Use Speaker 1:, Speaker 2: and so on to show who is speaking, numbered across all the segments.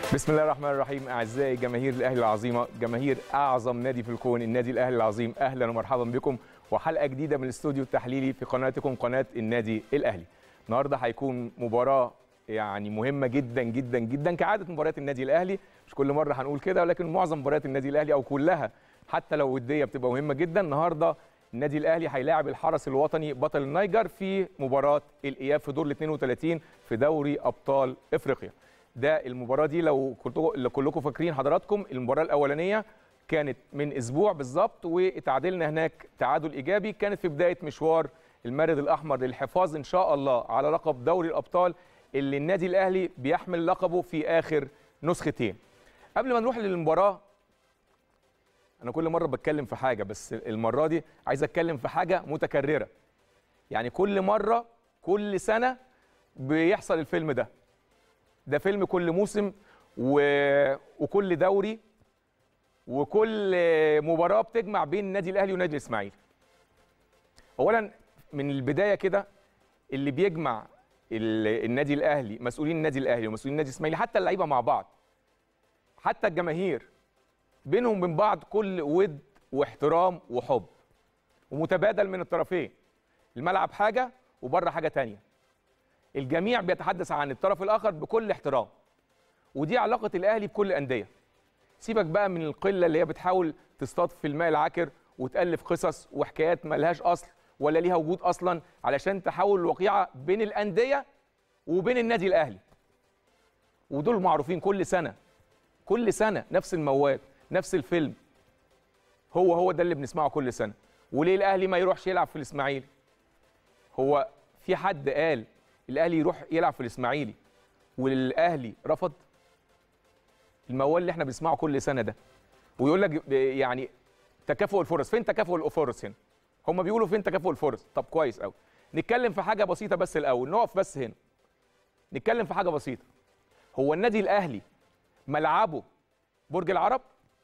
Speaker 1: بسم الله الرحمن الرحيم اعزائي جماهير الاهلي العظيمه جماهير اعظم نادي في الكون النادي الاهلي العظيم اهلا ومرحبا بكم وحلقه جديده من الاستوديو التحليلي في قناتكم قناه النادي الاهلي النهارده هيكون مباراه يعني مهمه جدا جدا جدا كعاده مباريات النادي الاهلي مش كل مره هنقول كده ولكن معظم مباريات النادي الاهلي او كلها حتى لو وديه بتبقى مهمه جدا النهارده النادي الاهلي هيلاعب الحرس الوطني بطل النيجر في مباراه الاياب في دور ال 32 في دوري ابطال افريقيا ده المباراه دي لو كنتوا كلكم فاكرين حضراتكم المباراه الاولانيه كانت من اسبوع بالظبط واتعادلنا هناك تعادل ايجابي كانت في بدايه مشوار المارد الاحمر للحفاظ ان شاء الله على لقب دوري الابطال اللي النادي الاهلي بيحمل لقبه في اخر نسختين قبل ما نروح للمباراه انا كل مره بتكلم في حاجه بس المره دي عايز اتكلم في حاجه متكرره يعني كل مره كل سنه بيحصل الفيلم ده ده فيلم كل موسم و... وكل دوري وكل مباراه بتجمع بين النادي الاهلي والنادي الاسماعيلي اولا من البدايه كده اللي بيجمع ال... النادي الاهلي مسؤولين النادي الاهلي ومسؤولين النادي الاسماعيلي حتى اللعيبه مع بعض حتى الجماهير بينهم وبين بعض كل ود واحترام وحب ومتبادل من الطرفين الملعب حاجه وبره حاجه تانية الجميع بيتحدث عن الطرف الاخر بكل احترام ودي علاقه الاهلي بكل الانديه سيبك بقى من القله اللي هي بتحاول تصطاد في الماء العكر وتالف قصص وحكايات ملهاش اصل ولا ليها وجود اصلا علشان تحول الوقيعه بين الانديه وبين النادي الاهلي ودول معروفين كل سنه كل سنه نفس الموال نفس الفيلم هو هو ده اللي بنسمعه كل سنه وليه الاهلي ما يروحش يلعب في الاسماعيلي هو في حد قال الاهلي يروح يلعب في الاسماعيلي والاهلي رفض الموال اللي احنا بنسمعه كل سنه ده ويقول لك يعني تكافؤ الفرص فين تكافؤ الفرص هنا هم بيقولوا فين تكافؤ الفرص طب كويس قوي نتكلم في حاجه بسيطه بس الاول نقف بس هنا نتكلم في حاجه بسيطه هو النادي الاهلي ملعبه برج العرب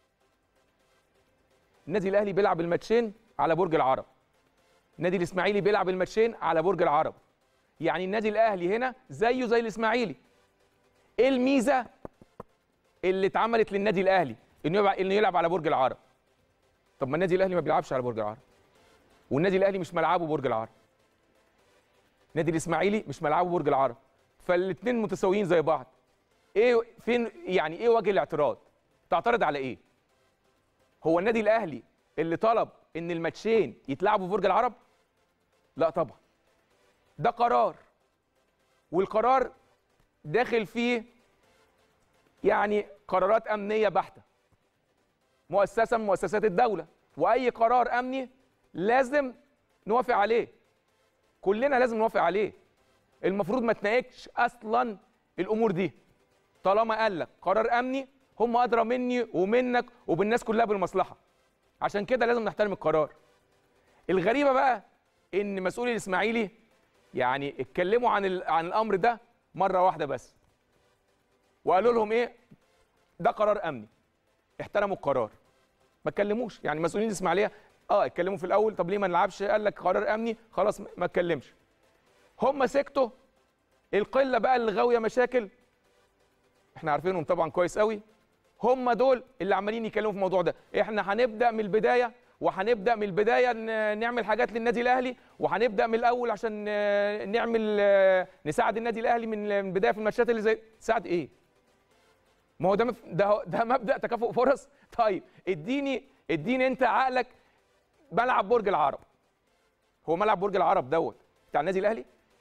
Speaker 1: النادي الاهلي بيلعب الماتشين على برج العرب النادي الاسماعيلي بيلعب الماتشين على برج العرب يعني النادي الاهلي هنا زيه زي الاسماعيلي ايه الميزه اللي اتعملت للنادي الاهلي انه يلعب انه يلعب على برج العرب طب ما النادي الاهلي ما بيلعبش على برج العرب والنادي الاهلي مش ملعبه برج العرب النادي الاسماعيلي مش ملعبه برج العرب فالاثنين متساويين زي بعض ايه فين يعني ايه وجه الاعتراض تعترض على ايه هو النادي الاهلي اللي طلب ان الماتشين يتلعبوا في برج العرب لا طبعا ده قرار والقرار داخل فيه يعني قرارات امنيه بحته مؤسسه من مؤسسات الدوله واي قرار امني لازم نوافق عليه كلنا لازم نوافق عليه المفروض ما تناقش اصلا الامور دي طالما قال لك قرار امني هم ادرى مني ومنك وبالناس كلها بالمصلحه عشان كده لازم نحترم القرار الغريبه بقى ان مسؤول الاسماعيلي يعني اتكلموا عن عن الامر ده مره واحده بس وقالوا لهم ايه ده قرار امني احترموا القرار ما اتكلموش يعني مسؤولين الاسماعيليه اه اتكلموا في الاول طب ليه ما نلعبش قال لك قرار امني خلاص ما اتكلمش هم سكتوا القله بقى اللي غاويه مشاكل احنا عارفينهم طبعا كويس قوي هم دول اللي عمالين يتكلموا في الموضوع ده احنا هنبدا من البدايه وهنبدا من البدايه نعمل حاجات للنادي الاهلي وهنبدا من الاول عشان نعمل نساعد النادي الاهلي من البدايه في الماتشات اللي زي تساعد ايه ما هو ده ده ده مبدا تكافؤ فرص طيب اديني اديني انت عقلك ملعب برج العرب هو ملعب برج العرب دوت بتاع النادي الاهلي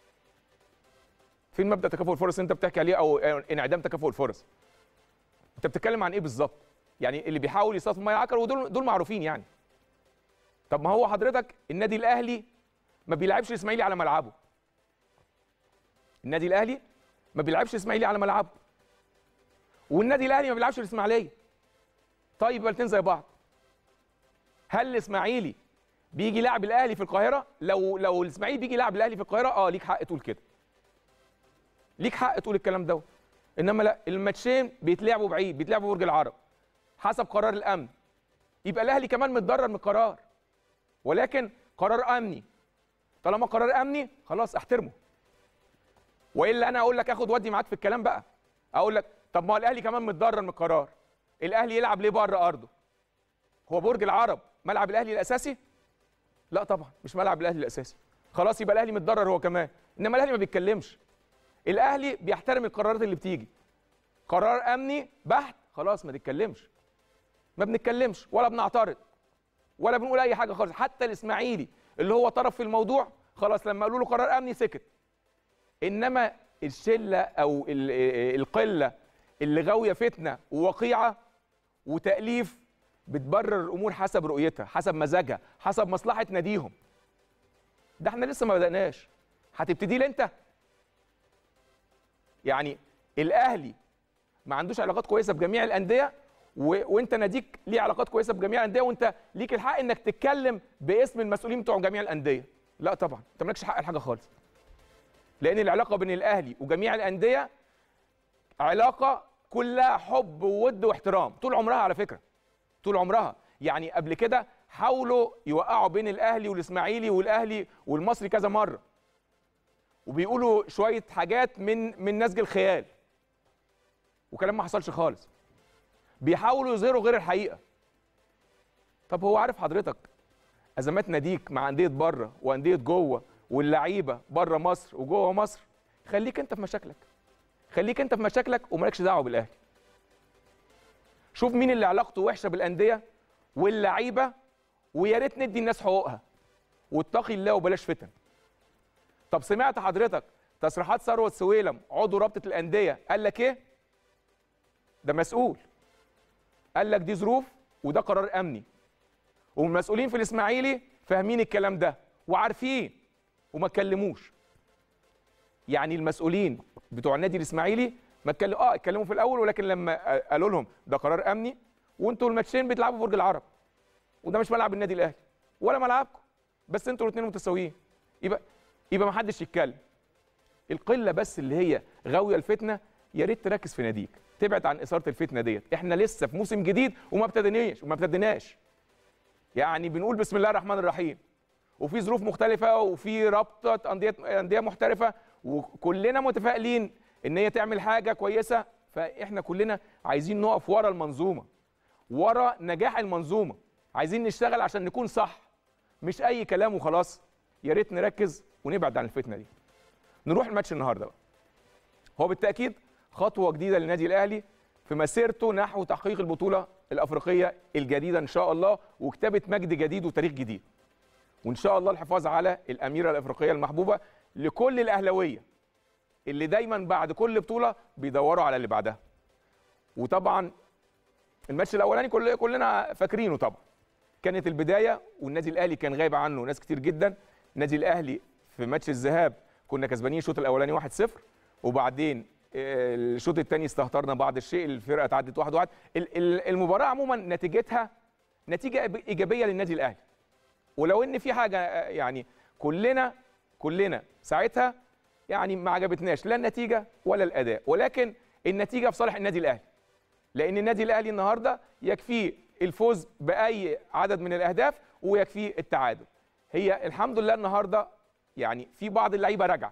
Speaker 1: فين مبدا تكافؤ الفرص انت بتحكي عليه او انعدام تكافؤ الفرص انت بتتكلم عن ايه بالظبط يعني اللي بيحاول يصطاد ميه عكر ودول دول معروفين يعني طب ما هو حضرتك النادي الاهلي ما بيلعبش الاسماعيلي على ملعبه النادي الاهلي ما بيلعبش الاسماعيلي على ملعبه والنادي الاهلي ما بيلعبش الاسماعيليه طيب يبقى الاثنين زي بعض هل الاسماعيلي بيجي يلعب الاهلي في القاهره لو لو الاسماعيلي بيجي يلعب الاهلي في القاهره اه ليك حق تقول كده ليك حق تقول الكلام دوت انما لا الماتشين بيتلعبوا بعيد بيتلعبوا برج العرب حسب قرار الامن يبقى الاهلي كمان متضرر من القرار ولكن قرار امني طالما قرار امني خلاص احترمه والا انا اقول لك اخد ودي معاك في الكلام بقى اقول لك طب ما هو الاهلي كمان متضرر من القرار الاهلي يلعب ليه بره ارضه هو برج العرب ملعب الاهلي الاساسي لا طبعا مش ملعب الاهلي الاساسي خلاص يبقى الاهلي متضرر هو كمان انما الاهلي ما بيتكلمش الاهلي بيحترم القرارات اللي بتيجي قرار امني بحت خلاص ما تتكلمش ما بنتكلمش ولا بنعترض ولا بنقول اي حاجه خالص حتى الاسماعيلي اللي هو طرف في الموضوع خلاص لما قالوا له قرار امني سكت انما الشله او ال- القله اللي غاويه فتنه ووقيعه وتاليف بتبرر الامور حسب رؤيتها حسب مزاجها حسب مصلحه ناديهم ده احنا لسه ما بدأناش هتبتدي لي انت يعني الاهلي ما عندوش علاقات كويسه بجميع الانديه و... وانت ناديك ليه علاقات كويسه بجميع الانديه وانت ليك الحق انك تتكلم باسم المسؤولين بتوع جميع الانديه لا طبعا انت مالكش حق لحاجه خالص لان العلاقه بين الاهلي وجميع الانديه علاقه كلها حب وود واحترام طول عمرها على فكره طول عمرها يعني قبل كده حاولوا يوقعوا بين الاهلي والاسماعيلي والاهلي والمصري كذا مره وبيقولوا شويه حاجات من من نسج الخيال وكلام ما حصلش خالص بيحاولوا يظهروا غير الحقيقه طب هو عارف حضرتك ازمات ناديك مع انديه بره وانديه جوه واللعيبه بره مصر وجوه مصر خليك انت في مشاكلك خليك انت في مشاكلك ومالكش دعوه بالاهلي شوف مين اللي علاقته وحشه بالانديه واللعيبه ويا ريت ندي الناس حقوقها واتقي الله وبلاش فتن طب سمعت حضرتك تصريحات ثروت سويلم عضو رابطه الانديه قال لك ايه ده مسؤول قال لك دي ظروف وده قرار امني والمسؤولين في الاسماعيلي فاهمين الكلام ده وعارفين وما اتكلموش يعني المسؤولين بتوع النادي الاسماعيلي ما اتكلموا اه اتكلموا في الاول ولكن لما قالوا لهم ده قرار امني وانتوا الماتشين بتلعبوا في برج العرب وده مش ملعب النادي الاهلي ولا ملعبكم بس انتوا الاثنين متساويين يبقى يبقى ما حدش يتكلم القله بس اللي هي غاويه الفتنه يا ريت تركز في ناديك تبعد عن اثاره الفتنه ديت احنا لسه في موسم جديد وما ابتديناش وما ابتديناش يعني بنقول بسم الله الرحمن الرحيم وفي ظروف مختلفه وفي رابطه انديه انديه محترفه وكلنا متفائلين ان هي تعمل حاجه كويسه فاحنا كلنا عايزين نقف ورا المنظومه ورا نجاح المنظومه عايزين نشتغل عشان نكون صح مش اي كلام وخلاص يا ريت نركز ونبعد عن الفتنه دي نروح الماتش النهارده بقى هو بالتاكيد خطوه جديده للنادي الاهلي في مسيرته نحو تحقيق البطوله الافريقيه الجديده ان شاء الله وكتابه مجد جديد وتاريخ جديد وان شاء الله الحفاظ على الاميره الافريقيه المحبوبه لكل الاهلاويه اللي دايما بعد كل بطوله بيدوروا على اللي بعدها وطبعا الماتش الاولاني كل كلنا فاكرينه طبعا كانت البدايه والنادي الاهلي كان غايب عنه ناس كتير جدا النادي الاهلي في ماتش الذهاب كنا كسبانين الشوط الاولاني 1-0 وبعدين الشوط الثاني استهترنا بعض الشيء الفرقه تعدت 1-1 واحد واحد. المباراه عموما نتيجتها نتيجه ايجابيه للنادي الاهلي ولو ان في حاجه يعني كلنا كلنا ساعتها يعني ما عجبتناش لا النتيجه ولا الاداء ولكن النتيجه في صالح النادي الاهلي لان النادي الاهلي النهارده يكفيه الفوز باي عدد من الاهداف ويكفيه التعادل هي الحمد لله النهارده يعني في بعض اللعيبه راجعه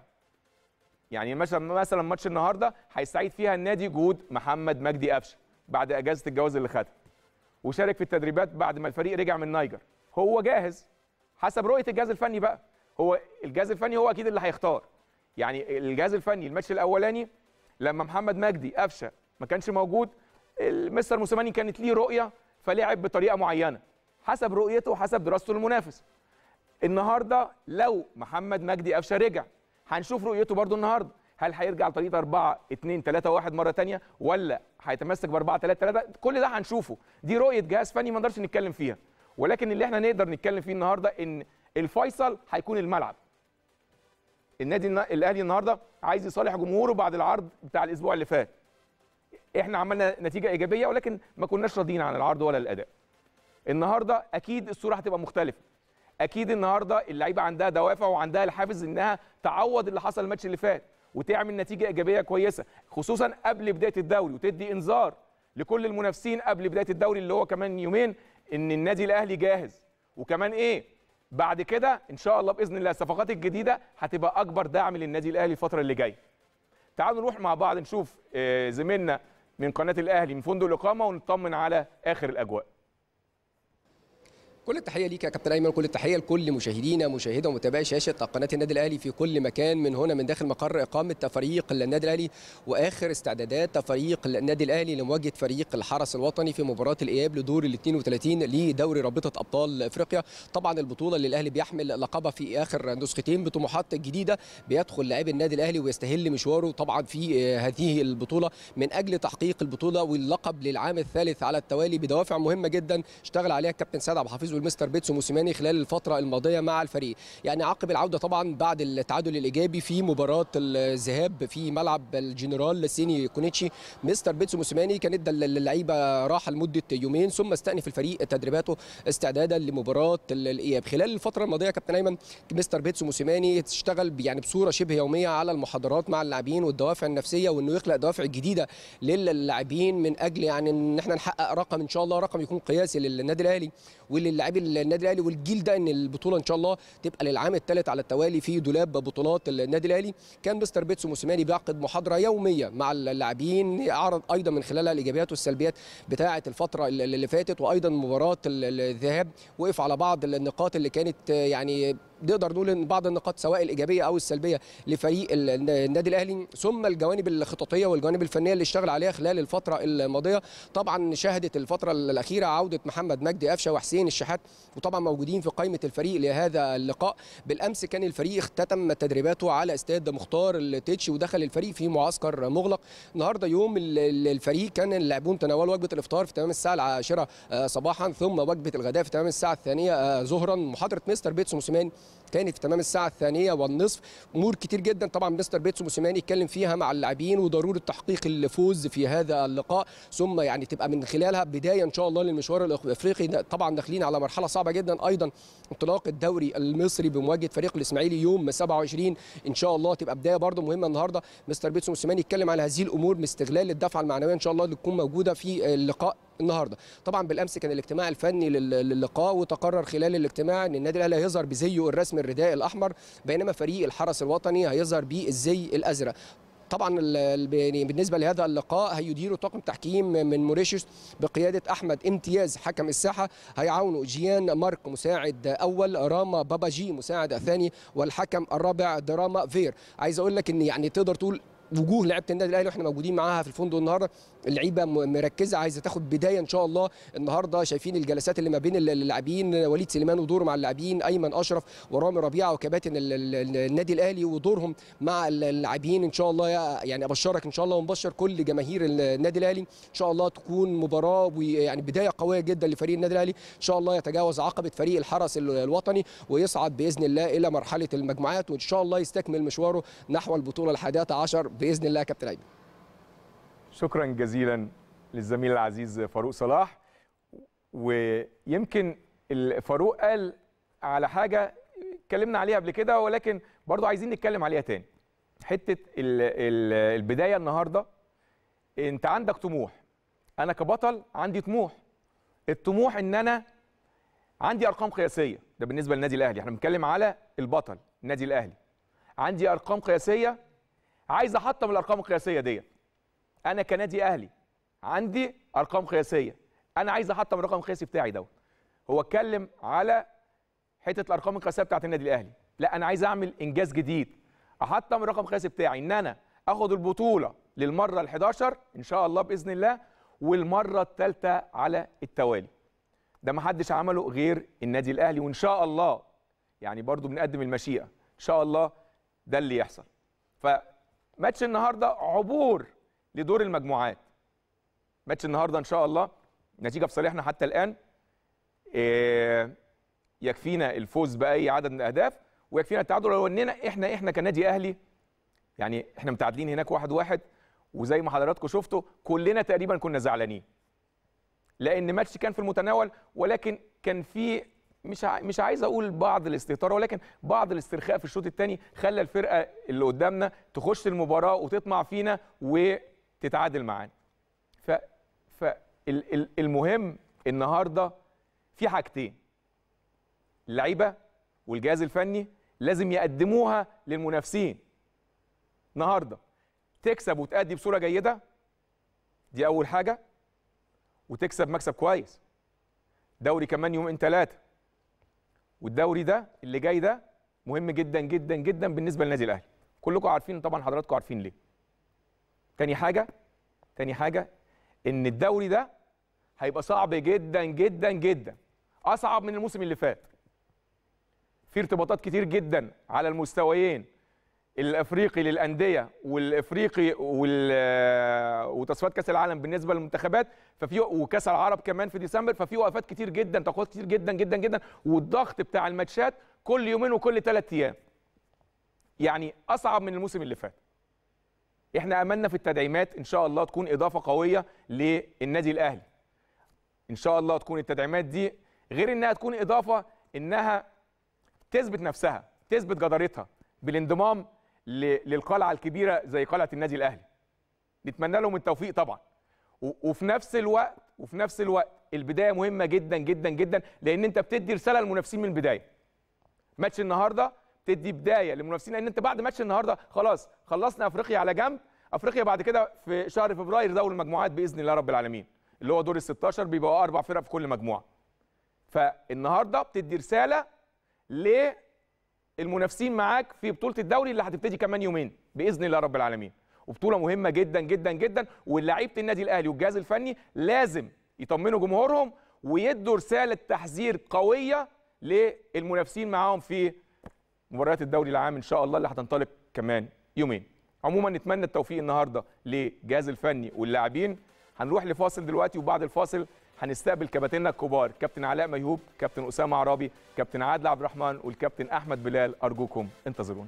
Speaker 1: يعني مثلا مثلا ماتش النهارده هيستعيد فيها النادي جهود محمد مجدي قفشه بعد اجازه الجواز اللي خدها وشارك في التدريبات بعد ما الفريق رجع من نيجر هو جاهز حسب رؤيه الجهاز الفني بقى هو الجهاز الفني هو اكيد اللي هيختار يعني الجهاز الفني الماتش الاولاني لما محمد مجدي قفشه ما كانش موجود المستر موسيماني كانت ليه رؤيه فلعب بطريقه معينه حسب رؤيته وحسب دراسته للمنافس النهارده لو محمد مجدي قفشه رجع هنشوف رؤيته برده النهارده هل هيرجع لطريقه 4 2 3 1 مره ثانيه ولا هيتمسك ب 4 3 3 كل ده هنشوفه دي رؤيه جهاز فني ما نقدرش نتكلم فيها ولكن اللي احنا نقدر نتكلم فيه النهارده ان الفيصل هيكون الملعب النادي الاهلي النهارده عايز يصالح جمهوره بعد العرض بتاع الاسبوع اللي فات احنا عملنا نتيجه ايجابيه ولكن ما كناش راضيين عن العرض ولا الاداء النهارده اكيد الصوره هتبقى مختلفه اكيد النهارده اللعيبه عندها دوافع وعندها الحافز انها تعوض اللي حصل الماتش اللي فات وتعمل نتيجه ايجابيه كويسه خصوصا قبل بدايه الدوري وتدي انذار لكل المنافسين قبل بدايه الدوري اللي هو كمان يومين ان النادي الاهلي جاهز وكمان ايه بعد كده ان شاء الله باذن الله الصفقات الجديده هتبقى اكبر دعم للنادي الاهلي الفتره اللي جايه تعالوا نروح مع بعض نشوف زميلنا من قناه الاهلي من فندق الاقامه ونطمن على اخر الاجواء
Speaker 2: كل التحيه ليك يا كابتن ايمن كل التحيه لكل مشاهدينا مشاهده ومتابعي شاشه قناه النادي الاهلي في كل مكان من هنا من داخل مقر اقامه فريق النادي الاهلي واخر استعدادات فريق النادي الاهلي لمواجهه فريق الحرس الوطني في مباراه الاياب لدور ال 32 لدوري رابطه ابطال افريقيا طبعا البطوله اللي الاهلي بيحمل لقبها في اخر نسختين بطموحات جديده بيدخل لاعبي النادي الاهلي ويستهل مشواره طبعا في هذه البطوله من اجل تحقيق البطوله واللقب للعام الثالث على التوالي بدوافع مهمه جدا اشتغل عليها الكابتن سعد عبد الحفيظ والمستر بيتسو موسيماني خلال الفتره الماضيه مع الفريق يعني عقب العوده طبعا بعد التعادل الايجابي في مباراه الذهاب في ملعب الجنرال سيني كونيتشي مستر بيتسو موسيماني كان ادى اللعيبه راحه لمده يومين ثم استأنف الفريق تدريباته استعدادا لمباراه الاياب خلال الفتره الماضيه كابتن ايمن مستر بيتسو موسيماني اشتغل يعني بصوره شبه يوميه على المحاضرات مع اللاعبين والدوافع النفسيه وانه يخلق دوافع جديده للاعبين من اجل يعني ان احنا نحقق رقم ان شاء الله رقم يكون قياسي للنادي الاهلي وللاعبين النادي الاهلي والجيل ده ان البطوله ان شاء الله تبقى للعام الثالث على التوالي في دولاب بطولات النادي الاهلي كان مستر بيتسو موسيماني بيعقد محاضره يوميه مع اللاعبين عرض ايضا من خلالها الايجابيات والسلبيات بتاعه الفتره اللي فاتت وايضا مباراه الذهاب وقف على بعض النقاط اللي كانت يعني نقدر نقول ان بعض النقاط سواء الايجابيه او السلبيه لفريق النادي الاهلي ثم الجوانب الخططيه والجوانب الفنيه اللي اشتغل عليها خلال الفتره الماضيه طبعا شهدت الفتره الاخيره عوده محمد مجدي قفشه وحسين الشحات وطبعا موجودين في قائمه الفريق لهذا اللقاء بالامس كان الفريق اختتم تدريباته على استاد مختار التتش ودخل الفريق في معسكر مغلق النهارده يوم الفريق كان اللاعبون تناولوا وجبه الافطار في تمام الساعه العاشره صباحا ثم وجبه الغداء في تمام الساعه الثانيه ظهرا محاضره مستر بيتسو موسيماني كانت في تمام الساعه الثانيه والنصف امور كتير جدا طبعا مستر بيتسو موسيماني اتكلم فيها مع اللاعبين وضروره تحقيق الفوز في هذا اللقاء ثم يعني تبقى من خلالها بدايه ان شاء الله للمشوار الافريقي طبعا داخلين على مرحله صعبه جدا ايضا انطلاق الدوري المصري بمواجهه فريق الاسماعيلي يوم 27 ان شاء الله تبقى بدايه برده مهمه النهارده مستر بيتسو موسيماني اتكلم على هذه الامور من استغلال الدفعه المعنويه ان شاء الله اللي تكون موجوده في اللقاء النهارده طبعا بالامس كان الاجتماع الفني للقاء وتقرر خلال الاجتماع ان النادي الاهلي هيظهر بزيه الرسمي الرداء الاحمر بينما فريق الحرس الوطني هيظهر بالزي الازرق طبعا بالنسبه لهذا اللقاء هيديروا طاقم تحكيم من موريشيوس بقياده احمد امتياز حكم الساحه هيعاونوا جيان مارك مساعد اول راما باباجي مساعد ثاني والحكم الرابع دراما فير عايز اقول لك ان يعني تقدر تقول وجوه لعيبه النادي الاهلي واحنا موجودين معاها في الفندق النهارده اللعيبه مركزه عايزه تاخد بدايه ان شاء الله النهارده شايفين الجلسات اللي ما بين اللاعبين وليد سليمان ودوره مع اللاعبين ايمن اشرف ورامي ربيعه وكباتن النادي الاهلي ودورهم مع اللاعبين ان شاء الله يعني ابشرك ان شاء الله ونبشر كل جماهير النادي الاهلي ان شاء الله تكون مباراه ويعني بدايه قويه جدا لفريق النادي الاهلي ان شاء الله يتجاوز عقبه فريق الحرس الوطني ويصعد باذن الله الى مرحله المجموعات وان شاء الله يستكمل مشواره نحو البطوله الحادية عشر باذن الله يا كابتن ايمن
Speaker 1: شكرا جزيلا للزميل العزيز فاروق صلاح ويمكن فاروق قال على حاجه اتكلمنا عليها قبل كده ولكن برضو عايزين نتكلم عليها تاني حته ال ال البدايه النهارده انت عندك طموح انا كبطل عندي طموح الطموح ان انا عندي ارقام قياسيه ده بالنسبه للنادي الاهلي احنا بنتكلم على البطل النادي الاهلي عندي ارقام قياسيه عايز احطم الارقام القياسيه ديت انا كنادي اهلي عندي ارقام قياسيه انا عايز احطم الرقم القياسي بتاعي دوت هو اتكلم على حته الارقام القياسيه بتاعت النادي الاهلي لا انا عايز اعمل انجاز جديد احطم الرقم القياسي بتاعي ان انا اخد البطوله للمره ال11 ان شاء الله باذن الله والمره الثالثه على التوالي ده ما حدش عمله غير النادي الاهلي وان شاء الله يعني برضو بنقدم المشيئه ان شاء الله ده اللي يحصل فماتش النهارده عبور لدور المجموعات ماتش النهارده ان شاء الله نتيجه في صالحنا حتى الان إيه يكفينا الفوز باي عدد من الاهداف ويكفينا التعادل لو اننا احنا احنا كنادي اهلي يعني احنا متعادلين هناك واحد واحد وزي ما حضراتكم شفتوا كلنا تقريبا كنا زعلانين لان ماتش كان في المتناول ولكن كان في مش مش عايز اقول بعض الاستهتار ولكن بعض الاسترخاء في الشوط الثاني خلى الفرقه اللي قدامنا تخش المباراه وتطمع فينا وتتعادل معانا ف فالمهم النهارده في حاجتين اللعيبه والجهاز الفني لازم يقدموها للمنافسين النهارده تكسب وتأدي بصوره جيده دي اول حاجه وتكسب مكسب كويس دوري كمان يومين ثلاثه والدوري ده اللي جاي ده مهم جدا جدا جدا بالنسبه للنادي الاهلي كلكم عارفين طبعا حضراتكم عارفين ليه تاني حاجه تاني حاجه ان الدوري ده هيبقى صعب جدا جدا جدا اصعب من الموسم اللي فات في ارتباطات كتير جدا على المستويين الافريقي للانديه والافريقي وال وتصفيات كاس العالم بالنسبه للمنتخبات ففي وكاس العرب كمان في ديسمبر ففي وقفات كتير جدا توقفات كتير جدا جدا جدا والضغط بتاع الماتشات كل يومين وكل ثلاث ايام يعني اصعب من الموسم اللي فات احنا املنا في التدعيمات ان شاء الله تكون اضافه قويه للنادي الاهلي ان شاء الله تكون التدعيمات دي غير انها تكون اضافه انها تثبت نفسها تثبت جدارتها بالانضمام للقلعه الكبيره زي قلعه النادي الاهلي نتمنى لهم التوفيق طبعا وفي نفس الوقت وفي نفس الوقت البدايه مهمه جدا جدا جدا لان انت بتدي رساله للمنافسين من البدايه ماتش النهارده تدي بدايه للمنافسين لان انت بعد ماتش النهارده خلاص خلصنا افريقيا على جنب افريقيا بعد كده في شهر فبراير دوري المجموعات باذن الله رب العالمين اللي هو دور ال 16 بيبقى اربع فرق في كل مجموعه فالنهارده بتدي رساله للمنافسين معاك في بطوله الدوري اللي هتبتدي كمان يومين باذن الله رب العالمين وبطوله مهمه جدا جدا جدا ولاعيبه النادي الاهلي والجهاز الفني لازم يطمنوا جمهورهم ويدوا رساله تحذير قويه للمنافسين معاهم في مباريات الدوري العام ان شاء الله اللي هتنطلق كمان يومين عموما نتمنى التوفيق النهارده للجهاز الفني واللاعبين هنروح لفاصل دلوقتي وبعد الفاصل هنستقبل كباتننا الكبار كابتن علاء ميهوب كابتن اسامه عرابي كابتن عادل عبد الرحمن والكابتن احمد بلال ارجوكم انتظرونا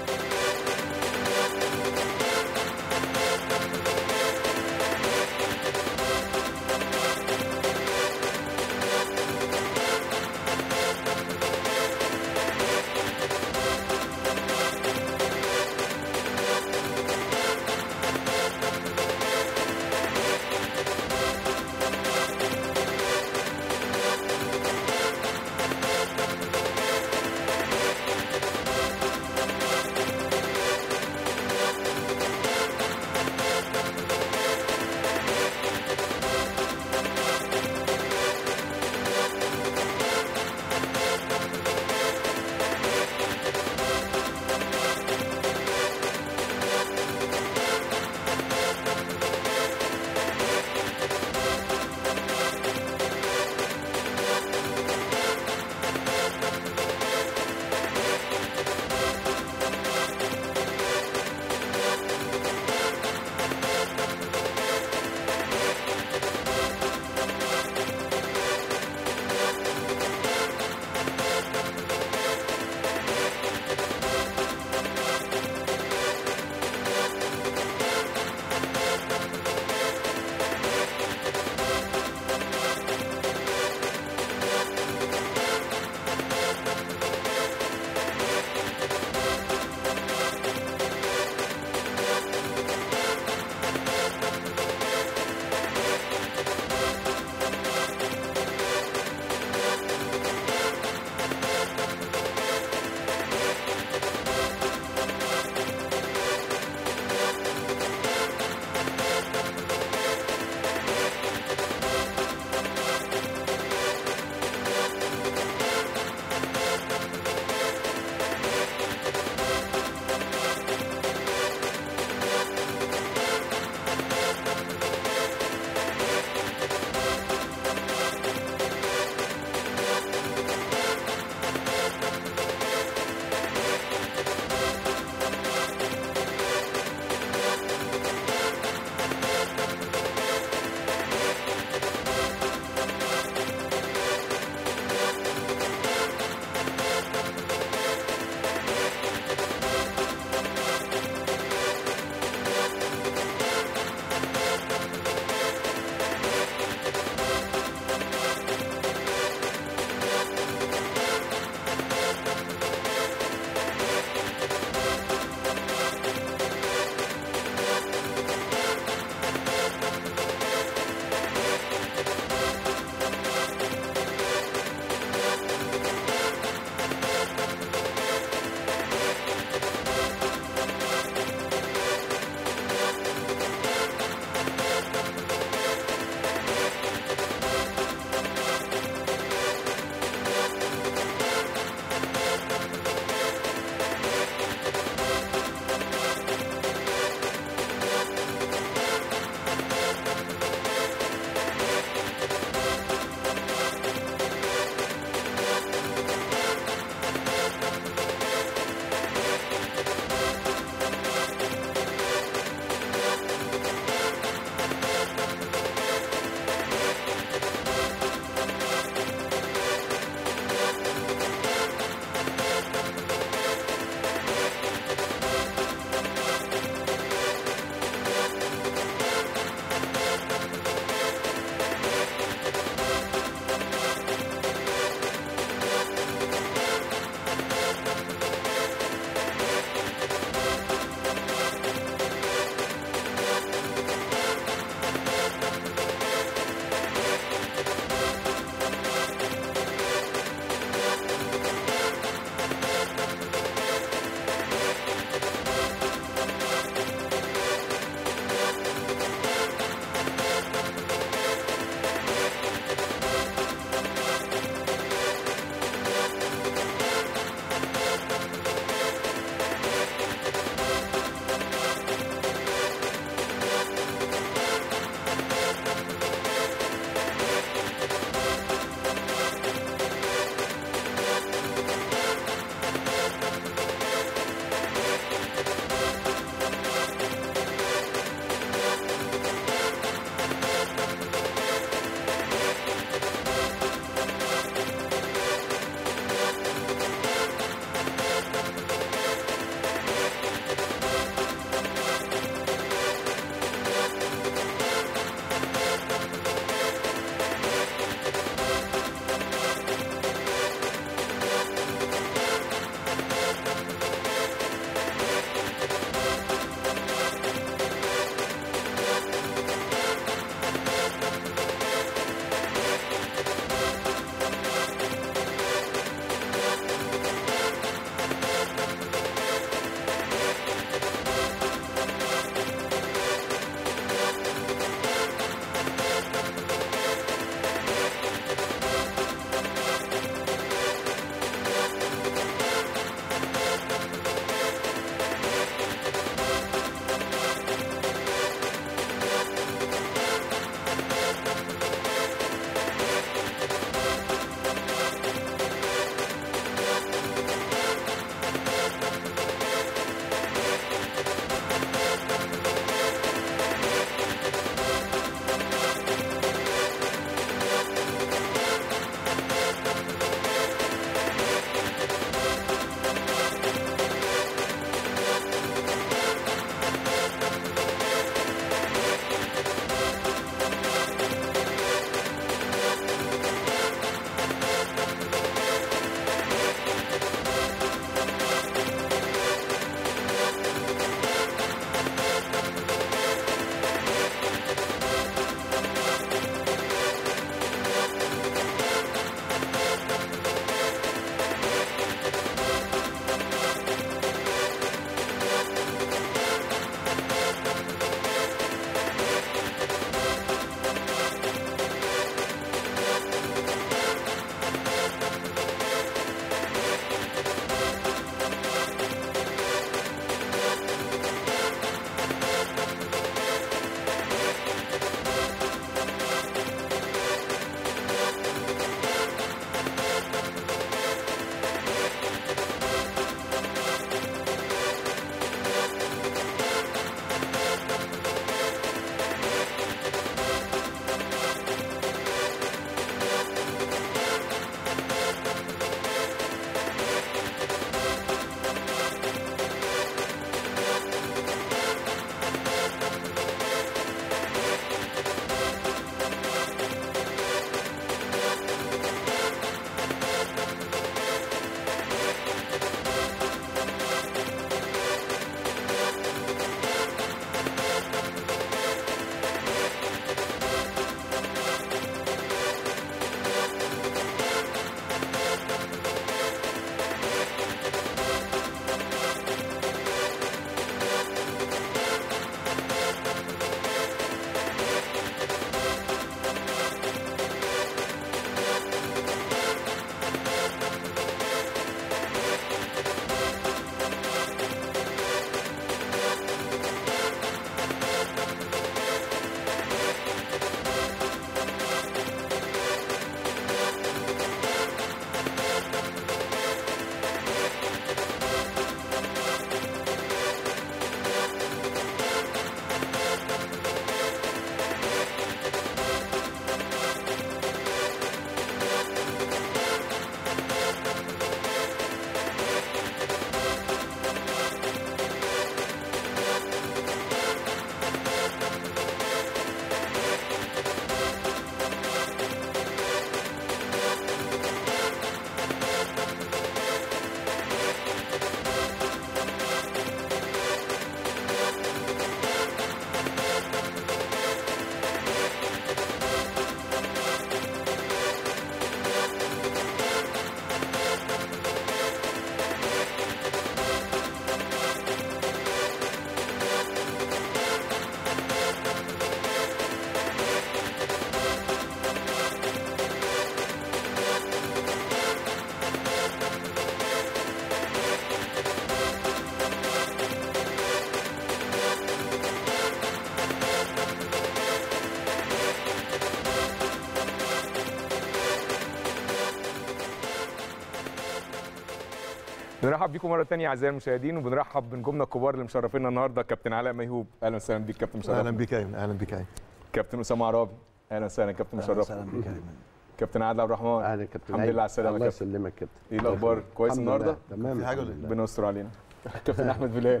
Speaker 1: بنرحب بيكم مره ثانيه اعزائي المشاهدين وبنرحب بنجومنا الكبار اللي مشرفينا النهارده كابتن علاء ميهوب اهلا وسهلا بيك كابتن مشرف
Speaker 3: اهلا بك ايمن اهلا بك ايمن
Speaker 1: كابتن اسامه عرابي اهلا وسهلا كابتن مشرف
Speaker 4: اهلا بك يا ايمن
Speaker 1: كابتن عادل عبد الرحمن
Speaker 4: اهلا كابتن
Speaker 1: الحمد لله على السلامه
Speaker 4: الله
Speaker 1: كابتن
Speaker 4: يسلمك كابتن
Speaker 1: ايه الاخبار كويس
Speaker 4: الحمد
Speaker 1: النهارده
Speaker 4: لله. تمام
Speaker 3: في حاجة
Speaker 4: الحمد
Speaker 3: ولا
Speaker 4: لله.
Speaker 1: ربنا يستر علينا كابتن احمد بلال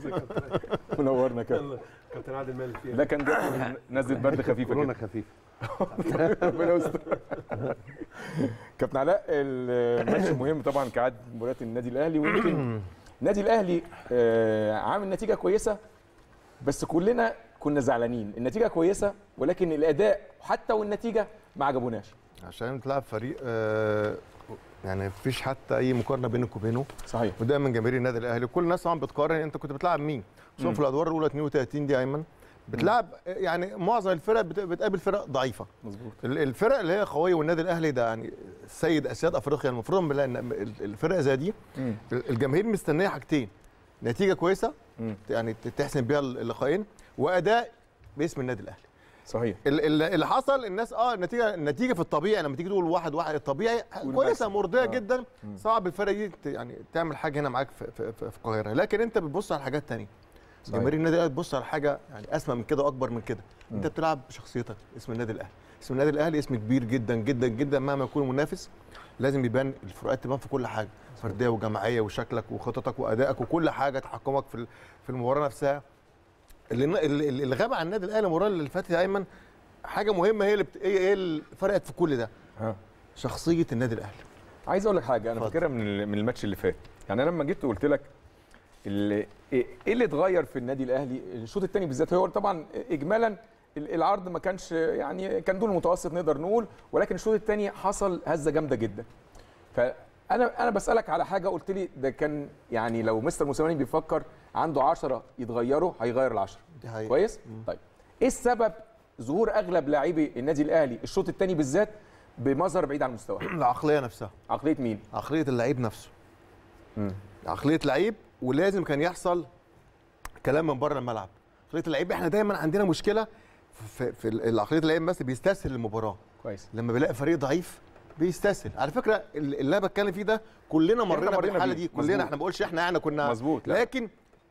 Speaker 1: منورنا كابتن
Speaker 5: كابتن عادل مالك فيها
Speaker 1: ده كان جاي نزله برد خفيفه
Speaker 4: كورونا
Speaker 1: كده
Speaker 4: خفيف
Speaker 1: ربنا يستر كابتن علاء الماتش مهم طبعا كعادة مباريات النادي الاهلي ويمكن النادي الاهلي آه، عامل نتيجه كويسه بس كلنا كنا زعلانين النتيجه كويسه ولكن الاداء حتى والنتيجه ما عجبوناش
Speaker 3: عشان تلعب فريق آه، يعني مفيش حتى اي مقارنه بينك وبينه
Speaker 1: صحيح
Speaker 3: وده من جماهير النادي الاهلي كل الناس طبعا بتقارن انت كنت بتلعب مين خصوصا
Speaker 1: مم.
Speaker 3: في الادوار الاولى 32 دي ايمن بتلعب يعني معظم الفرق بت- بتقابل فرق ضعيفه
Speaker 1: مظبوط
Speaker 3: ال- الفرق اللي هي قويه والنادي الاهلي ده يعني سيد اسياد افريقيا المفروض بنلاقي ان ال- الفرق زي دي
Speaker 1: مم.
Speaker 3: الجماهير مستنيه حاجتين نتيجه كويسه
Speaker 1: مم.
Speaker 3: يعني تحسن بيها اللقاءين واداء باسم النادي الاهلي
Speaker 1: صحيح
Speaker 3: ال- ال- اللي حصل الناس اه النتيجه النتيجه في الطبيعي لما تيجي تقول واحد واحد الطبيعي كويسه مرضيه
Speaker 1: آه.
Speaker 3: جدا
Speaker 1: مم.
Speaker 3: صعب الفرقه دي ت- يعني تعمل حاجه هنا معاك في في, في, في القاهره لكن انت بتبص على حاجات تانية
Speaker 1: صحيح.
Speaker 3: جماهير النادي الاهلي بتبص على حاجه يعني اسمى من كده واكبر من كده انت
Speaker 1: مم.
Speaker 3: بتلعب بشخصيتك اسم النادي الاهلي اسم النادي الاهلي اسم كبير جدا جدا جدا مهما يكون المنافس لازم يبان الفروقات تبان في كل حاجه فرديه وجماعيه وشكلك وخططك وادائك وكل حاجه تحكمك في ال- في المباراه نفسها اللي اللي, اللي غاب عن النادي الاهلي المباراه اللي فاتت يا ايمن حاجه مهمه هي اللي بت... هي هي اللي فرقت في كل ده
Speaker 1: ها
Speaker 3: شخصيه النادي الاهلي
Speaker 1: عايز اقول لك حاجه انا
Speaker 3: اتفضل.
Speaker 1: فاكرها من ال- من الماتش اللي فات يعني انا لما جيت وقلت لك اللي ايه إيه اللي اتغير في النادي الاهلي الشوط الثاني بالذات هو طبعا اجمالا ال- العرض ما كانش يعني كان دون المتوسط نقدر نقول ولكن الشوط الثاني حصل هزه جامده جدا فانا انا بسالك على حاجه قلت لي ده كان يعني لو مستر موسيماني بيفكر عنده 10 يتغيروا هيغير ال10
Speaker 3: دي حقيقة.
Speaker 1: كويس طيب ايه السبب ظهور اغلب لاعبي النادي الاهلي الشوط الثاني بالذات بمظهر بعيد عن مستواه
Speaker 3: العقليه نفسها
Speaker 1: عقليه مين
Speaker 3: عقليه اللعيب نفسه
Speaker 1: مم.
Speaker 3: عقليه لعيب ولازم كان يحصل كلام من بره الملعب عقليه اللعيب احنا دايما عندنا مشكله في, في ال- عقليه اللعيب بس بيستسهل المباراه
Speaker 1: كويس
Speaker 3: لما بيلاقي فريق ضعيف بيستسهل على فكره ال- اللي انا بتكلم فيه ده كلنا مرينا
Speaker 1: مرينا
Speaker 3: بالحاله
Speaker 1: بيه.
Speaker 3: دي
Speaker 1: مظبوط.
Speaker 3: كلنا احنا ما بقولش احنا يعني كنا
Speaker 1: مظبوط، لا.
Speaker 3: لكن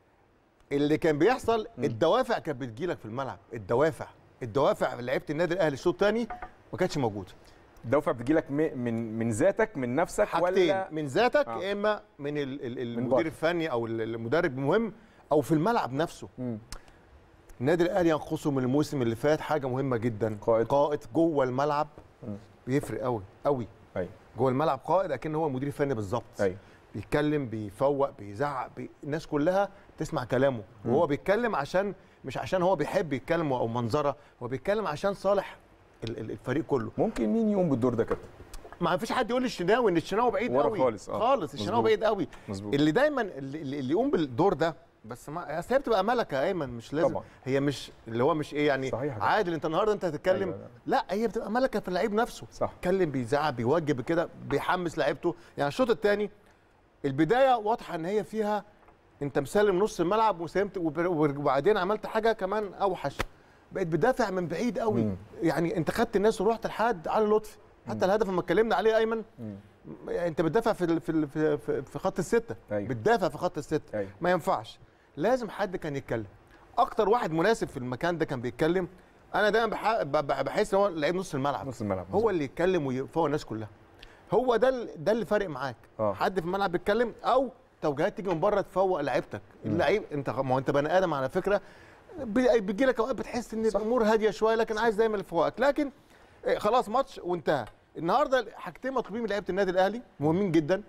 Speaker 3: اللي كان بيحصل الدوافع كانت بتجيلك في الملعب الدوافع الدوافع في لعيبه النادي الاهلي الشوط الثاني ما كانتش موجوده
Speaker 1: الدوافع بتجيلك م- من من ذاتك من نفسك
Speaker 3: حاجتين
Speaker 1: ولا
Speaker 3: من ذاتك
Speaker 1: آه.
Speaker 3: يا اما من ال- ال-
Speaker 1: من
Speaker 3: المدير
Speaker 1: بره.
Speaker 3: الفني او ال- المدرب المهم او في الملعب نفسه
Speaker 1: مم.
Speaker 3: النادي الاهلي ينقصه من الموسم اللي فات حاجه مهمه جدا
Speaker 1: قائد.
Speaker 3: قائد جوه الملعب
Speaker 1: مم.
Speaker 3: بيفرق قوي قوي
Speaker 1: ايوه
Speaker 3: جوه الملعب قائد اكن هو المدير الفني بالظبط
Speaker 1: ايوه
Speaker 3: بيتكلم بيفوق بيزعق بي... الناس كلها تسمع كلامه وهو بيتكلم عشان مش عشان هو بيحب يتكلم او منظره هو بيتكلم عشان صالح ال- ال- الفريق كله
Speaker 1: ممكن مين يقوم بالدور ده كابتن
Speaker 3: ما فيش حد يقول الشناوي ان الشناوي بعيد
Speaker 1: ورا
Speaker 3: قوي
Speaker 1: خالص، آه.
Speaker 3: خالص الشناوي
Speaker 1: مظبوط.
Speaker 3: بعيد قوي
Speaker 1: مظبوط
Speaker 3: اللي دايما اللي, اللي اللي يقوم بالدور ده بس ما اصل هي بتبقى ملكه يا ايمن مش لازم
Speaker 1: طبعا.
Speaker 3: هي مش اللي هو مش ايه يعني
Speaker 1: صحيح.
Speaker 3: عادل انت النهارده انت هتتكلم
Speaker 1: أيوة.
Speaker 3: لا هي بتبقى ملكه في اللعيب نفسه
Speaker 1: صح
Speaker 3: بيتكلم بيزعق بيوجب كده بيحمس لعيبته يعني الشوط الثاني البدايه واضحه ان هي فيها انت مسلم نص الملعب وسلمت وب- وبعدين عملت حاجه كمان اوحش بقيت بدافع من بعيد قوي
Speaker 1: مم.
Speaker 3: يعني انت خدت الناس ورحت لحد علي لطفي حتى الهدف لما اتكلمنا عليه ايمن
Speaker 1: مم.
Speaker 3: انت بتدافع في ال- في ال- في, في, في خط السته
Speaker 1: أيوة.
Speaker 3: بتدافع في خط السته
Speaker 1: ايوه
Speaker 3: ما ينفعش لازم حد كان يتكلم اكتر واحد مناسب في المكان ده كان بيتكلم انا دايما بح- ب- ب- بحس ان هو لعيب نص الملعب
Speaker 1: نص الملعب
Speaker 3: هو اللي يتكلم ويفوق الناس كلها هو ده ال- ده اللي فارق معاك
Speaker 1: آه.
Speaker 3: حد في الملعب بيتكلم او توجيهات تيجي من بره تفوق لعيبتك اللعيب انت ما هو انت بني ادم على فكره بيجي لك اوقات بتحس ان
Speaker 1: صح.
Speaker 3: الامور هاديه شويه لكن عايز دايما اللي يفوقك لكن إيه، خلاص ماتش وانتهى النهارده حاجتين مطلوبين من لعيبه النادي الاهلي مهمين جدا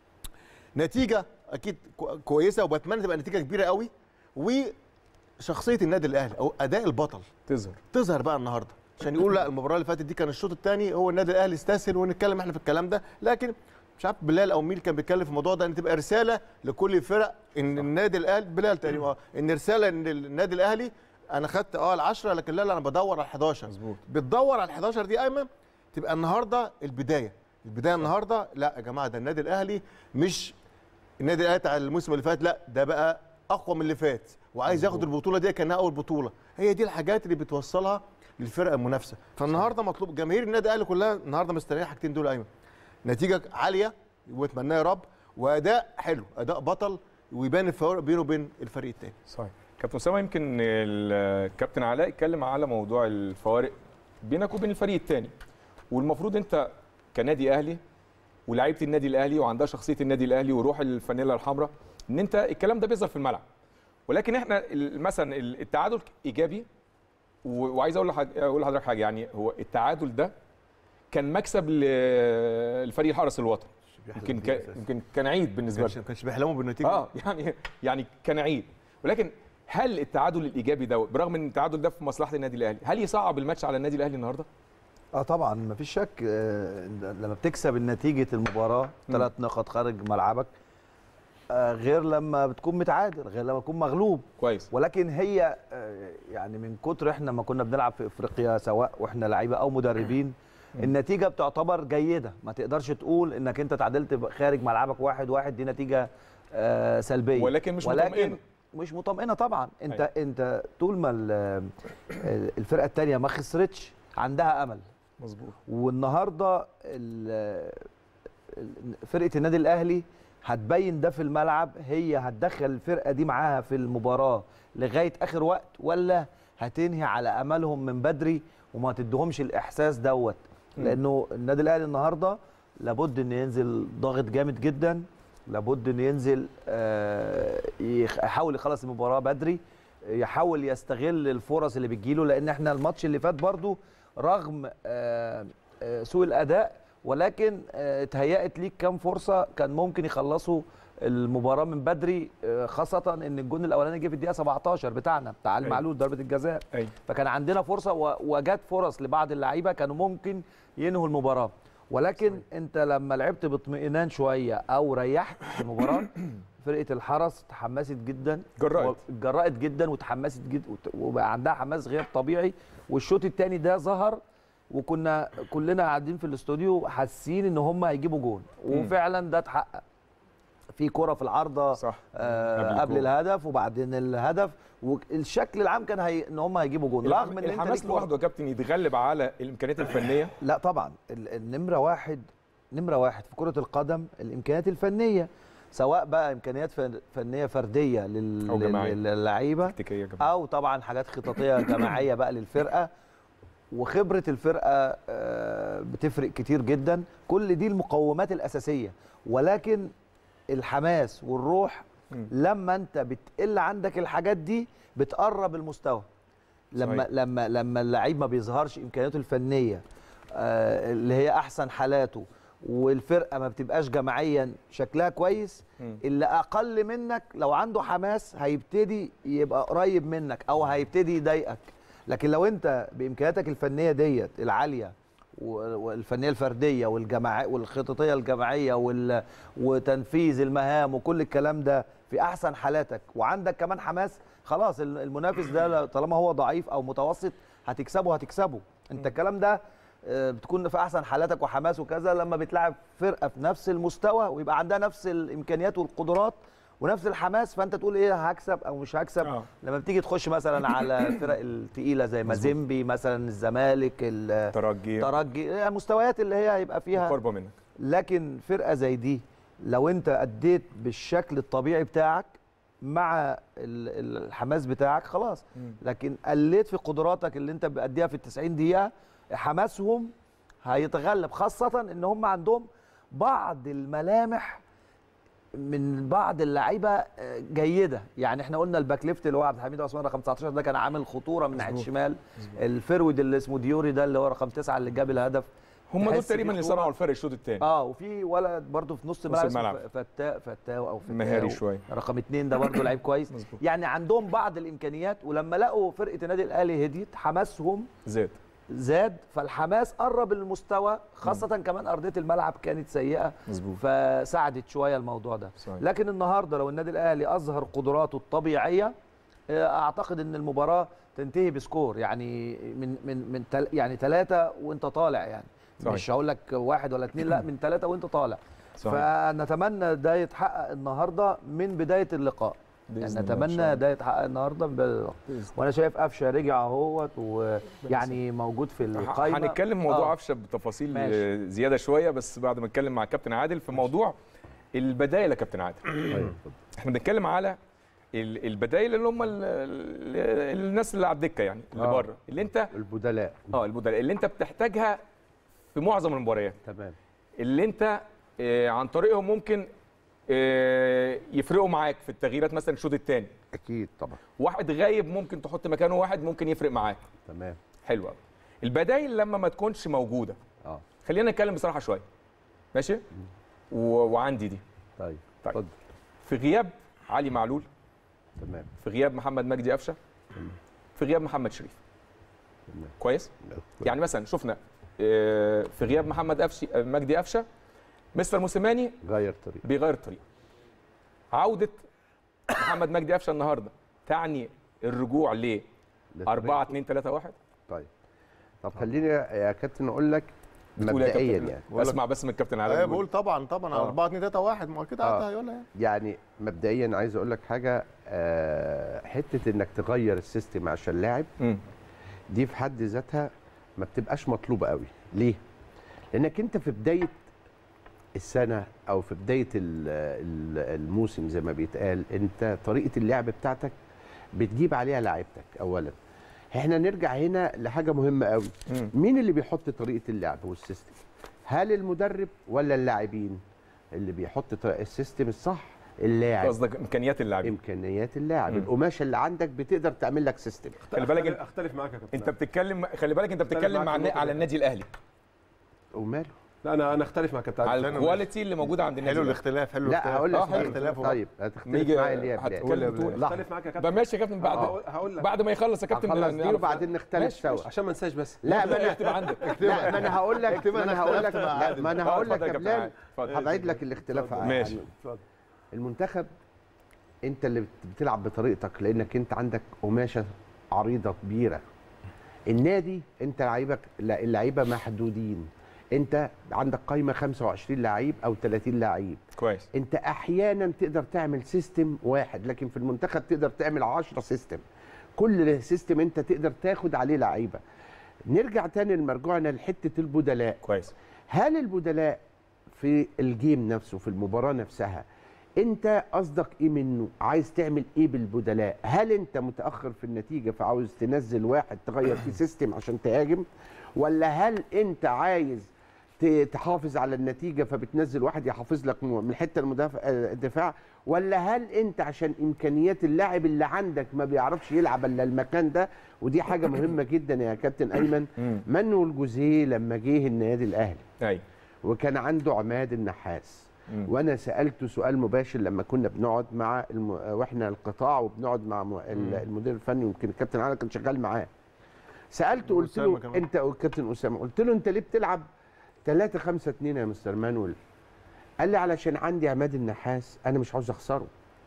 Speaker 3: نتيجه اكيد كو- كويسه وبتمنى تبقى نتيجه كبيره قوي وشخصيه النادي الاهلي او اداء البطل
Speaker 1: تظهر
Speaker 3: تظهر بقى النهارده عشان يقول لا المباراه اللي فاتت دي كان الشوط الثاني هو النادي الاهلي استسهل ونتكلم احنا في الكلام ده لكن مش عارف بلال او مين كان بيتكلم في الموضوع ده ان تبقى رساله لكل الفرق ان النادي الاهلي بلال تقريبا آه، ان رساله ان النادي الاهلي انا خدت اه ال10 لكن لا لا انا بدور على ال11
Speaker 1: مظبوط
Speaker 3: بتدور على ال11 دي ايمن تبقى النهارده البدايه البدايه النهارده لا يا جماعه ده النادي الاهلي مش النادي الاهلي بتاع الموسم اللي فات لا ده بقى اقوى من اللي فات وعايز ياخد البطوله دي كانها اول بطوله هي دي الحاجات اللي بتوصلها للفرقه المنافسه فالنهارده مطلوب جماهير النادي الاهلي كلها النهارده مستنيه حاجتين دول ايمن نتيجه عاليه واتمناها يا رب واداء حلو اداء بطل ويبان الفوارق بينه وبين الفريق الثاني
Speaker 1: صحيح كابتن اسامه يمكن الكابتن علاء اتكلم على موضوع الفوارق بينك وبين الفريق الثاني والمفروض انت كنادي اهلي ولاعيبه النادي الاهلي وعندها شخصيه النادي الاهلي وروح الفانيلا الحمراء ان انت الكلام ده بيظهر في الملعب ولكن احنا ال- مثلا ال- التعادل ايجابي و- وعايز اقول لحضرتك اقول لحضرتك حاجه يعني هو التعادل ده كان مكسب ل- لفريق الحرس الوطني يمكن كان يمكن كان عيد بالنسبه
Speaker 3: ما
Speaker 1: له
Speaker 3: كانش بيحلموا بالنتيجه
Speaker 1: اه يعني يعني كان عيد ولكن هل التعادل الايجابي ده برغم ان التعادل ده في مصلحه النادي الاهلي هل يصعب الماتش على النادي الاهلي النهارده
Speaker 4: اه طبعا مفيش شك آه، لما بتكسب نتيجه المباراه ثلاث نقط خارج ملعبك آه، غير لما بتكون متعادل غير لما تكون مغلوب
Speaker 1: كويس
Speaker 4: ولكن هي آه، يعني من كتر احنا ما كنا بنلعب في افريقيا سواء واحنا لعيبه او مدربين النتيجه بتعتبر جيده ما تقدرش تقول انك انت تعادلت خارج ملعبك واحد واحد دي نتيجه آه، سلبيه
Speaker 1: ولكن مش
Speaker 4: ولكن
Speaker 1: مطمئنة.
Speaker 4: مش مطمئنه طبعا انت
Speaker 1: أيوة.
Speaker 4: انت طول ما ال- الفرقه الثانيه ما خسرتش عندها امل
Speaker 1: مظبوط
Speaker 4: والنهارده ال- ال- فرقه النادي الاهلي هتبين ده في الملعب هي هتدخل الفرقه دي معاها في المباراه لغايه اخر وقت ولا هتنهي على املهم من بدري وما تديهمش الاحساس دوت
Speaker 1: مم.
Speaker 4: لانه النادي الاهلي النهارده لابد ان ينزل ضاغط جامد جدا لابد ان ينزل آه، يخ- يحاول يخلص المباراه بدري يحاول يستغل الفرص اللي بتجيله لان احنا الماتش اللي فات برضو رغم آه، آه، سوء الاداء ولكن آه، اتهيأت ليك كام فرصه كان ممكن يخلصوا المباراه من بدري آه، خاصه ان الجون الاولاني جه في الدقيقه 17 بتاعنا بتاع علي
Speaker 1: أيوة.
Speaker 4: معلول ضربه الجزاء
Speaker 1: ايوه
Speaker 4: فكان عندنا فرصه و- وجات فرص لبعض اللعيبه كانوا ممكن ينهوا المباراه ولكن صحيح. انت لما لعبت باطمئنان شويه او ريحت في المباراه فرقه الحرس تحمست جدا
Speaker 1: جرأت.
Speaker 4: جرأت جدا وتحمست جدا وت- وبقى عندها حماس غير طبيعي والشوط الثاني ده ظهر وكنا كلنا قاعدين في الاستوديو حاسين ان هم هيجيبوا جون وفعلا ده اتحقق في كرة في العارضة
Speaker 1: صح
Speaker 4: آه
Speaker 1: قبل
Speaker 4: قبل
Speaker 1: الجون.
Speaker 4: الهدف وبعدين الهدف والشكل العام كان هي ان هم هيجيبوا جون
Speaker 1: الحم-
Speaker 4: رغم ان انت
Speaker 1: الحماس
Speaker 4: ليك فرصة.
Speaker 1: لوحده يا كابتن يتغلب على الامكانيات الفنيه
Speaker 4: لا طبعا ال- النمره واحد نمره واحد في كره القدم الامكانيات الفنيه سواء بقى امكانيات فن- فنيه فرديه لل-
Speaker 1: أو جماعية.
Speaker 4: لل- للعيبه
Speaker 1: تكتيكيه كمان
Speaker 4: او طبعا حاجات خططيه جماعيه بقى للفرقه وخبره الفرقه آه، بتفرق كتير جدا كل دي المقومات الاساسيه ولكن الحماس والروح
Speaker 1: مم.
Speaker 4: لما انت بتقل عندك الحاجات دي بتقرب المستوى لما
Speaker 1: صحيح.
Speaker 4: لما لما اللعيب ما بيظهرش امكانياته الفنيه آه، اللي هي احسن حالاته والفرقه ما بتبقاش جماعيا شكلها كويس
Speaker 1: مم.
Speaker 4: اللي اقل منك لو عنده حماس هيبتدي يبقى قريب منك او هيبتدي يضايقك لكن لو انت بامكانياتك الفنيه ديت العاليه و- والفنيه الفرديه والجماعيه والخططيه الجماعيه وال... وتنفيذ المهام وكل الكلام ده في احسن حالاتك وعندك كمان حماس خلاص ال- المنافس ده طالما هو ضعيف او متوسط هتكسبه هتكسبه انت الكلام ده آه، بتكون في احسن حالاتك وحماس وكذا لما بتلعب فرقه في نفس المستوى ويبقى عندها نفس الامكانيات والقدرات ونفس الحماس فانت تقول ايه هكسب او مش هكسب
Speaker 1: آه.
Speaker 4: لما بتيجي تخش مثلا على الفرق التقيله زي مازيمبي مثلا الزمالك ال-
Speaker 1: ترجي
Speaker 4: الترجي المستويات اللي هي هيبقى فيها
Speaker 1: قربه منك
Speaker 4: لكن فرقه زي دي لو انت اديت بالشكل الطبيعي بتاعك مع ال- ال- الحماس بتاعك خلاص
Speaker 1: مم.
Speaker 4: لكن قلت في قدراتك اللي انت بتأديها في ال 90 دقيقه حماسهم هيتغلب خاصه ان هم عندهم بعض الملامح من بعض اللعيبه آه، جيده يعني احنا قلنا الباك ليفت اللي هو عبد الحميد عثمان رقم 19 ده كان عامل خطوره من ناحيه
Speaker 1: مظبوط.
Speaker 4: الشمال الفرويد اللي اسمه ديوري ده اللي هو رقم 9 اللي جاب الهدف
Speaker 1: هم دول
Speaker 4: تحس
Speaker 1: تقريبا
Speaker 4: في
Speaker 1: اللي
Speaker 4: خطورة.
Speaker 1: صنعوا الفرق الشوط الثاني
Speaker 4: اه وفي ولد برضه في نص الملعب اسمه
Speaker 1: الملعب.
Speaker 4: ف- فتاو فتاو او فتاو
Speaker 1: مهاري شوية.
Speaker 4: رقم اتنين ده برضه لعيب كويس
Speaker 1: مظبوط.
Speaker 4: يعني عندهم بعض الامكانيات ولما لقوا فرقه النادي الاهلي هديت حماسهم
Speaker 1: زاد
Speaker 4: زاد فالحماس قرب المستوى خاصه كمان ارضيه الملعب كانت سيئه
Speaker 1: مظبوط
Speaker 4: فساعدت شويه الموضوع ده
Speaker 1: صحيح.
Speaker 4: لكن النهارده لو النادي الاهلي اظهر قدراته الطبيعيه آه، اعتقد ان المباراه تنتهي بسكور يعني من من من تل يعني ثلاثه وانت طالع يعني
Speaker 1: صحيح.
Speaker 4: مش هقول لك واحد ولا اثنين لا من ثلاثه وانت طالع
Speaker 1: صحيح.
Speaker 4: فنتمنى ده يتحقق النهارده من بدايه اللقاء يعني
Speaker 1: بإذن الله إن شاء
Speaker 4: نتمنى
Speaker 1: الله.
Speaker 4: ده يتحقق النهارده من بدايه اللقاء
Speaker 1: بإذن
Speaker 4: وانا شايف قفشه رجع اهوت ويعني موجود في القائمه
Speaker 1: هنتكلم موضوع
Speaker 4: آه.
Speaker 1: قفشه بتفاصيل
Speaker 4: ماشي.
Speaker 1: آه، زياده شويه بس بعد ما نتكلم مع الكابتن عادل في موضوع البدايل يا كابتن عادل
Speaker 5: ايوه اتفضل.
Speaker 1: احنا بنتكلم على ال- البدايل اللي هم ال- ال- الناس اللي على الدكه يعني اللي
Speaker 5: آه.
Speaker 1: بره اللي انت
Speaker 5: البدلاء
Speaker 1: اه البدلاء اللي انت بتحتاجها في معظم المباريات
Speaker 5: تمام
Speaker 1: اللي انت آه، عن طريقهم ممكن آه، يفرقوا معاك في التغييرات مثلا الشوط الثاني
Speaker 5: اكيد طبعا
Speaker 1: واحد غايب ممكن تحط مكانه واحد ممكن يفرق معاك
Speaker 5: تمام
Speaker 1: حلو قوي البدايل لما ما تكونش موجوده
Speaker 5: اه
Speaker 1: خلينا نتكلم بصراحه شويه ماشي و... وعندي دي
Speaker 5: طيب
Speaker 1: طيب.
Speaker 5: اتفضل
Speaker 1: في غياب علي معلول
Speaker 5: تمام
Speaker 1: في غياب محمد مجدي قفشه في غياب محمد شريف
Speaker 5: تمام.
Speaker 1: كويس يعني مثلا شفنا آه، في غياب محمد قفشه مجدي قفشه مستر موسيماني
Speaker 5: غير طريق
Speaker 1: بيغير الطريقه عوده محمد مجدي قفشه النهارده تعني الرجوع ل 4 2 3 1
Speaker 5: طيب طب خليني يا كابتن اقول لك
Speaker 1: بتقول إيه يا
Speaker 5: مبدئيا
Speaker 1: كابتن؟
Speaker 5: يعني
Speaker 1: اسمع بس من الكابتن علاء
Speaker 3: ايوه
Speaker 1: بيقول.
Speaker 3: بقول طبعا طبعا
Speaker 5: آه.
Speaker 3: 4 2 3 1 ما هو كده
Speaker 5: آه.
Speaker 3: عدى هيقولها يعني.
Speaker 5: يعني مبدئيا عايز اقول لك حاجه آه، حته انك تغير السيستم عشان لاعب
Speaker 1: مم.
Speaker 5: دي في حد ذاتها ما بتبقاش مطلوبه قوي ليه لانك انت في بدايه السنه او في بدايه ال- ال- الموسم زي ما بيتقال انت طريقه اللعب بتاعتك بتجيب عليها لعيبتك اولا احنا نرجع هنا لحاجه مهمه قوي
Speaker 1: مم.
Speaker 5: مين اللي بيحط طريقه اللعب والسيستم هل المدرب ولا اللاعبين اللي بيحط طريقة السيستم الصح اللاعب
Speaker 1: قصدك امكانيات اللاعبين
Speaker 5: امكانيات اللاعب
Speaker 1: مم.
Speaker 5: القماشه اللي عندك بتقدر تعمل لك سيستم
Speaker 1: خلي بالك
Speaker 6: أختلف-
Speaker 1: انت-
Speaker 6: اختلف معاك يا كابتن
Speaker 1: انت بتتكلم خلي بالك انت
Speaker 6: أختلف
Speaker 1: بتتكلم
Speaker 6: معاك
Speaker 1: مع
Speaker 6: في
Speaker 1: النا-
Speaker 6: النقطة
Speaker 1: على
Speaker 6: دي.
Speaker 1: النادي الاهلي
Speaker 5: وماله
Speaker 6: لا انا انا اختلف معاك يا كابتن
Speaker 1: على
Speaker 6: عادل.
Speaker 1: الكواليتي اللي موجوده عند النادي
Speaker 3: حلو
Speaker 1: الأهلي.
Speaker 3: الاختلاف حلو
Speaker 5: لا
Speaker 3: الاختلاف.
Speaker 5: هقول
Speaker 1: آه،
Speaker 5: لك
Speaker 1: حلو.
Speaker 3: اختلافه
Speaker 5: طيب هتختلف
Speaker 1: نيجي
Speaker 5: معايا ليه يا
Speaker 1: هتتكلم
Speaker 5: بلال
Speaker 1: بتقول.
Speaker 5: لحظة.
Speaker 6: اختلف معاك يا
Speaker 1: بقى
Speaker 6: كابتن
Speaker 1: ماشي يا كابتن بعد
Speaker 6: هقول- هقول لك
Speaker 1: بعد ما يخلص يا كابتن
Speaker 5: هخلص دي
Speaker 1: نعرف.
Speaker 5: وبعدين نختلف
Speaker 1: ماشي،
Speaker 5: سوا
Speaker 1: ماشي.
Speaker 6: عشان ما انساش بس
Speaker 5: لا ما انا
Speaker 1: اكتب عندك
Speaker 5: لا ما انا هقول لك
Speaker 3: اكتب
Speaker 5: ما
Speaker 3: أنا
Speaker 5: انا هقول لك
Speaker 3: اختلفت مع
Speaker 5: لا
Speaker 3: عادل.
Speaker 5: ما انا
Speaker 1: آه،
Speaker 5: هقول لك
Speaker 1: اتفضل
Speaker 5: يا
Speaker 1: كابتن
Speaker 5: بلال
Speaker 1: عادل، اتفضل.
Speaker 5: هبعد لك الاختلاف
Speaker 1: ماشي.
Speaker 5: عنه.
Speaker 6: اتفضل.
Speaker 5: المنتخب انت اللي بت- بتلعب بطريقتك لانك انت عندك قماشه عريضه كبيره النادي انت لعيبك لا اللعيبه محدودين انت عندك قايمه 25 لعيب او 30 لعيب
Speaker 1: كويس
Speaker 5: انت احيانا تقدر تعمل سيستم واحد لكن في المنتخب تقدر تعمل 10 سيستم كل سيستم انت تقدر تاخد عليه لعيبه نرجع تاني لمرجوعنا لحته البدلاء
Speaker 1: كويس
Speaker 5: هل البدلاء في الجيم نفسه في المباراه نفسها انت قصدك ايه منه عايز تعمل ايه بالبدلاء هل انت متاخر في النتيجه فعاوز تنزل واحد تغير فيه سيستم عشان تهاجم ولا هل انت عايز ت- تحافظ على النتيجه فبتنزل واحد يحافظ لك من من الحته المدافع آه، الدفاع ولا هل انت عشان امكانيات اللاعب اللي عندك ما بيعرفش يلعب الا المكان ده ودي حاجه مهمه جدا يا كابتن ايمن
Speaker 1: مم.
Speaker 5: منو الجوزيه لما جه النادي الاهلي
Speaker 1: ايوه
Speaker 5: وكان عنده عماد النحاس
Speaker 1: مم.
Speaker 5: وانا سالته سؤال مباشر لما كنا بنقعد مع الم... واحنا القطاع وبنقعد مع م... ال- المدير الفني يمكن الكابتن علي كان شغال معاه سالته قلت
Speaker 3: وأسامة
Speaker 5: له
Speaker 3: كمان.
Speaker 5: انت والكابتن اسامه قلت له انت ليه بتلعب 3 5 2 يا مستر مانويل قال لي علشان عندي عماد النحاس انا مش عاوز اخسره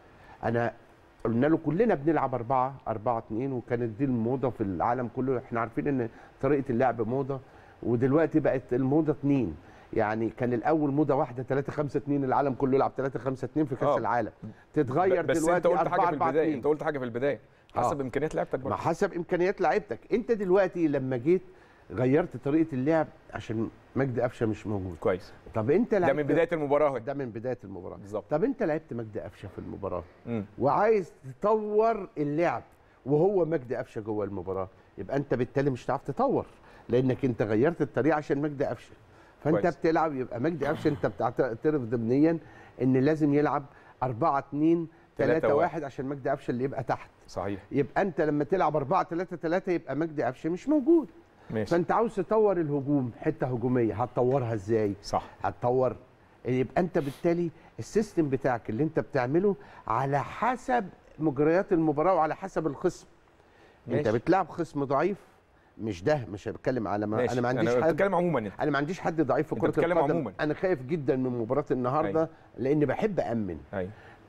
Speaker 5: انا قلنا له كلنا بنلعب 4 4 2 وكانت دي الموضه في العالم كله احنا عارفين ان طريقه اللعب موضه ودلوقتي بقت الموضه 2 يعني كان الاول موضه واحده 3 5 2 العالم كله يلعب 3 5 2 في كاس
Speaker 1: آه.
Speaker 5: العالم تتغير
Speaker 1: بس
Speaker 5: دلوقتي
Speaker 1: انت قلت
Speaker 5: 4
Speaker 1: حاجه في
Speaker 5: 4
Speaker 1: البدايه
Speaker 5: 2
Speaker 1: انت قلت حاجه في البدايه حسب
Speaker 5: آه.
Speaker 1: امكانيات لعبتك
Speaker 5: ما
Speaker 1: برضه
Speaker 5: حسب امكانيات لعيبتك انت دلوقتي لما جيت غيرت طريقه اللعب عشان مجدي قفشه مش موجود
Speaker 1: كويس
Speaker 5: طب انت
Speaker 1: ده
Speaker 5: لعبت
Speaker 1: من بدايه المباراه اهي.
Speaker 5: ده من بدايه المباراه
Speaker 1: بالظبط.
Speaker 5: طب انت لعبت مجدي قفشه في المباراه
Speaker 1: مم.
Speaker 5: وعايز تطور اللعب وهو مجدي قفشه جوه المباراه يبقى انت بالتالي مش هتعرف تطور لانك انت غيرت الطريقه عشان مجدي قفشه فانت
Speaker 1: كويس.
Speaker 5: بتلعب يبقى مجدي قفشه انت بتعترف ضمنيا ان لازم يلعب 4 2
Speaker 1: تلاتة
Speaker 5: 3
Speaker 1: واحد.
Speaker 5: 1 عشان مجدي قفشه اللي يبقى تحت
Speaker 1: صحيح
Speaker 5: يبقى انت لما تلعب 4 3 3 يبقى مجدي قفشه مش موجود
Speaker 1: ماشي
Speaker 5: فانت عاوز تطور الهجوم حته هجوميه هتطورها ازاي
Speaker 1: صح
Speaker 5: هتطور يبقى انت بالتالي السيستم بتاعك اللي انت بتعمله على حسب مجريات المباراه وعلى حسب الخصم انت
Speaker 1: ماشي.
Speaker 5: بتلعب خصم ضعيف مش ده مش بتكلم على ما
Speaker 1: ماشي
Speaker 5: انا ما عنديش
Speaker 1: انا
Speaker 5: حد
Speaker 1: بتكلم عموما انت
Speaker 5: انا ما عنديش حد ضعيف في
Speaker 1: انت
Speaker 5: كره
Speaker 1: بتتكلم
Speaker 5: القدم
Speaker 1: عموما.
Speaker 5: انا خايف جدا من مباراه النهارده
Speaker 1: أيوة.
Speaker 5: لان بحب امن
Speaker 1: ايوه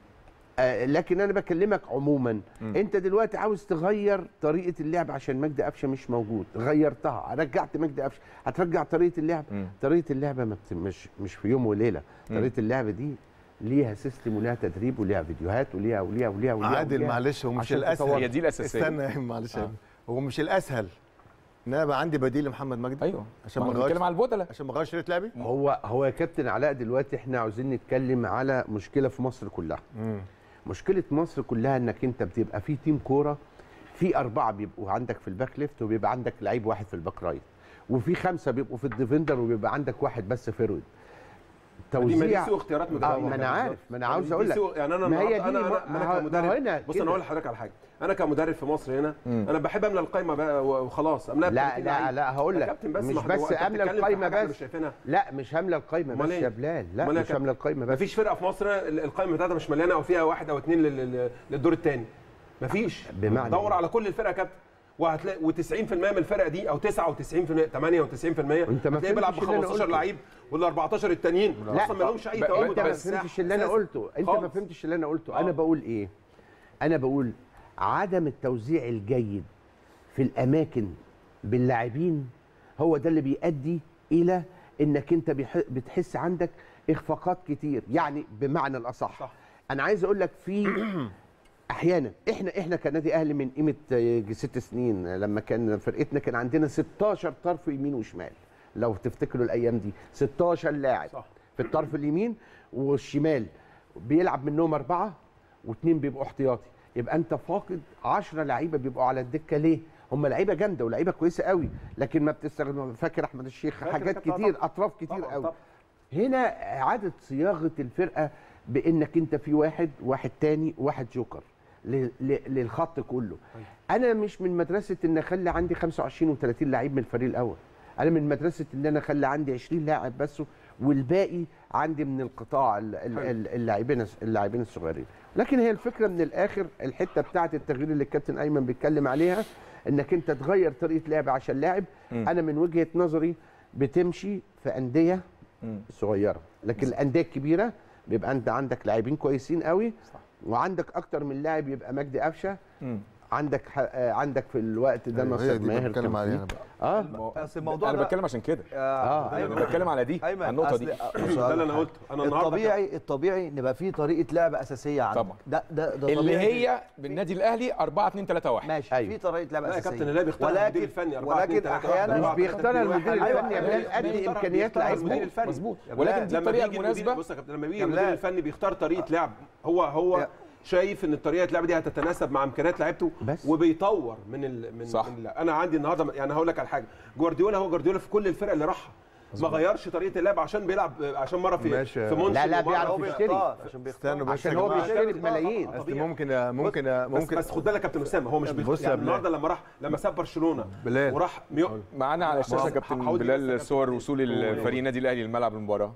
Speaker 5: آه لكن انا بكلمك عموما
Speaker 1: مم.
Speaker 5: انت دلوقتي عاوز تغير طريقه اللعب عشان مجدي قفشه مش موجود غيرتها رجعت مجدي قفشه هترجع طريقه اللعب
Speaker 1: مم.
Speaker 5: طريقه اللعبه ما بت... مش مش في يوم وليله
Speaker 1: مم.
Speaker 5: طريقه اللعب دي ليها سيستم وليها تدريب وليها فيديوهات وليها وليها وليها وليها
Speaker 3: عادل
Speaker 5: وليها
Speaker 3: معلش هو مش
Speaker 5: عشان
Speaker 3: الاسهل
Speaker 5: تطور.
Speaker 1: هي دي الاساسيه
Speaker 3: استنى يا إيهاب، معلش
Speaker 1: آه.
Speaker 3: هو مش الاسهل ان انا بقى عندي بديل لمحمد مجدي
Speaker 1: ايوه
Speaker 3: عشان
Speaker 1: ما
Speaker 3: ما
Speaker 1: احنا بنتكلم
Speaker 3: نغيرش
Speaker 1: على البدله
Speaker 3: عشان ما اغيرش شريط لعبي
Speaker 5: هو هو يا كابتن علاء دلوقتي احنا عاوزين نتكلم على مشكله في مصر كلها
Speaker 3: مم.
Speaker 5: مشكله مصر كلها انك انت بتبقى في تيم كوره في اربعه بيبقوا عندك في الباك ليفت وبيبقى عندك لعيب واحد في الباك رايت وفي خمسه بيبقوا في الديفندر وبيبقى عندك واحد بس فيرود
Speaker 6: دي ما دي
Speaker 5: توزيع
Speaker 6: سوء اختيارات
Speaker 5: اه
Speaker 6: مدربين
Speaker 5: ما انا عارف ما انا عاوز
Speaker 6: دي
Speaker 5: اقول لك
Speaker 6: سوء- يعني انا
Speaker 5: ما هي
Speaker 6: النهارده
Speaker 5: دي
Speaker 6: انا
Speaker 5: ما-
Speaker 6: انا,
Speaker 5: ما
Speaker 6: أنا
Speaker 5: هو-
Speaker 6: كمدرب
Speaker 5: ما هو هنا
Speaker 6: بص
Speaker 5: كده.
Speaker 6: انا اقول لحضرتك على حاجه انا كمدرب في مصر هنا انا بحب املى القايمه بقى وخلاص املاها ب
Speaker 5: لا
Speaker 6: 30
Speaker 5: لا
Speaker 6: لعيب.
Speaker 5: لا هقول
Speaker 6: يا
Speaker 5: لك
Speaker 6: كابتن بس
Speaker 5: مش
Speaker 6: ما هو
Speaker 5: بس
Speaker 6: أنت
Speaker 5: املى
Speaker 6: بتتكلم في
Speaker 5: القايمه
Speaker 6: حاجة أنا
Speaker 5: بس
Speaker 6: مش شايفينها
Speaker 5: لا مش هامله القايمه
Speaker 6: أمال
Speaker 5: بس
Speaker 6: إيه؟
Speaker 5: يا بلال لا
Speaker 6: أمال إيه يا
Speaker 5: مش
Speaker 6: كابتن؟
Speaker 5: هامله القايمه بس
Speaker 6: مفيش فرقه في مصر ال- القايمه بتاعتها مش مليانه او فيها واحد او اثنين للدور الثاني مفيش
Speaker 5: بمعنى
Speaker 6: دور
Speaker 5: إيه؟
Speaker 6: على كل الفرقه يا كابتن وهتلاقي و90% من الفرقه دي او 99% 98%
Speaker 5: أنت ما
Speaker 6: هتلاقيه بيلعب ب
Speaker 5: فهمتش اللي أنا
Speaker 6: 15
Speaker 5: قلته.
Speaker 6: لعيب وال 14 التانيين
Speaker 5: لا.
Speaker 6: اصلا ما لهمش اي
Speaker 1: ب-
Speaker 6: تواجد
Speaker 5: انت ما
Speaker 6: على الساحة
Speaker 5: فهمتش اللي انا
Speaker 6: أساساً.
Speaker 5: قلته انت ما
Speaker 6: خالص.
Speaker 5: فهمتش اللي انا قلته
Speaker 6: آه.
Speaker 5: انا بقول ايه انا بقول عدم التوزيع الجيد في الاماكن باللاعبين هو ده اللي بيؤدي الى انك انت بيح- بتحس عندك اخفاقات كتير يعني بمعنى الاصح
Speaker 6: صح.
Speaker 5: انا عايز اقول لك في احيانا احنا احنا كنادي اهلي من قيمه يجي ست سنين لما كان فرقتنا كان عندنا 16 طرف يمين وشمال لو تفتكروا الايام دي 16 لاعب
Speaker 6: صح.
Speaker 5: في الطرف اليمين والشمال بيلعب منهم اربعه واثنين بيبقوا احتياطي يبقى انت فاقد 10 لعيبه بيبقوا على الدكه ليه؟ هم لعيبه جامده ولعيبه كويسه قوي لكن ما بتستخدم فاكر احمد الشيخ
Speaker 6: فاكر
Speaker 5: حاجات
Speaker 6: كابتن
Speaker 5: كتير
Speaker 6: طبعاً.
Speaker 5: اطراف كتير
Speaker 6: طبعاً،
Speaker 5: قوي
Speaker 6: طبعاً.
Speaker 5: هنا اعاده صياغه الفرقه بانك انت في واحد واحد تاني واحد جوكر ل- ل- للخط كله انا مش من مدرسه ان اخلي عندي 25 و30 لعيب من الفريق الاول انا من مدرسه ان انا اخلي عندي 20 لاعب بس والباقي عندي من القطاع ال- ال-
Speaker 6: حلو.
Speaker 5: ال- اللاعبين اللاعبين الصغيرين لكن هي الفكره من الاخر الحته بتاعه التغيير اللي الكابتن ايمن بيتكلم عليها انك انت تغير طريقه لعب عشان لاعب انا من وجهه نظري بتمشي في انديه صغيره لكن الانديه الكبيره بيبقى انت عندك لاعبين كويسين قوي
Speaker 1: صح.
Speaker 5: وعندك اكتر من لاعب يبقى مجدي قفشه
Speaker 1: مم.
Speaker 5: عندك ح- آه، عندك في الوقت ده
Speaker 3: هي
Speaker 5: ناصر
Speaker 3: دي
Speaker 5: ماهر
Speaker 3: بتكلم
Speaker 5: كان
Speaker 3: عليها
Speaker 5: فيه.
Speaker 3: انا بقى
Speaker 5: اه
Speaker 1: ما هو-
Speaker 4: بس الموضوع
Speaker 1: انا
Speaker 4: ده-
Speaker 1: بتكلم عشان كده
Speaker 5: آه.
Speaker 1: انا بتكلم على دي
Speaker 4: ايمن
Speaker 1: على النقطه
Speaker 4: أصل-
Speaker 1: دي
Speaker 4: أصل
Speaker 6: ده اللي
Speaker 4: أقول
Speaker 6: انا
Speaker 4: لك
Speaker 6: قلته انا النهارده
Speaker 4: الطبيعي الطبيعي نبقى في طريقه لعب اساسيه عندك
Speaker 1: طبعا.
Speaker 4: ده ده ده
Speaker 1: اللي
Speaker 4: طبيعي
Speaker 1: هي بالنادي الاهلي 4 2 3 1
Speaker 4: ماشي
Speaker 5: أيوة.
Speaker 4: في طريقه لعب
Speaker 6: لا يا
Speaker 4: اساسيه
Speaker 6: كابتن لا بيختار المدير الفني 4
Speaker 4: ولكن
Speaker 6: 2 3
Speaker 4: احيانا
Speaker 5: مش بيختارها المدير
Speaker 4: أيوة،
Speaker 5: الفني يا
Speaker 4: أيوة،
Speaker 5: بلال قد
Speaker 6: بيختار-
Speaker 5: امكانيات
Speaker 6: بيختار
Speaker 5: لعيب
Speaker 6: المدير الفني
Speaker 1: مظبوط
Speaker 4: يا
Speaker 1: ولكن
Speaker 4: بلال،
Speaker 1: دي
Speaker 6: لما
Speaker 1: الطريقه
Speaker 6: بيجي المدير
Speaker 1: المناسبه
Speaker 6: بص يا كابتن لما بيجي
Speaker 4: يا
Speaker 6: المدير
Speaker 4: بلال.
Speaker 6: الفني بيختار طريقه لعب هو هو
Speaker 4: يا-
Speaker 6: شايف ان طريقه اللعب دي هتتناسب مع امكانيات لعيبته
Speaker 5: بس.
Speaker 6: وبيطور من ال من,
Speaker 1: صح.
Speaker 6: من اللعب. انا عندي النهارده يعني هقول لك على حاجه جوارديولا هو جوارديولا في كل الفرق اللي راحها ما غيرش طريقه اللعب عشان بيلعب عشان مره في
Speaker 3: ماشي.
Speaker 6: في مونشن
Speaker 5: لا، لا،
Speaker 6: ومرة
Speaker 5: بيعرف
Speaker 4: هو
Speaker 6: في-
Speaker 5: يشتري.
Speaker 4: بيختار عشان بيختار
Speaker 3: استنوا بس
Speaker 5: عشان
Speaker 3: يا
Speaker 5: هو
Speaker 3: جماعة.
Speaker 5: بيشتري بملايين
Speaker 6: طبيعي.
Speaker 3: اصل ممكن ممكن
Speaker 6: بس,
Speaker 3: ممكن
Speaker 6: بس خد بالك يا كابتن اسامه هو مش
Speaker 3: بص
Speaker 6: بيختار
Speaker 3: يا
Speaker 6: يعني
Speaker 3: بلال.
Speaker 6: النهارده لما راح لما ساب برشلونه
Speaker 3: بلال.
Speaker 6: وراح ميو...
Speaker 1: معانا على الشاشه
Speaker 6: ما-
Speaker 1: كابتن
Speaker 6: هقول دي بس يا
Speaker 1: بلال
Speaker 6: كابتن
Speaker 1: صور
Speaker 6: بلال.
Speaker 1: وصول
Speaker 6: هو-
Speaker 1: الفريق النادي الاهلي لملعب المباراه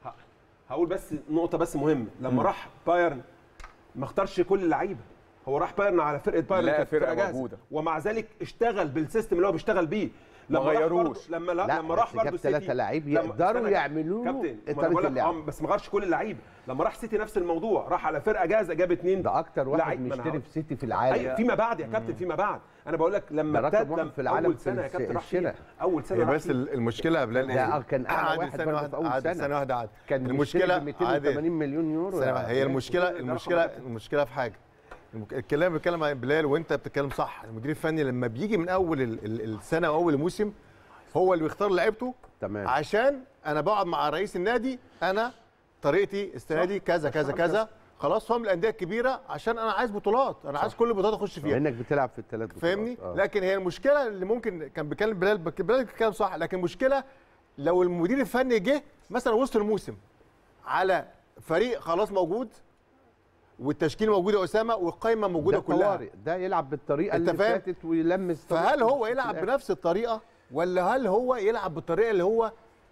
Speaker 6: هقول بس نقطه بس مهمه لما راح بايرن ما اختارش كل اللعيبه هو راح بايرن على فرقه بايرن
Speaker 1: لقى
Speaker 6: كانت
Speaker 1: فرقة
Speaker 6: جاهزة.
Speaker 1: موجودة.
Speaker 6: ومع ذلك اشتغل بالسيستم اللي هو بيشتغل بيه
Speaker 1: ما
Speaker 6: لما راح
Speaker 1: غيروش.
Speaker 6: برضه- لما لا,
Speaker 5: لا
Speaker 6: لما راح
Speaker 5: بس جاب
Speaker 6: برضه
Speaker 5: ثلاثة
Speaker 6: سيتي
Speaker 5: لعيب
Speaker 6: لما-
Speaker 5: يقدروا
Speaker 6: استنى يا
Speaker 5: يعملوا له
Speaker 6: كابتن ما أنا
Speaker 5: طريقة
Speaker 6: بقول لك
Speaker 5: اللعب.
Speaker 6: آه، بس ما غيرش كل اللعيبه لما راح سيتي نفس الموضوع راح على فرقه جاهزه جاب اثنين
Speaker 5: ده اكتر واحد مشتري في سيتي في العالم
Speaker 6: ايوه فيما بعد يا كابتن فيما بعد انا بقول لك لما
Speaker 5: ده رقم
Speaker 6: ابتدى-
Speaker 5: واحد في العالم
Speaker 6: اول
Speaker 5: في
Speaker 6: سنه يا
Speaker 5: الس-
Speaker 6: كابتن راح فيها.
Speaker 5: الشراء.
Speaker 6: اول سنه
Speaker 3: هي
Speaker 6: راح
Speaker 3: بس
Speaker 6: فيها.
Speaker 3: ال- المشكله يا بلال
Speaker 5: ده
Speaker 3: ايه؟
Speaker 5: كان أعلى
Speaker 3: عادل،
Speaker 5: واحد
Speaker 3: ثانية
Speaker 5: برضه
Speaker 3: واحدة،
Speaker 5: في أول
Speaker 3: عادل،
Speaker 5: سنة.
Speaker 3: ثانية واحدة عادل
Speaker 5: كان
Speaker 3: المشكله
Speaker 5: مشتري ب
Speaker 3: عادل
Speaker 5: 280 مليون يورو
Speaker 3: ثانية
Speaker 5: يا
Speaker 3: واحدة. هي
Speaker 5: بلال.
Speaker 3: المشكله
Speaker 6: ده
Speaker 3: المشكله
Speaker 6: رقم
Speaker 3: المشكله في حاجه المك- الكلام اللي بيتكلم عن بلال وانت بتتكلم صح المدير الفني لما بيجي من اول ال- ال- السنه او اول الموسم هو اللي بيختار لعيبته
Speaker 5: تمام
Speaker 3: عشان انا بقعد مع رئيس النادي انا طريقتي السنه دي كذا كذا كذا خلاص هو من الانديه الكبيره عشان انا عايز بطولات انا عايز كل البطولات اخش فيها
Speaker 5: لانك بتلعب في الثلاث
Speaker 3: فاهمني لكن هي المشكله اللي ممكن كان بيتكلم بلال بك- بلال بيتكلم صح لكن المشكله لو المدير الفني جه مثلا وسط الموسم على فريق خلاص موجود والتشكيل موجود يا اسامه والقايمه موجوده
Speaker 5: ده
Speaker 3: كلها
Speaker 5: طوارئ ده يلعب بالطريقه
Speaker 3: أنت
Speaker 5: اللي
Speaker 3: فاهم؟
Speaker 5: فاتت ويلمس
Speaker 3: فهل
Speaker 5: طريقته
Speaker 3: هو
Speaker 5: في
Speaker 3: يلعب
Speaker 5: الآخر.
Speaker 3: بنفس الطريقه ولا هل هو يلعب بالطريقه اللي هو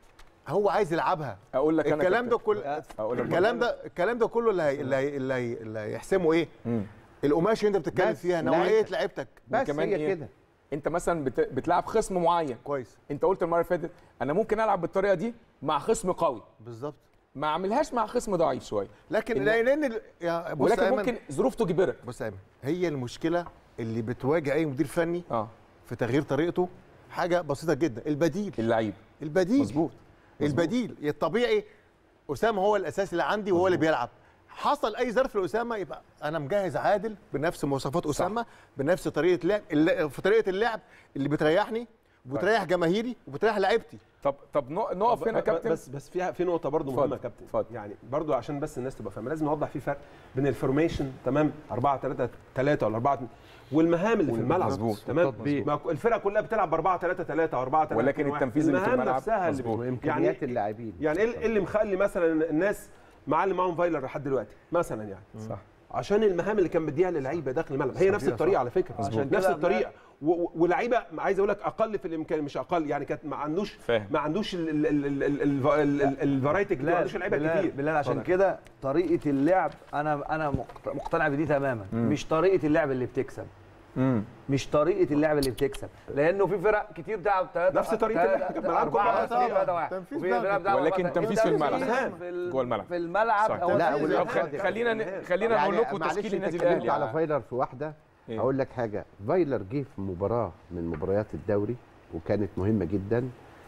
Speaker 3: هو عايز يلعبها
Speaker 1: اقول لك انا
Speaker 3: الكلام ده
Speaker 1: كابتن.
Speaker 3: كل
Speaker 1: اقول لك
Speaker 3: الكلام ده الكلام ده كله اللي هي اللي هي اللي, هي اللي هيحسمه ايه
Speaker 1: مم.
Speaker 3: القماش اللي انت بتتكلم
Speaker 5: بس
Speaker 3: فيها
Speaker 5: لا،
Speaker 3: نوعيه
Speaker 5: أنت-
Speaker 3: لعيبتك
Speaker 5: بس
Speaker 1: وكمان
Speaker 5: هي
Speaker 1: إيه؟
Speaker 5: كده
Speaker 1: انت مثلا بت... بتلعب خصم معين
Speaker 3: كويس
Speaker 1: انت قلت المره اللي فاتت انا ممكن العب بالطريقه دي مع خصم قوي
Speaker 3: بالظبط
Speaker 1: ما اعملهاش مع خصم ضعيف شويه
Speaker 3: لكن
Speaker 1: إن-
Speaker 3: لان ال- يا بص
Speaker 1: ولكن
Speaker 3: يا أيمن-
Speaker 1: ممكن ظروف تجبرك
Speaker 3: بص يا ايمن هي المشكله اللي بتواجه اي مدير فني
Speaker 1: اه
Speaker 3: في تغيير طريقته حاجه بسيطه جدا البديل
Speaker 1: اللعيب
Speaker 3: البديل
Speaker 1: مظبوط
Speaker 3: البديل الطبيعي اسامه هو الاساس اللي عندي وهو اللي بيلعب حصل اي ظرف لاسامه يبقى انا مجهز عادل بنفس مواصفات اسامه بنفس طريقه لعب الل- في طريقه اللعب اللي بتريحني وبتريح جماهيري وبتريح لعيبتي
Speaker 1: طب طب نق- نقف هنا يا
Speaker 6: ب-
Speaker 1: كابتن
Speaker 6: بس بس فيها في نقطه برضو
Speaker 1: اتفضل،
Speaker 6: مهمه يا كابتن
Speaker 1: اتفضل.
Speaker 6: يعني برضو عشان بس الناس تبقى فاهمه لازم نوضح في فرق بين الفورميشن تمام 4 3 3 ولا 4 والمهام اللي في الملعب
Speaker 1: مظبوط.
Speaker 6: تمام
Speaker 1: مظبوط.
Speaker 6: ما الفرقه كلها بتلعب ب 4 3 3 او 4 3
Speaker 1: ولكن التنفيذ اللي في
Speaker 6: المهام
Speaker 1: الملعب
Speaker 6: نفسها اللي
Speaker 1: مظبوط.
Speaker 6: بت-
Speaker 5: وامكانيات اللاعبين
Speaker 6: يعني ايه إيه اللي مخلي مثلا الناس معلم معاهم فايلر لحد دلوقتي مثلا يعني
Speaker 1: صح
Speaker 6: عشان المهام اللي كان بيديها للعيبه داخل الملعب هي نفس الطريقه على فكره
Speaker 4: عشان
Speaker 6: نفس
Speaker 4: كده
Speaker 6: الطريقه و- و- ولعيبه عايز اقول لك اقل في الامكان مش اقل يعني كانت ما عندوش
Speaker 1: فاهم.
Speaker 6: ما عندوش الفرايتي كتير ما عندوش لعيبه
Speaker 4: بلال,
Speaker 6: كتير
Speaker 4: بلال عشان
Speaker 6: اتفضل.
Speaker 4: كده طريقه اللعب انا انا مقت- مقتنع بدي تماما مش طريقه اللعب اللي بتكسب
Speaker 1: امم
Speaker 4: مش طريقه اللعب اللي بتكسب لانه في فرق كتير بتلعب ثلاثة
Speaker 6: نفس طريقة اللعب كانت بنلعب كل مرة.
Speaker 3: طبعاً. تنفيذ بقى.
Speaker 1: ولكن تنفيذ في الملعب.
Speaker 4: في ال-
Speaker 1: جوه الملعب.
Speaker 4: في الملعب
Speaker 1: صح.
Speaker 4: هو
Speaker 5: لا،
Speaker 4: تنفيذ
Speaker 5: ولا-
Speaker 1: طب خل- خلينا ن- خلينا نقول لكم
Speaker 5: معلش
Speaker 1: تشكيل
Speaker 5: انت
Speaker 1: النادي
Speaker 5: اتكلمت على
Speaker 1: الاهلي
Speaker 5: فايلر في واحده
Speaker 1: إيه؟
Speaker 5: هقول لك حاجه فايلر جه في مباراه من مباريات الدوري وكانت مهمه جدا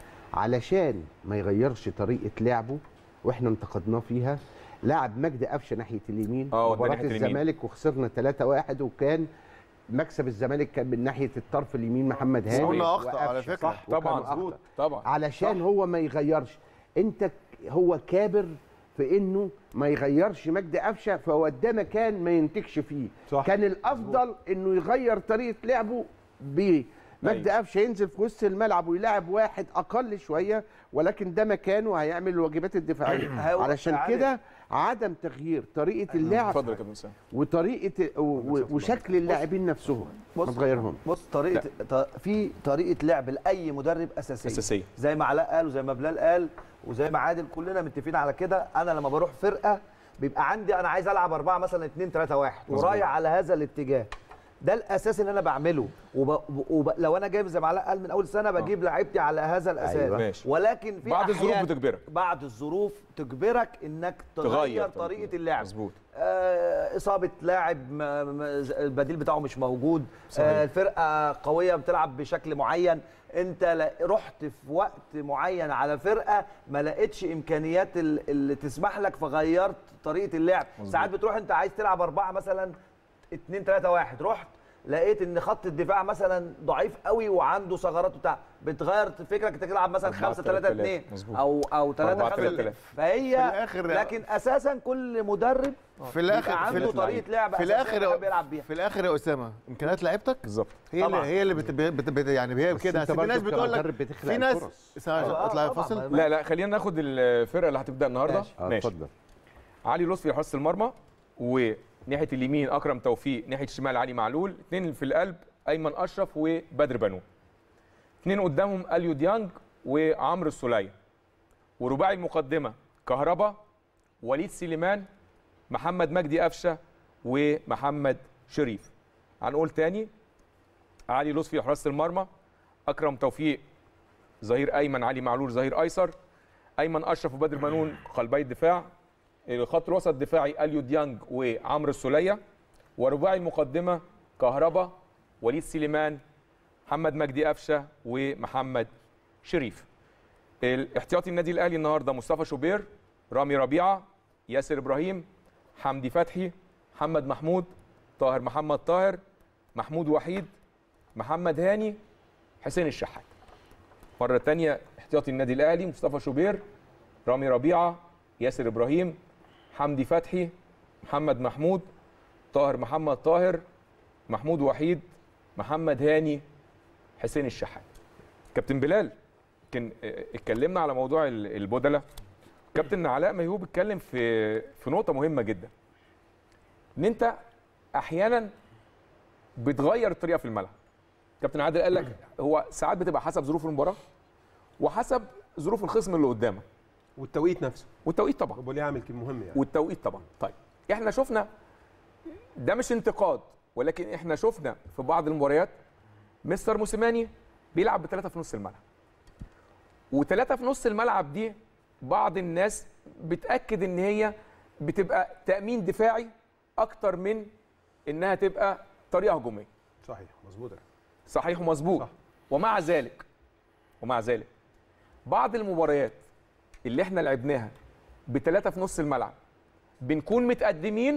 Speaker 5: علشان ما يغيرش طريقه لعبه واحنا انتقدناه فيها لعب مجدي قفشه ناحيه اليمين
Speaker 1: اه، وداه
Speaker 5: مباراه
Speaker 1: ناحية اليمين.
Speaker 5: الزمالك وخسرنا 3-1 وكان مكسب الزمالك كان من ناحيه الطرف اليمين محمد هاني
Speaker 3: وقلنا اخطا على
Speaker 5: وقفشة.
Speaker 3: فكره
Speaker 5: وكانوا
Speaker 1: طبعا
Speaker 5: أخطأ.
Speaker 1: طبعا
Speaker 5: علشان هو ما يغيرش انت ك- هو كابر في انه ما يغيرش مجدي قفشه فهو ده مكان ما ينتجش فيه
Speaker 6: صح.
Speaker 5: كان الافضل انه يغير طريقه لعبه بمجدي قفشه ينزل في وسط الملعب ويلاعب واحد اقل شويه ولكن ده مكانه هيعمل الواجبات الدفاعيه
Speaker 4: هو-
Speaker 5: علشان
Speaker 4: عارف.
Speaker 5: كده عدم تغيير طريقه اللعب
Speaker 1: اتفضل يا كابتن اسامه
Speaker 5: وطريقه و- و- وشكل اللاعبين نفسهم ما
Speaker 4: بص-
Speaker 5: تغيرهم
Speaker 4: بص طريقه ط- في طريقه لعب لاي مدرب اساسيه
Speaker 1: أساسية.
Speaker 4: زي ما علاء قال وزي ما بلال قال وزي ما عادل كلنا متفقين على كده انا لما بروح فرقه بيبقى عندي انا عايز العب اربعه مثلا 2 3 1 ورايح على هذا الاتجاه ده الاساس اللي انا بعمله وب... وب... لو انا جايب زي ما علاء قال من اول سنه بجيب لعيبتي على هذا الاساس
Speaker 5: أيوة.
Speaker 1: ماشي.
Speaker 4: ولكن في
Speaker 1: بعض الظروف
Speaker 4: أحيان-
Speaker 1: بتجبرك.
Speaker 4: بعض الظروف تجبرك انك تغير طريقه اللعب
Speaker 1: مظبوط
Speaker 4: آه، اصابه لاعب ما- ما- البديل بتاعه مش موجود
Speaker 1: صحيح.
Speaker 4: آه، الفرقه قويه بتلعب بشكل معين انت لا- رحت في وقت معين على فرقه ما لقيتش امكانيات ال- اللي تسمح لك فغيرت طريقه اللعب
Speaker 1: مظبوط.
Speaker 4: ساعات بتروح انت عايز تلعب اربعه مثلا 2 3 1 رحت لقيت ان خط الدفاع مثلا ضعيف قوي وعنده ثغرات وبتاع بتغير فكرك انت تلعب مثلا
Speaker 1: 4
Speaker 4: 5 3 2
Speaker 1: مظبوط.
Speaker 4: او او 3
Speaker 1: 4
Speaker 4: 5
Speaker 1: 3
Speaker 4: 2
Speaker 1: 3.
Speaker 4: فهي
Speaker 3: في الآخر-
Speaker 4: لكن اساسا كل مدرب
Speaker 3: في الاخر
Speaker 4: بيبقى
Speaker 3: في
Speaker 4: عنده
Speaker 3: الآخر-
Speaker 4: طريقه لعب
Speaker 3: في
Speaker 4: أساسية
Speaker 3: الاخر
Speaker 4: بيحب يلعب بيها
Speaker 3: في الاخر يا اسامه امكانيات لعيبتك
Speaker 1: بالظبط
Speaker 3: هي اللي
Speaker 4: طبعاً.
Speaker 3: هي اللي بت بت بت يعني هي
Speaker 5: بس
Speaker 3: كده
Speaker 5: أنت
Speaker 3: في ناس
Speaker 5: برضو
Speaker 3: بتقول لك
Speaker 5: كمدرب بتخلق
Speaker 3: في ناس
Speaker 5: الفرص.
Speaker 3: ثواني
Speaker 4: آه،
Speaker 3: اطلع
Speaker 4: طبعاً.
Speaker 3: فاصل
Speaker 1: لا لا خلينا ناخد الفرقه اللي هتبدا النهارده
Speaker 4: ماشي.
Speaker 5: اه
Speaker 1: ماشي
Speaker 5: اتفضل
Speaker 1: علي لطفي في حراسه المرمى وناحيه اليمين اكرم توفيق ناحيه الشمال علي معلول اثنين في القلب ايمن اشرف وبدر بنو اثنين قدامهم اليو ديانج وعمرو السوليه ورباعي المقدمه كهربا وليد سليمان محمد مجدي قفشه ومحمد شريف هنقول تاني علي لطفي حراسه المرمى اكرم توفيق ظهير ايمن علي معلول ظهير ايسر ايمن اشرف وبدر منون قلبي الدفاع الخط الوسط الدفاعي اليو ديانج وعمرو السوليه ورباعي المقدمه كهربا وليد سليمان محمد مجدي قفشه ومحمد شريف الاحتياطي النادي الاهلي النهارده مصطفى شوبير رامي ربيعه ياسر ابراهيم حمدي فتحي محمد محمود طاهر محمد طاهر محمود وحيد محمد هاني حسين الشحات مره تانية احتياطي النادي الاهلي مصطفى شوبير رامي ربيعه ياسر ابراهيم حمدي فتحي محمد محمود طاهر محمد طاهر محمود وحيد محمد هاني حسين الشحات كابتن بلال كان اه، اتكلمنا على موضوع ال- البدله كابتن علاء ميهوب اتكلم في في نقطه مهمه جدا ان انت احيانا بتغير الطريقه في الملعب كابتن عادل قال لك هو ساعات بتبقى حسب ظروف المباراه وحسب ظروف الخصم اللي قدامك
Speaker 6: والتوقيت نفسه
Speaker 1: والتوقيت طبعا
Speaker 6: ابو ليه عامل كلمه مهم يعني
Speaker 1: والتوقيت طبعا طيب احنا شفنا ده مش انتقاد ولكن احنا شفنا في بعض المباريات مستر موسيماني بيلعب بثلاثه في نص الملعب وثلاثه في نص الملعب دي بعض الناس بتاكد ان هي بتبقى تامين دفاعي اكتر من انها تبقى طريقه هجوميه
Speaker 6: صحيح مظبوط يا
Speaker 1: صحيح ومظبوط
Speaker 6: صح.
Speaker 1: ومع ذلك ومع ذلك بعض المباريات اللي احنا لعبناها بثلاثه في نص الملعب بنكون متقدمين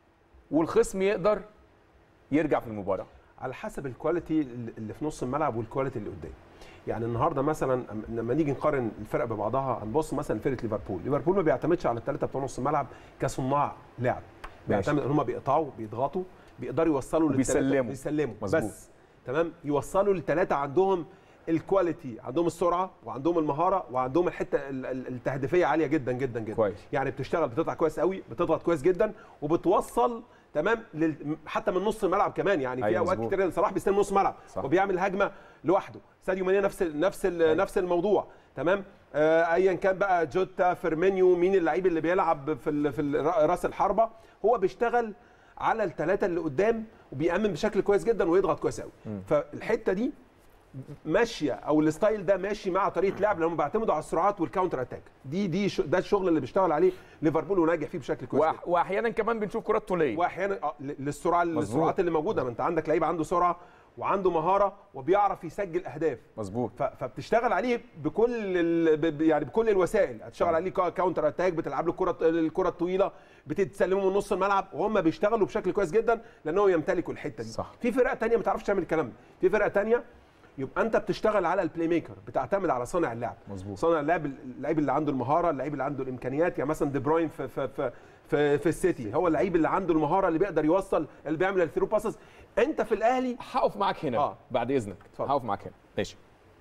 Speaker 1: والخصم يقدر يرجع في المباراه
Speaker 6: على حسب الكواليتي اللي في نص الملعب والكواليتي اللي قدام يعني النهارده مثلا أم- لما نيجي نقارن الفرق ببعضها هنبص مثلا فرقه ليفربول ليفربول ما بيعتمدش على الثلاثه بتوع نص الملعب كصناع لعب بيعتمد ان هم بيقطعوا بيضغطوا بيقدروا يوصلوا للتلاتة-
Speaker 1: وبيسلموا.
Speaker 6: بيسلموا
Speaker 1: مظبوط.
Speaker 6: بس تمام يوصلوا للثلاثه عندهم الكواليتي عندهم السرعه وعندهم المهاره وعندهم الحته ال- ال- التهديفيه عاليه جدا جدا جدا
Speaker 1: كويس.
Speaker 6: يعني بتشتغل بتقطع كويس قوي بتضغط كويس جدا وبتوصل تمام لل... حتى من نص الملعب كمان يعني في
Speaker 1: أيوة
Speaker 6: اوقات
Speaker 1: مظبوط.
Speaker 6: كتير صلاح بيستلم نص ملعب
Speaker 1: صح.
Speaker 6: وبيعمل هجمه لوحده ساديو ماني نفس ال... نفس ال... نفس الموضوع تمام آه ايا كان بقى جوتا فيرمينيو مين اللعيب اللي بيلعب في ال... في ال... راس الحربه هو بيشتغل على الثلاثه اللي قدام وبيأمن بشكل كويس جدا ويضغط كويس قوي فالحته دي ماشيه او الستايل ده ماشي مع طريقه لعب لانهم بيعتمدوا على السرعات والكاونتر اتاك دي دي ش... ده الشغل اللي بيشتغل عليه ليفربول وناجح فيه بشكل كويس جداً.
Speaker 1: وأح- واحيانا كمان بنشوف كرات طوليه
Speaker 6: واحيانا آه، ل- للسرعه
Speaker 1: مظبوط.
Speaker 6: للسرعات اللي موجوده ما انت عندك لعيب عنده سرعه وعنده مهاره وبيعرف يسجل اهداف
Speaker 1: مظبوط
Speaker 6: ف- فبتشتغل عليه بكل ال... ب- ب- يعني بكل الوسائل هتشتغل عليه كا- كاونتر اتاك بتلعب له الكره الكره الطويله بتتسلمه من نص الملعب وهم بيشتغلوا بشكل كويس جدا لانهم يمتلكوا الحته دي
Speaker 1: صح.
Speaker 6: في فرق تانية ما تعرفش تعمل الكلام ده في فرق تانية يبقى انت بتشتغل على البلاي ميكر بتعتمد على صانع اللعب
Speaker 1: مظبوط.
Speaker 6: صانع اللعب اللعيب اللي عنده المهاره اللعيب اللي عنده الامكانيات يعني مثلا دي بروين في في في في, في السيتي هو اللعيب اللي عنده المهاره اللي بيقدر يوصل اللي بيعمل الثرو باسز انت في الاهلي
Speaker 1: هقف معاك هنا
Speaker 6: آه.
Speaker 1: بعد اذنك
Speaker 6: اتفضل.
Speaker 1: هقف معاك هنا ماشي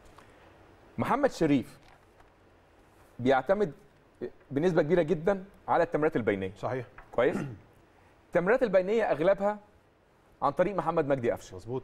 Speaker 1: محمد شريف بيعتمد بنسبه كبيره جدا على التمريرات البينيه
Speaker 6: صحيح
Speaker 1: كويس التمريرات البينيه اغلبها عن طريق محمد مجدي قفشه
Speaker 6: مظبوط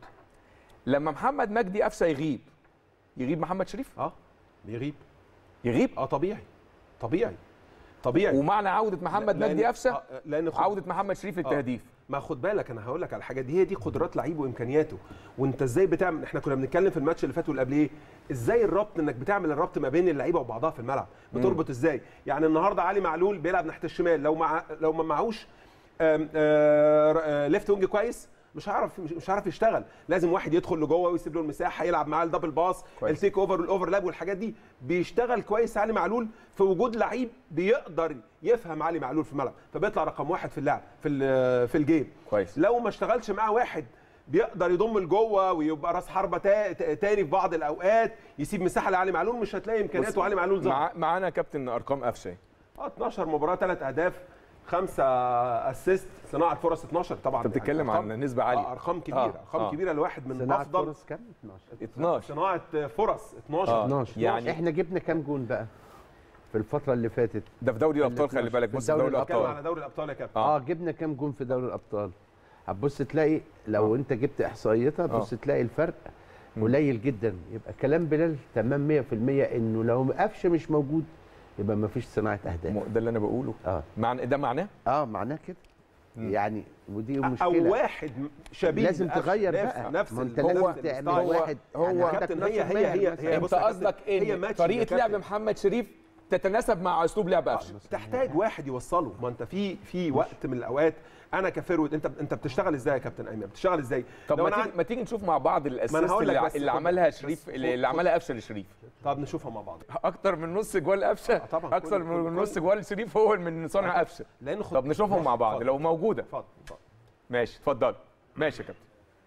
Speaker 1: لما محمد مجدي قفشه يغيب يغيب محمد شريف
Speaker 6: اه بيغيب
Speaker 1: يغيب
Speaker 6: اه طبيعي طبيعي طبيعي
Speaker 1: ومعنى عوده محمد
Speaker 6: لأن-
Speaker 1: مجدي قفشه
Speaker 6: آه، لان خد-
Speaker 1: عوده محمد شريف للتهديف
Speaker 6: ما خد بالك انا هقول لك على الحاجات دي هي دي قدرات لعيب وامكانياته وانت ازاي بتعمل احنا كنا بنتكلم في الماتش اللي فات واللي قبليه ازاي الربط انك بتعمل الربط ما بين اللعيبه وبعضها في الملعب بتربط ازاي يعني النهارده علي معلول بيلعب ناحيه الشمال لو مع لو ما معهوش آم، آه، آه، ليفت وينج كويس مش هيعرف مش مش هيعرف يشتغل لازم واحد يدخل لجوه ويسيب له المساحه يلعب معاه الدبل باس
Speaker 1: كويس.
Speaker 6: التيك اوفر والاوفرلاب والحاجات دي بيشتغل كويس علي معلول في وجود لعيب بيقدر يفهم علي معلول في الملعب فبيطلع رقم واحد في اللعب في ال- في الجيم
Speaker 1: كويس
Speaker 6: لو ما اشتغلش معاه واحد بيقدر يضم لجوه ويبقى راس حربه تا- تا- تاني في بعض الاوقات يسيب مساحه لعلي معلول مش هتلاقي امكانياته علي معلول ظهر
Speaker 1: مع معانا يا كابتن ارقام قفشه
Speaker 6: اه 12 مباراه ثلاث اهداف خمسه اسيست صناعه فرص 12 طبعا
Speaker 1: انت بتتكلم
Speaker 6: أرقام-
Speaker 1: عن نسبه عاليه
Speaker 6: آه ارقام كبيره
Speaker 1: آه،
Speaker 6: ارقام
Speaker 1: آه.
Speaker 6: كبيره لواحد من
Speaker 5: صناعه
Speaker 6: افضل
Speaker 5: فرص كام 12
Speaker 1: 12
Speaker 6: صناعه فرص 12
Speaker 1: آه.
Speaker 5: 12
Speaker 1: يعني-
Speaker 5: احنا جبنا كام جون بقى في الفتره اللي فاتت
Speaker 1: ده في دوري الابطال خلي بالك
Speaker 5: في
Speaker 1: بص في
Speaker 5: دوري
Speaker 1: دوري
Speaker 6: بتكلم
Speaker 1: الابطال
Speaker 6: على دوري الابطال يا كابتن
Speaker 1: آه.
Speaker 5: اه, جبنا كام جون في دوري الابطال هتبص تلاقي لو انت جبت احصائيتها تبص تلاقي الفرق قليل جدا يبقى كلام بلال تمام 100% انه لو قفشه مش موجود يبقى ما فيش صناعه اهداف
Speaker 1: م- ده اللي انا بقوله
Speaker 5: اه
Speaker 1: معنى ده معناه
Speaker 5: اه معناه كده يعني ودي
Speaker 6: او
Speaker 5: مشكله
Speaker 6: واحد شبيه
Speaker 5: لازم
Speaker 6: لقفشة،
Speaker 5: تغير
Speaker 6: نفس-
Speaker 5: بقى
Speaker 6: نفس
Speaker 5: ما انت
Speaker 6: ال-
Speaker 5: لازم
Speaker 6: نفس
Speaker 5: تعمل
Speaker 6: الستايل.
Speaker 5: واحد
Speaker 1: هو-
Speaker 5: يعني عندك
Speaker 6: كابتن هي
Speaker 5: 12
Speaker 6: هي هي
Speaker 5: مثلاً.
Speaker 6: هي
Speaker 1: انت
Speaker 6: بص يا كابتن،
Speaker 1: قصدك
Speaker 6: هي
Speaker 1: ان
Speaker 6: ماتش
Speaker 1: طريقه
Speaker 6: يا
Speaker 1: لعب
Speaker 6: كابتن.
Speaker 1: محمد شريف تتناسب مع اسلوب لعب قفشه
Speaker 6: تحتاج واحد يوصله ما انت في في وقت من الاوقات انا كفيرود انت انت بتشتغل ازاي يا كابتن ايمن بتشتغل ازاي
Speaker 1: طب
Speaker 6: لو
Speaker 1: ما
Speaker 6: انا
Speaker 1: تيجي,
Speaker 6: عن-
Speaker 1: ما تيجي نشوف مع بعض الاسيست
Speaker 6: هقول لك
Speaker 1: اللي,
Speaker 6: بس
Speaker 1: اللي
Speaker 6: خد-
Speaker 1: عملها
Speaker 6: بس
Speaker 1: شريف
Speaker 6: خد-
Speaker 1: اللي, اللي
Speaker 6: خد-
Speaker 1: عملها قفشه لشريف
Speaker 6: طب نشوفها مع بعض
Speaker 1: اكتر من نص جوال قفشه
Speaker 6: طبعاً.
Speaker 1: اكتر
Speaker 6: كل-
Speaker 1: من
Speaker 6: كل-
Speaker 1: نص جوال شريف هو من صانع قفشه
Speaker 6: لان خد
Speaker 1: طب نشوفهم مع بعض
Speaker 6: اتفضل.
Speaker 1: لو موجوده
Speaker 6: اتفضل اتفضل
Speaker 1: ماشي اتفضل ماشي يا كابتن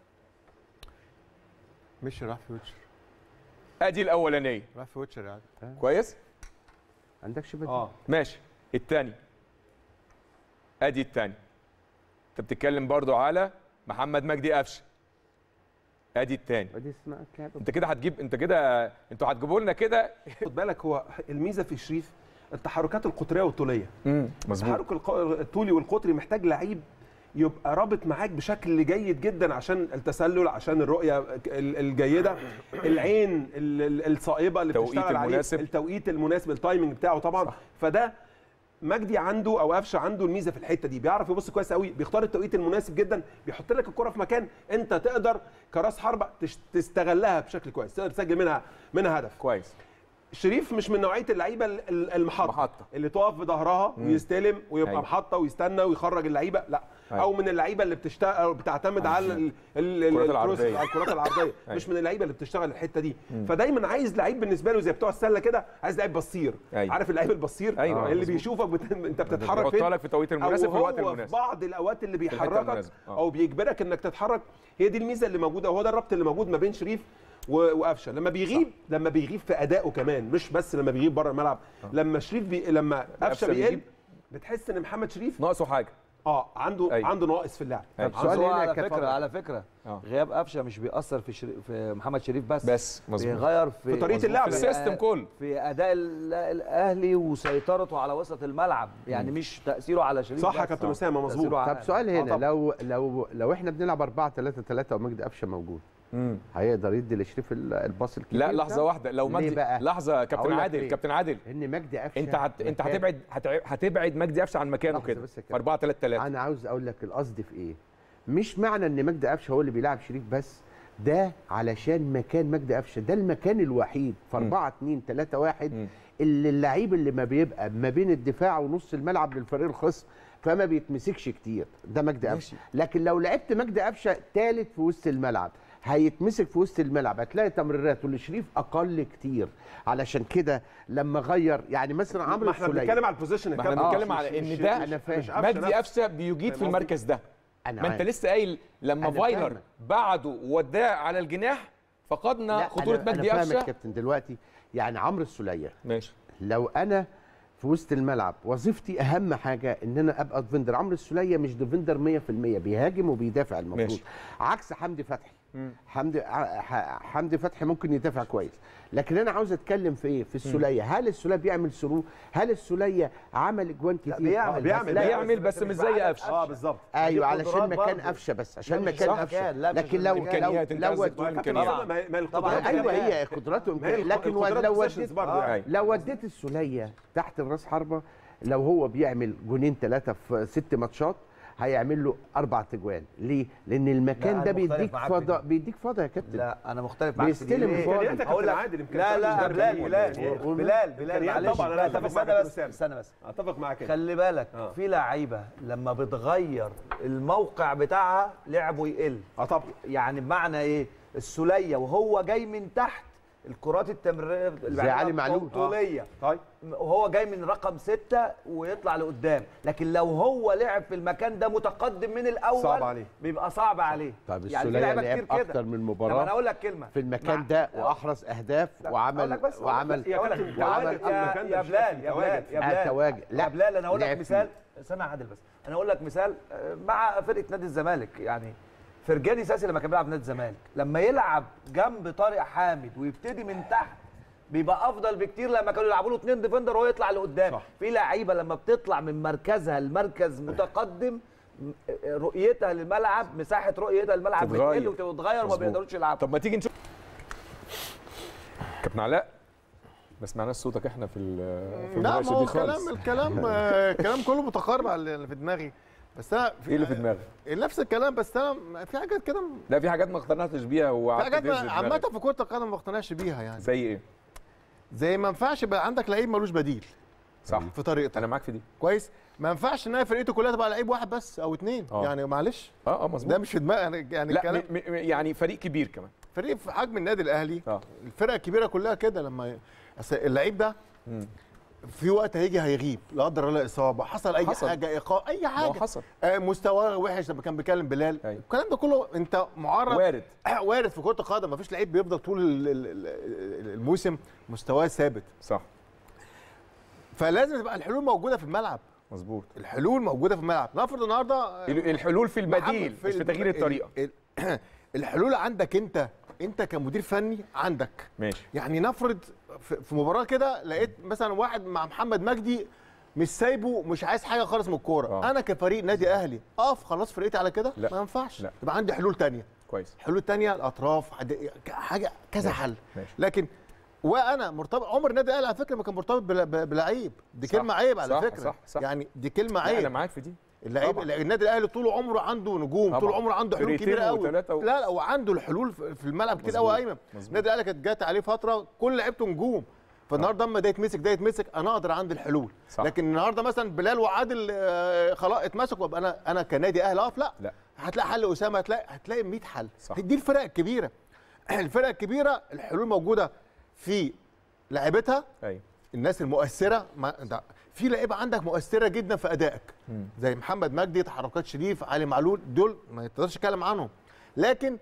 Speaker 3: مش راح في ويتشر
Speaker 1: ادي الاولانيه
Speaker 3: راح في ويتشر يعني
Speaker 1: كويس
Speaker 5: عندكش بديل
Speaker 6: اه
Speaker 1: ماشي الثاني ادي الثاني انت بتتكلم برضو على محمد مجدي قفشه ادي الثاني
Speaker 5: ودي صناعه لعب
Speaker 1: انت كده هتجيب انت كده انتوا هتجيبوا لنا كده
Speaker 6: خد بالك هو الميزه في شريف التحركات القطريه والطوليه
Speaker 1: مظبوط
Speaker 6: التحرك الق- الطولي والقطري محتاج لعيب يبقى رابط معاك بشكل جيد جدا عشان التسلل عشان الرؤيه ال- الجيده العين ال- ال- الصائبه اللي
Speaker 1: التوقيت
Speaker 6: بتشتغل عليه
Speaker 1: المناسب.
Speaker 6: التوقيت المناسب التايمنج بتاعه طبعا
Speaker 1: صح.
Speaker 6: صح. فده مجدي عنده او قفشه عنده الميزه في الحته دي بيعرف يبص كويس قوي بيختار التوقيت المناسب جدا بيحط لك الكره في مكان انت تقدر كراس حربه تش- تستغلها بشكل كويس تقدر تسجل منها منها هدف
Speaker 1: كويس
Speaker 6: شريف مش من نوعيه اللعيبه ال- ال- المحطه
Speaker 1: محطة.
Speaker 6: اللي تقف بظهرها ويستلم ويبقى
Speaker 1: أيوة.
Speaker 6: محطه ويستنى ويخرج اللعيبه لا
Speaker 1: أيوة.
Speaker 6: او من اللعيبه اللي بتشتغل بتعتمد على ال- ال- ال-
Speaker 1: الكرات
Speaker 6: الكروس-
Speaker 1: العرضية.
Speaker 6: على الكرات العرضيه مش من اللعيبه اللي بتشتغل الحته دي فدايما عايز لعيب بالنسبه له زي بتوع السله كده عايز لعيب بصير
Speaker 1: أيوة.
Speaker 6: عارف اللعيب البصير
Speaker 1: أيوة،
Speaker 6: اللي
Speaker 1: مظبوط.
Speaker 6: بيشوفك بت... انت بتتحرك
Speaker 1: بيحطها
Speaker 6: فين
Speaker 1: لك في التوقيت المناسب
Speaker 6: أو
Speaker 1: في الوقت
Speaker 6: هو
Speaker 1: المناسب.
Speaker 6: في بعض الاوقات اللي
Speaker 1: الحتة
Speaker 6: بيحركك
Speaker 1: المناسبة. آه.
Speaker 6: او بيجبرك انك تتحرك هي دي الميزه اللي موجوده وهو ده الربط اللي موجود ما بين شريف و- وقفشه لما بيغيب لما بيغيب في ادائه كمان مش بس لما بيغيب بره الملعب لما شريف بي... لما قفشه
Speaker 1: قفشة
Speaker 6: بيقل
Speaker 1: بيجيب.
Speaker 6: بتحس ان محمد شريف
Speaker 1: ناقصه حاجه
Speaker 6: اه عنده
Speaker 1: أيوة.
Speaker 6: عنده ناقص في اللعب
Speaker 1: أيوة.
Speaker 4: طب
Speaker 6: عنده-
Speaker 5: سؤال
Speaker 4: هو
Speaker 5: هنا
Speaker 4: على
Speaker 5: كان
Speaker 4: فكره
Speaker 5: اتفضل.
Speaker 4: على فكره
Speaker 1: آه.
Speaker 4: غياب قفشه مش بيأثر في شري... في محمد شريف بس
Speaker 1: بس مظبوط
Speaker 4: بيغير في
Speaker 6: في طريقة
Speaker 4: مظبوط.
Speaker 6: اللعب.
Speaker 1: في السيستم كله
Speaker 4: في اداء ال- الاهلي وسيطرته على وسط الملعب يعني مش تاثيره على شريف
Speaker 6: صح يا
Speaker 4: بس.
Speaker 6: كابتن
Speaker 4: آه.
Speaker 6: اسامه مظبوط
Speaker 4: تأثيره على-
Speaker 5: طب سؤال
Speaker 6: آه
Speaker 5: هنا
Speaker 6: طبعا.
Speaker 5: لو لو لو احنا بنلعب 4 3 3 ومجدي قفشه موجود
Speaker 1: مم.
Speaker 5: هيقدر يدي لشريف ال- الباص الكبير
Speaker 1: لا
Speaker 5: ده؟
Speaker 1: لحظه واحده لو
Speaker 5: ليه
Speaker 1: مجدي
Speaker 5: بقى؟
Speaker 1: لحظه كابتن
Speaker 5: هقول لك
Speaker 1: عادل
Speaker 5: ليه.
Speaker 1: كابتن عادل
Speaker 5: ان مجدي قفشه
Speaker 1: انت هت... انت
Speaker 5: مكان-
Speaker 1: هتبعد هتع- هتبعد مجدي قفشه عن مكانه
Speaker 5: لحظة
Speaker 1: كده
Speaker 5: بس يا
Speaker 1: في
Speaker 5: كابتن.
Speaker 1: 4 3 3
Speaker 5: انا عاوز اقول لك القصد في ايه مش معنى ان مجدي قفشه هو اللي بيلعب شريف بس ده علشان مكان مجدي قفشه ده المكان الوحيد في 4 2 3 1
Speaker 1: مم.
Speaker 5: اللي اللعيب اللي ما بيبقى ما بين الدفاع ونص الملعب للفريق الخصم فما بيتمسكش كتير ده مجدي قفشه لكن لو لعبت مجدي قفشه ثالث في وسط الملعب هيتمسك في وسط الملعب هتلاقي تمريراته لشريف اقل كتير علشان كده لما غير يعني مثلا عمرو
Speaker 6: ما احنا
Speaker 5: السوليه
Speaker 6: بنتكلم على البوزيشن يا
Speaker 1: ما احنا
Speaker 6: كابتن.
Speaker 1: بنتكلم
Speaker 6: مش-
Speaker 1: على
Speaker 6: مش-
Speaker 1: ان ده
Speaker 5: أنا فاهم.
Speaker 6: مش قفشة
Speaker 1: مجدي
Speaker 6: نفسه.
Speaker 1: قفشه بيجيد في
Speaker 6: فاهم
Speaker 1: المركز ده
Speaker 5: أنا
Speaker 1: ما انت
Speaker 5: عارف.
Speaker 1: لسه قايل لما
Speaker 5: أنا
Speaker 1: فايلر
Speaker 5: فاهمك.
Speaker 1: بعده وداه على الجناح فقدنا
Speaker 5: لا،
Speaker 1: خطوره
Speaker 5: أنا-
Speaker 1: مجدي
Speaker 5: انا فاهمك
Speaker 1: قفشه
Speaker 5: كابتن دلوقتي يعني عمرو السوليه
Speaker 1: ماشي
Speaker 5: لو انا في وسط الملعب وظيفتي اهم حاجه ان انا ابقى ديفندر عمرو السوليه مش ديفندر 100% بيهاجم وبيدافع المفروض
Speaker 1: ماشي.
Speaker 5: عكس حمدي فتحي حمدي ع- ح- حمدي فتحي ممكن يدافع كويس لكن انا عاوز اتكلم في ايه في السوليه هل السوليه بيعمل سرو هل السوليه عمل اجوان كتير
Speaker 4: بيعمل،
Speaker 5: آه،
Speaker 6: بيعمل
Speaker 5: لا،
Speaker 1: بيعمل بس مش زي قفشه
Speaker 6: اه بالظبط
Speaker 5: ايوه
Speaker 4: دي
Speaker 5: علشان
Speaker 4: قدرات
Speaker 5: مكان
Speaker 4: برضه.
Speaker 5: قفشه بس عشان
Speaker 4: لا، مش
Speaker 5: مكان
Speaker 4: صح.
Speaker 5: قفشه
Speaker 4: لا، مش
Speaker 5: لكن
Speaker 4: عشان
Speaker 5: لو
Speaker 4: مكان.
Speaker 5: لو
Speaker 1: امكانيات انت
Speaker 5: لو
Speaker 1: قصدك
Speaker 5: ود-
Speaker 1: تقول
Speaker 6: كابتن
Speaker 1: امكانيات
Speaker 6: أسامة، ما هي- ما هي
Speaker 4: طبعاً.
Speaker 6: القدرات
Speaker 5: ايوه
Speaker 4: كمان.
Speaker 5: هي قدرات
Speaker 6: ما هي
Speaker 5: وامكانيات لكن
Speaker 6: القدرات
Speaker 5: لو
Speaker 6: positions
Speaker 5: وديت
Speaker 6: برضه
Speaker 1: آه.
Speaker 6: يعني.
Speaker 5: لو وديت السوليه تحت الراس حربه لو هو بيعمل جونين ثلاثه في ست ماتشات هيعمل له اربع تجوان ليه لان المكان
Speaker 4: لا،
Speaker 5: ده
Speaker 4: أنا مختلف
Speaker 5: بيديك
Speaker 4: معاك في
Speaker 5: فضاء
Speaker 4: دي.
Speaker 5: بيديك فضاء يا كابتن
Speaker 4: لا انا مختلف معاك في دي.
Speaker 5: بيستلم
Speaker 4: ليه؟
Speaker 5: فاضي.
Speaker 6: إمكانياتك يا
Speaker 4: هقول
Speaker 6: كابتن
Speaker 4: لك-
Speaker 6: عادل،
Speaker 4: لا
Speaker 6: إمكانيات
Speaker 4: لا
Speaker 6: مدرب
Speaker 4: بلال
Speaker 6: كبير.
Speaker 4: بلال
Speaker 6: إيه؟
Speaker 4: بلال بلال
Speaker 6: إمكانيات
Speaker 4: معلش
Speaker 6: طبعاً، أنا
Speaker 4: بلال،
Speaker 6: أتفق
Speaker 4: طب
Speaker 6: معاك
Speaker 4: استنى
Speaker 6: يا
Speaker 4: بس
Speaker 6: أسامة.
Speaker 4: استنى بس
Speaker 6: اتفق معاك أنت.
Speaker 4: خلي بالك
Speaker 6: آه.
Speaker 4: في لعيبه لما بتغير الموقع بتاعها لعبه يقل
Speaker 6: اه طبعا
Speaker 4: يعني بمعنى ايه السوليه وهو جاي من تحت الكرات التمريريه اللي
Speaker 5: زي
Speaker 4: بيعملها
Speaker 5: علي معلول.
Speaker 4: طوليه
Speaker 6: طيب
Speaker 4: وهو جاي من رقم ستة ويطلع لقدام لكن لو هو لعب في المكان ده متقدم من الاول
Speaker 6: صعب عليه.
Speaker 4: بيبقى صعب عليه
Speaker 5: طب
Speaker 4: يعني في
Speaker 5: السوليه
Speaker 4: لعيبه
Speaker 5: لعب
Speaker 4: كتير كده
Speaker 5: اكتر من
Speaker 4: طب انا
Speaker 5: مباراه
Speaker 4: اقول لك كلمه
Speaker 5: في المكان
Speaker 4: مع-
Speaker 5: ده واحرز اهداف
Speaker 4: لا، أقول
Speaker 5: وعمل
Speaker 4: لك بس، أقول لك
Speaker 5: وعمل
Speaker 4: بس،
Speaker 6: يا
Speaker 4: أقول
Speaker 6: كابتن
Speaker 4: لك-
Speaker 6: تواجد
Speaker 4: أقول لك
Speaker 6: في
Speaker 4: يا
Speaker 6: المكان ده
Speaker 4: يا
Speaker 6: مش
Speaker 4: بلال
Speaker 6: لازم
Speaker 4: يا
Speaker 6: تواجد.
Speaker 4: بلال يا
Speaker 5: آه،
Speaker 4: بلال
Speaker 5: تواجد. لا،
Speaker 4: يا بلال انا اقول لك
Speaker 5: لعب
Speaker 4: مثال
Speaker 5: فيه.
Speaker 4: استنى يا عادل بس انا اقول لك مثال آه، مع فرقه نادي الزمالك يعني فرجاني ساسي لما كان بيلعب في نادي الزمالك لما يلعب جنب طارق حامد ويبتدي من تحت بيبقى افضل بكتير لما كانوا يلعبوا له اثنين ديفندر وهو يطلع لقدام
Speaker 6: صح.
Speaker 4: في لعيبه لما بتطلع من مركزها لمركز متقدم م- رؤيتها للملعب مساحه رؤيتها للملعب
Speaker 1: تتغير.
Speaker 4: بتقل وتتغير وما
Speaker 1: مظبوط.
Speaker 4: بيقدروش يلعبوا
Speaker 1: طب ما تيجي نشوف كابتن علاء ما سمعناش صوتك احنا في ال- في
Speaker 3: لا
Speaker 1: المناقشه
Speaker 3: ما هو
Speaker 1: دي خالص
Speaker 3: الكلام الكلام آه، الكلام كله متقارب على اللي في دماغي بس انا
Speaker 1: ايه اللي في دماغك؟
Speaker 3: نفس الكلام بس انا في حاجات كده
Speaker 1: لا في حاجات ما اقتنعتش بيها
Speaker 3: في
Speaker 1: وقعدت
Speaker 3: حاجات
Speaker 1: تهز
Speaker 3: ما- عامة
Speaker 1: دماغك.
Speaker 3: في كرة القدم ما اقتنعش بيها يعني
Speaker 1: زي ايه؟
Speaker 3: زي ما ينفعش يبقى عندك لعيب ملوش بديل
Speaker 1: صح
Speaker 3: في طريقتك
Speaker 1: انا معاك في دي
Speaker 3: كويس ما ينفعش ان هي فرقته كلها تبقى لعيب واحد بس او اتنين
Speaker 1: آه.
Speaker 3: يعني معلش
Speaker 1: اه اه مظبوط
Speaker 3: ده مش في دماغي أنا- يعني
Speaker 1: لا
Speaker 3: الكلام
Speaker 1: م- م- يعني فريق كبير كمان
Speaker 3: فريق في حجم النادي الاهلي
Speaker 1: اه
Speaker 3: الفرقه الكبيره كلها كده لما ي- أصل اللعيب ده
Speaker 1: مم.
Speaker 3: في وقت هيجي هيغيب لا قدر الله اصابه حصل اي
Speaker 1: حصل.
Speaker 3: حاجه ايقاع اي
Speaker 1: ما هو
Speaker 3: حاجه
Speaker 1: حصل
Speaker 3: آه مستواه وحش لما كان بيكلم بلال
Speaker 1: أيوة.
Speaker 3: الكلام ده كله انت معرض
Speaker 1: وارد
Speaker 3: وارد في كره القدم مفيش لعيب بيفضل طول ال- ال- ال- الموسم مستواه ثابت
Speaker 1: صح
Speaker 3: فلازم تبقى الحلول موجوده في الملعب
Speaker 1: مظبوط
Speaker 3: الحلول موجوده في الملعب نفرض النهارده
Speaker 1: ال- الحلول في البديل
Speaker 3: محمد
Speaker 1: مش في
Speaker 3: ال-
Speaker 1: تغيير
Speaker 3: ال-
Speaker 1: الطريقه
Speaker 3: ال- الحلول عندك انت انت كمدير فني عندك
Speaker 1: ماشي
Speaker 3: يعني نفرض في في مباراه كده لقيت مثلا واحد مع محمد مجدي مش سايبه مش عايز حاجه خالص من الكوره
Speaker 1: آه.
Speaker 3: انا كفريق نادي اهلي اقف خلاص فرقتي على كده
Speaker 1: لا.
Speaker 3: ما ينفعش
Speaker 1: لا.
Speaker 3: يبقى عندي حلول تانية
Speaker 1: كويس
Speaker 3: حلول تانية الاطراف حد- حاجه كذا حل
Speaker 1: ماشي.
Speaker 3: لكن وانا مرتبط عمر النادي الاهلي على فكره ما كان مرتبط بلا- ب- بلعيب دي
Speaker 1: صح.
Speaker 3: كلمه عيب على
Speaker 1: صح،
Speaker 3: فكره
Speaker 1: صح، صح.
Speaker 3: يعني دي كلمه
Speaker 1: لا، انا
Speaker 3: عيب
Speaker 1: معاك في دي
Speaker 3: اللعيب
Speaker 1: طبعاً.
Speaker 3: النادي الاهلي طول عمره عنده نجوم طول
Speaker 1: طبعاً.
Speaker 3: عمره عنده حلول
Speaker 1: فرقتين
Speaker 3: كبيره قوي
Speaker 1: وتلاتة و-
Speaker 3: لا لا وعنده الحلول في في الملعب كتير قوي
Speaker 1: مظبوط.
Speaker 3: ايمن
Speaker 1: مظبوط.
Speaker 3: النادي الاهلي كانت جات عليه فتره كل لعيبته نجوم فالنهارده اما ده يتمسك ده يتمسك انا اقدر عندي الحلول
Speaker 1: صح.
Speaker 3: لكن النهارده مثلا بلال وعادل آه، خلاص اتمسكوا وابقى انا انا كنادي اهلي اقف لا
Speaker 1: لا.
Speaker 3: هتلاقي حل اسامه هتلاقي هتلاقي 100 حل
Speaker 1: صح.
Speaker 3: دي الفرق الكبيره الفرق الكبيره الحلول موجوده في لعيبتها
Speaker 1: ايوه
Speaker 3: الناس المؤثره ما ده في لعيبه عندك مؤثره جدا في ادائك زي محمد مجدي تحركات شريف علي معلول دول ما تقدرش تتكلم عنهم لكن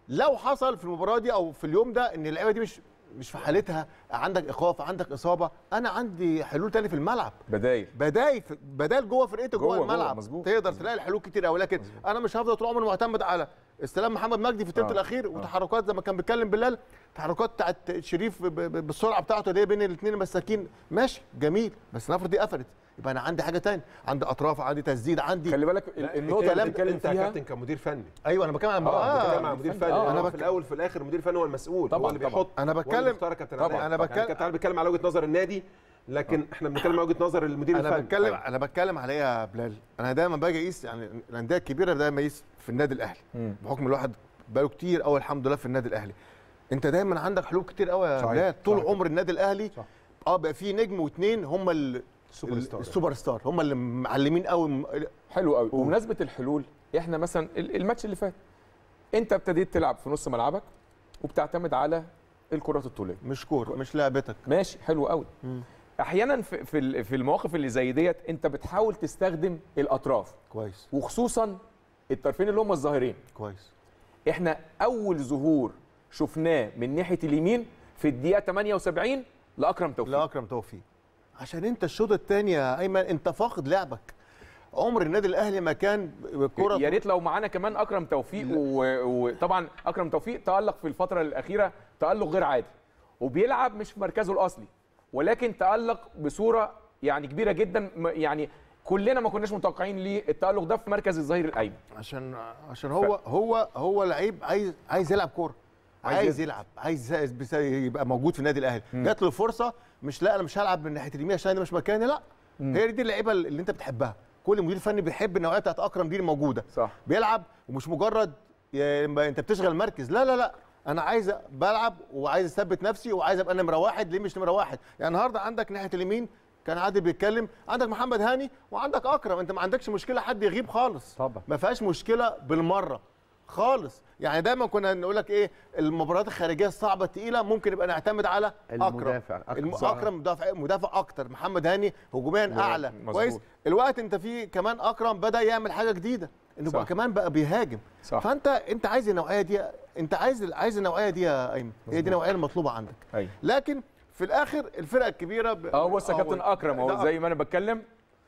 Speaker 3: لو حصل في المباراه دي او في اليوم ده ان اللعيبه دي مش مش في حالتها عندك ايقاف عندك اصابه انا عندي حلول تاني في الملعب
Speaker 1: بدايل
Speaker 3: بدايل بدال جوه فرقتك
Speaker 1: جوه-
Speaker 3: جوه,
Speaker 1: جوه،
Speaker 3: الملعب
Speaker 1: مظبوط.
Speaker 3: تقدر تلاقي الحلول كتير قوي لكن انا مش هفضل طول عمري معتمد على استلام محمد مجدي في الثلث
Speaker 1: آه.
Speaker 3: الاخير وتحركات زي ما كان بيتكلم بلال تحركات بتاعت شريف ب- ب- بالسرعه بتاعته اللي هي بين الاثنين مساكين ماشي جميل بس نفرض دي قفلت يبقى انا عندي حاجه تاني عندي اطراف عندي تسديد عندي
Speaker 1: خلي بالك ال- النقطه اللي
Speaker 3: الكلام-
Speaker 1: بتتكلم
Speaker 6: انت يا
Speaker 1: فيها
Speaker 6: كابتن كمدير فني
Speaker 3: ايوه انا بتكلم عن
Speaker 1: آه،
Speaker 6: بتتكلم
Speaker 3: آه
Speaker 6: عن مدير
Speaker 1: فني.
Speaker 6: فني
Speaker 1: آه،
Speaker 6: انا
Speaker 3: أنا
Speaker 6: في الاول في الاخر المدير الفني هو المسؤول
Speaker 1: طبعاً،
Speaker 6: هو اللي
Speaker 1: طبعاً.
Speaker 6: بيحط
Speaker 3: أنا
Speaker 6: هو
Speaker 3: بتكلم-
Speaker 6: اللي بيختار يا كابتن
Speaker 1: طبعاً،
Speaker 6: علاء.
Speaker 3: أنا
Speaker 6: يعني
Speaker 3: بتكلم-
Speaker 6: كابتن علاء بيتكلم على وجهه نظر النادي لكن احنا بنتكلم على وجهه نظر المدير
Speaker 3: انا
Speaker 6: الفني
Speaker 3: بتكلم انا بتكلم على ايه يا بلال انا دايما باجي اقيس يعني الانديه الكبيره دايما اقيس في النادي الاهلي
Speaker 1: مم.
Speaker 3: بحكم الواحد بقاله كتير قوي الحمد لله في النادي الاهلي انت دايما عندك حلول كتير قوي يا
Speaker 6: صحيح،
Speaker 3: بلال طول
Speaker 6: صح
Speaker 3: عمر النادي الاهلي
Speaker 6: صح.
Speaker 3: اه بقى في نجم واثنين هم ال-
Speaker 6: السوبر
Speaker 3: ال-
Speaker 6: ستار.
Speaker 3: السوبر ستار هم اللي معلمين قوي
Speaker 1: حلو قوي وبمناسبه الحلول احنا مثلا ال- الماتش اللي فات انت ابتديت تلعب في نص ملعبك وبتعتمد على الكرات الطوليه
Speaker 3: مش كوره مش لعبتك
Speaker 1: ماشي حلو قوي
Speaker 3: مم.
Speaker 1: احيانا في في ال- في المواقف اللي زي ديت انت بتحاول تستخدم الاطراف
Speaker 3: كويس
Speaker 1: وخصوصا الطرفين اللي هم الظاهرين
Speaker 3: كويس
Speaker 1: احنا اول ظهور شفناه من ناحيه اليمين في الدقيقه 78 لاكرم توفيق
Speaker 3: لا اكرم توفيق عشان انت الشوط الثاني يا ايمن انت فاقد لعبك عمر النادي الاهلي ما كان كره
Speaker 1: يا ريت لو معانا كمان اكرم توفيق و- وطبعا اكرم توفيق تالق في الفتره الاخيره تالق غير عادي وبيلعب مش في مركزه الاصلي ولكن تالق بصوره يعني كبيره جدا م- يعني كلنا ما كناش متوقعين ليه التالق ده في مركز الظهير الايمن
Speaker 3: عشان عشان هو هو هو لعيب عايز عايز يلعب كوره
Speaker 1: عايز
Speaker 3: عايز يلعب عايز بس- يبقى موجود في النادي الاهلي جات له فرصه مش لا انا مش هلعب من ناحيه اليمين عشان ده مش مكاني لا هي دي اللعيبه اللي انت بتحبها كل مدير فني بيحب النوعيه بتاعت اكرم دي الموجوده
Speaker 1: صح
Speaker 3: بيلعب ومش مجرد يا إما انت بتشغل مركز لا لا لا انا عايز بلعب وعايز اثبت نفسي وعايز ابقى نمره واحد ليه مش نمره واحد يعني النهارده عندك ناحيه اليمين كان عادل بيتكلم عندك محمد هاني وعندك اكرم انت ما عندكش مشكله حد يغيب خالص
Speaker 5: طبعا.
Speaker 3: ما فيهاش مشكله بالمره خالص يعني دايما كنا نقول لك ايه المباريات الخارجيه الصعبه الثقيله ممكن يبقى نعتمد على اكرم
Speaker 5: المدافع أكتر.
Speaker 3: الم-
Speaker 1: صح.
Speaker 3: اكرم مدافع مدافع اكتر محمد هاني هجوميا اعلى
Speaker 1: مظبوط.
Speaker 3: كويس الوقت انت في كمان اكرم بدا يعمل حاجه جديده انه بقى
Speaker 1: صح.
Speaker 3: كمان بقى بيهاجم
Speaker 1: صح.
Speaker 3: فانت انت عايز النوعيه دي انت عايز عايز النوعيه دي يا ايمن هي دي النوعيه المطلوبه عندك
Speaker 1: ايوه
Speaker 3: لكن في الاخر الفرقه الكبيره ب...
Speaker 1: اه بص يا
Speaker 3: آه،
Speaker 1: كابتن اكرم اهو
Speaker 3: ده
Speaker 1: زي ما انا بتكلم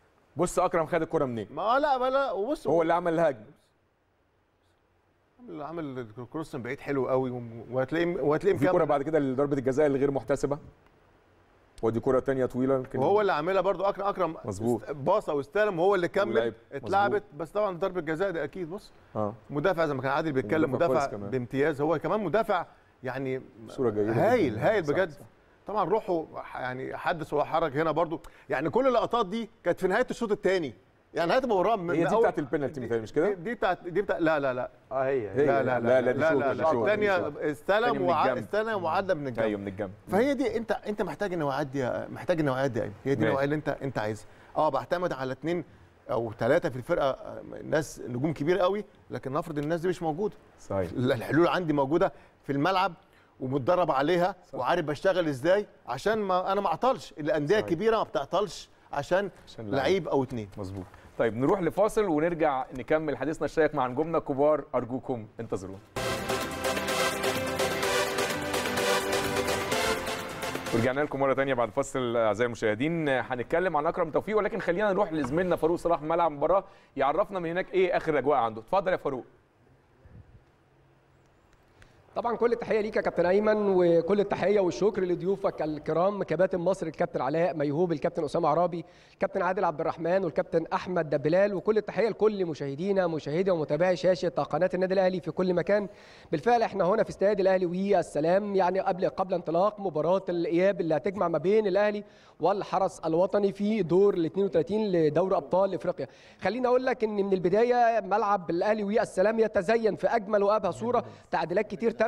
Speaker 1: بص اكرم خد الكره منين
Speaker 3: ما لا ما لا وبص
Speaker 1: هو اللي عمل الهجمه
Speaker 3: اللي عامل الكروس من بعيد حلو قوي وهتلاقيه وهتلاقيه
Speaker 1: في كره
Speaker 3: مكمل.
Speaker 1: بعد كده لضربه الجزاء اللي غير محتسبه ودي كره تانية طويله يمكن
Speaker 3: وهو اللي عاملها برضو اكرم اكرم
Speaker 1: مظبوط.
Speaker 3: است- باصه واستلم وهو اللي كمل
Speaker 1: ولعب.
Speaker 3: اتلعبت بس طبعا ضربه جزاء ده اكيد بص
Speaker 1: اه
Speaker 3: مدافع زي ما كان عادل بيتكلم
Speaker 1: مدافع
Speaker 3: مدافع
Speaker 1: كويس كمان.
Speaker 3: بامتياز هو كمان مدافع يعني
Speaker 1: صوره جيده
Speaker 3: هايل
Speaker 1: جداً.
Speaker 3: هايل
Speaker 1: صح،
Speaker 3: بجد
Speaker 1: صح.
Speaker 3: طبعا روحه يعني حدث ولا حرج هنا برضو يعني كل اللقطات دي كانت في نهايه الشوط الثاني يعني نهايه المباراه من
Speaker 1: هي دي
Speaker 3: أول-
Speaker 1: بتاعت البنالتي متهيألي مش كده؟
Speaker 3: دي بتاعت دي بتاعت لا لا لا
Speaker 4: اه هي
Speaker 1: هي.
Speaker 3: لا لا
Speaker 1: لا،
Speaker 3: لا
Speaker 1: لا، دي
Speaker 3: لا
Speaker 1: شوط،
Speaker 3: لا
Speaker 1: دي
Speaker 3: لا
Speaker 1: شوط، دي
Speaker 3: الثانيه
Speaker 1: شوط. تاني
Speaker 3: استلم
Speaker 1: من
Speaker 3: وع...
Speaker 1: الجنب.
Speaker 3: استلم وعدى من الجنب
Speaker 1: ايوه من الجنب
Speaker 3: فهي دي انت انت محتاج النوعيات دي محتاج النوعيات دي أيمن. هي دي
Speaker 1: ماشي.
Speaker 3: النوعيه اللي انت انت عايزها اه بعتمد على اثنين او ثلاثه في الفرقه آه، ناس نجوم كبير قوي لكن نفرض الناس دي مش موجوده
Speaker 1: صحيح
Speaker 3: الحلول عندي موجوده في الملعب ومتدرب عليها وعارف بشتغل ازاي عشان ما انا ما اعطلش الانديه
Speaker 1: صحيح.
Speaker 3: الكبيره ما بتعطلش عشان
Speaker 1: عشان لعيب.
Speaker 3: لعيب او اتنين
Speaker 1: مظبوط طيب نروح لفاصل ونرجع نكمل حديثنا الشيق مع نجومنا الكبار ارجوكم انتظرونا ورجعنا لكم مره تانية بعد فاصل اعزائي المشاهدين هنتكلم عن اكرم توفيق ولكن خلينا نروح لزميلنا فاروق صلاح ملعب المباراه يعرفنا من هناك ايه اخر الاجواء عنده اتفضل يا فاروق
Speaker 2: طبعا كل التحيه ليك يا كابتن ايمن وكل التحيه والشكر لضيوفك الكرام كباتن مصر الكابتن علاء ميهوب الكابتن اسامه عرابي الكابتن عادل عبد الرحمن والكابتن احمد بلال وكل التحيه لكل مشاهدينا مشاهدي ومتابعي شاشه قناه النادي الاهلي في كل مكان بالفعل احنا هنا في استاد الاهلي والسلام يعني قبل قبل انطلاق مباراه الاياب اللي هتجمع ما بين الاهلي والحرس الوطني في دور ال 32 لدوري ابطال افريقيا خليني اقول لك ان من البدايه ملعب الاهلي والسلام يتزين في اجمل وابهى صوره تعديلات كتير تمت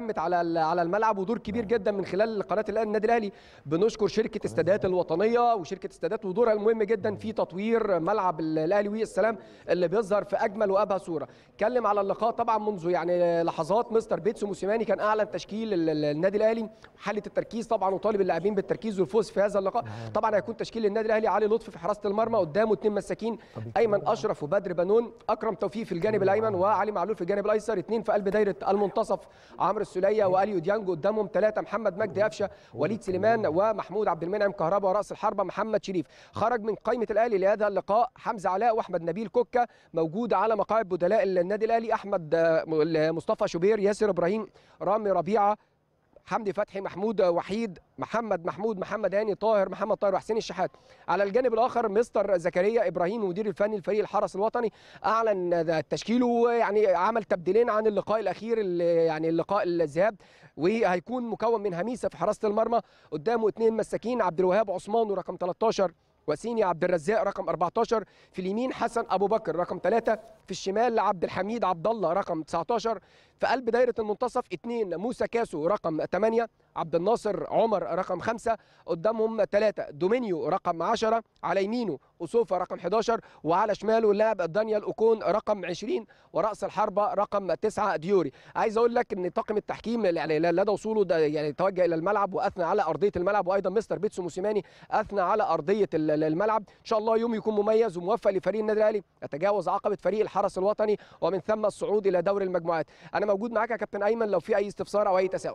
Speaker 2: تمت على ال- على الملعب ودور كبير جدا من خلال قناه الأهلي- النادي الاهلي بنشكر شركه استادات الوطنيه وشركه استادات ودورها المهم جدا في تطوير ملعب ال- الاهلي والسلام اللي بيظهر في اجمل وابهى صوره اتكلم على اللقاء طبعا منذ يعني لحظات مستر بيتسو موسيماني كان اعلن تشكيل ال- ال- النادي الاهلي حاله التركيز طبعا وطالب اللاعبين بالتركيز والفوز في هذا اللقاء طبعا هيكون تشكيل النادي الاهلي علي لطفي في حراسه المرمى قدامه اثنين مساكين ايمن اشرف وبدر بنون اكرم توفيق في الجانب الايمن وعلي معلول في الجانب الايسر اثنين في قلب دايره المنتصف عمرو السوليه واليو ديانج قدامهم ثلاثه محمد مجدي قفشه وليد سليمان ومحمود عبد المنعم كهربا وراس الحربه محمد شريف خرج من قائمه الاهلي لهذا اللقاء حمزه علاء واحمد نبيل كوكا موجود على مقاعد بدلاء النادي الاهلي احمد آه، مصطفى شوبير ياسر ابراهيم رامي ربيعه حمدي فتحي محمود وحيد محمد محمود محمد هاني طاهر محمد طاهر وحسين الشحات على الجانب الاخر مستر زكريا ابراهيم مدير الفني لفريق الحرس الوطني اعلن تشكيله يعني عمل تبديلين عن اللقاء الاخير اللي يعني اللقاء الذهاب وهيكون مكون من هميسه في حراسه المرمى قدامه اثنين مساكين عبد الوهاب عثمان رقم 13 وسيني عبد الرزاق رقم 14 في اليمين حسن ابو بكر رقم 3 في الشمال عبد الحميد عبد الله رقم 19 في قلب دايره المنتصف اثنين موسى كاسو رقم 8 عبد الناصر عمر رقم 5 قدامهم ثلاثه دومينيو رقم 10 على يمينه اوسوفا رقم 11 وعلى شماله اللاعب دانيال اوكون رقم 20 وراس الحربه رقم 9 ديوري عايز اقول لك ان طاقم التحكيم يعني لدى وصوله ده يعني توجه الى الملعب واثنى على ارضيه الملعب وايضا مستر بيتسو موسيماني اثنى على ارضيه ال- الملعب ان شاء الله يوم يكون مميز وموفق لفريق النادي الاهلي يتجاوز عقبه فريق الحرس الوطني ومن ثم الصعود الى دوري المجموعات انا موجود معاك يا كابتن ايمن لو في اي استفسار او اي تساؤل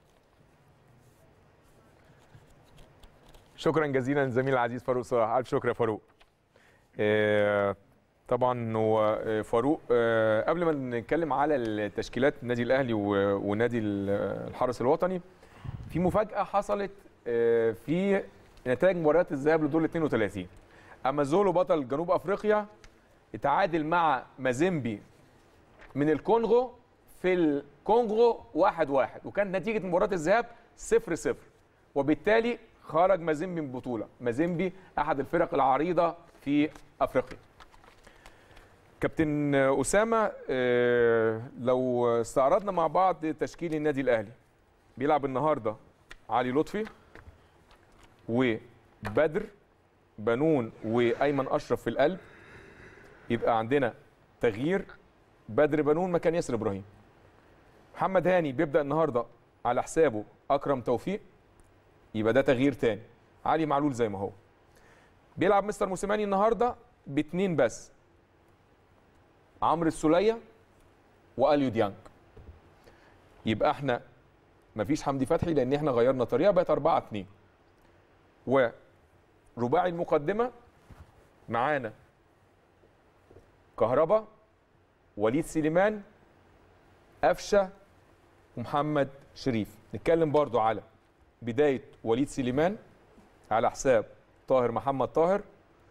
Speaker 1: شكرا جزيلا زميل العزيز فاروق صلاح الف شكر يا فاروق آه، طبعا هو آه، فاروق آه، قبل ما نتكلم على التشكيلات النادي الاهلي و- ونادي ال- الحرس الوطني في مفاجاه حصلت آه، في نتائج مباريات الذهاب لدور ال 32 امازولو بطل جنوب افريقيا اتعادل مع مازيمبي من الكونغو في الكونغو 1 1 وكانت نتيجه مباراه الذهاب 0 0 وبالتالي خرج مازيمبي من البطوله مازيمبي احد الفرق العريضه في افريقيا كابتن اسامه آه، لو استعرضنا مع بعض تشكيل النادي الاهلي بيلعب النهارده علي لطفي وبدر بنون وايمن اشرف في القلب يبقى عندنا تغيير بدر بنون مكان ياسر ابراهيم محمد هاني بيبدا النهارده على حسابه اكرم توفيق يبقى ده تغيير تاني علي معلول زي ما هو بيلعب مستر موسيماني النهارده باتنين بس عمرو السوليه واليو ديانج يبقى احنا مفيش حمدي فتحي لان احنا غيرنا طريقه بقت 4 2 ورباعي المقدمه معانا كهربا وليد سليمان قفشه ومحمد شريف نتكلم برضو على بدايه وليد سليمان على حساب طاهر محمد طاهر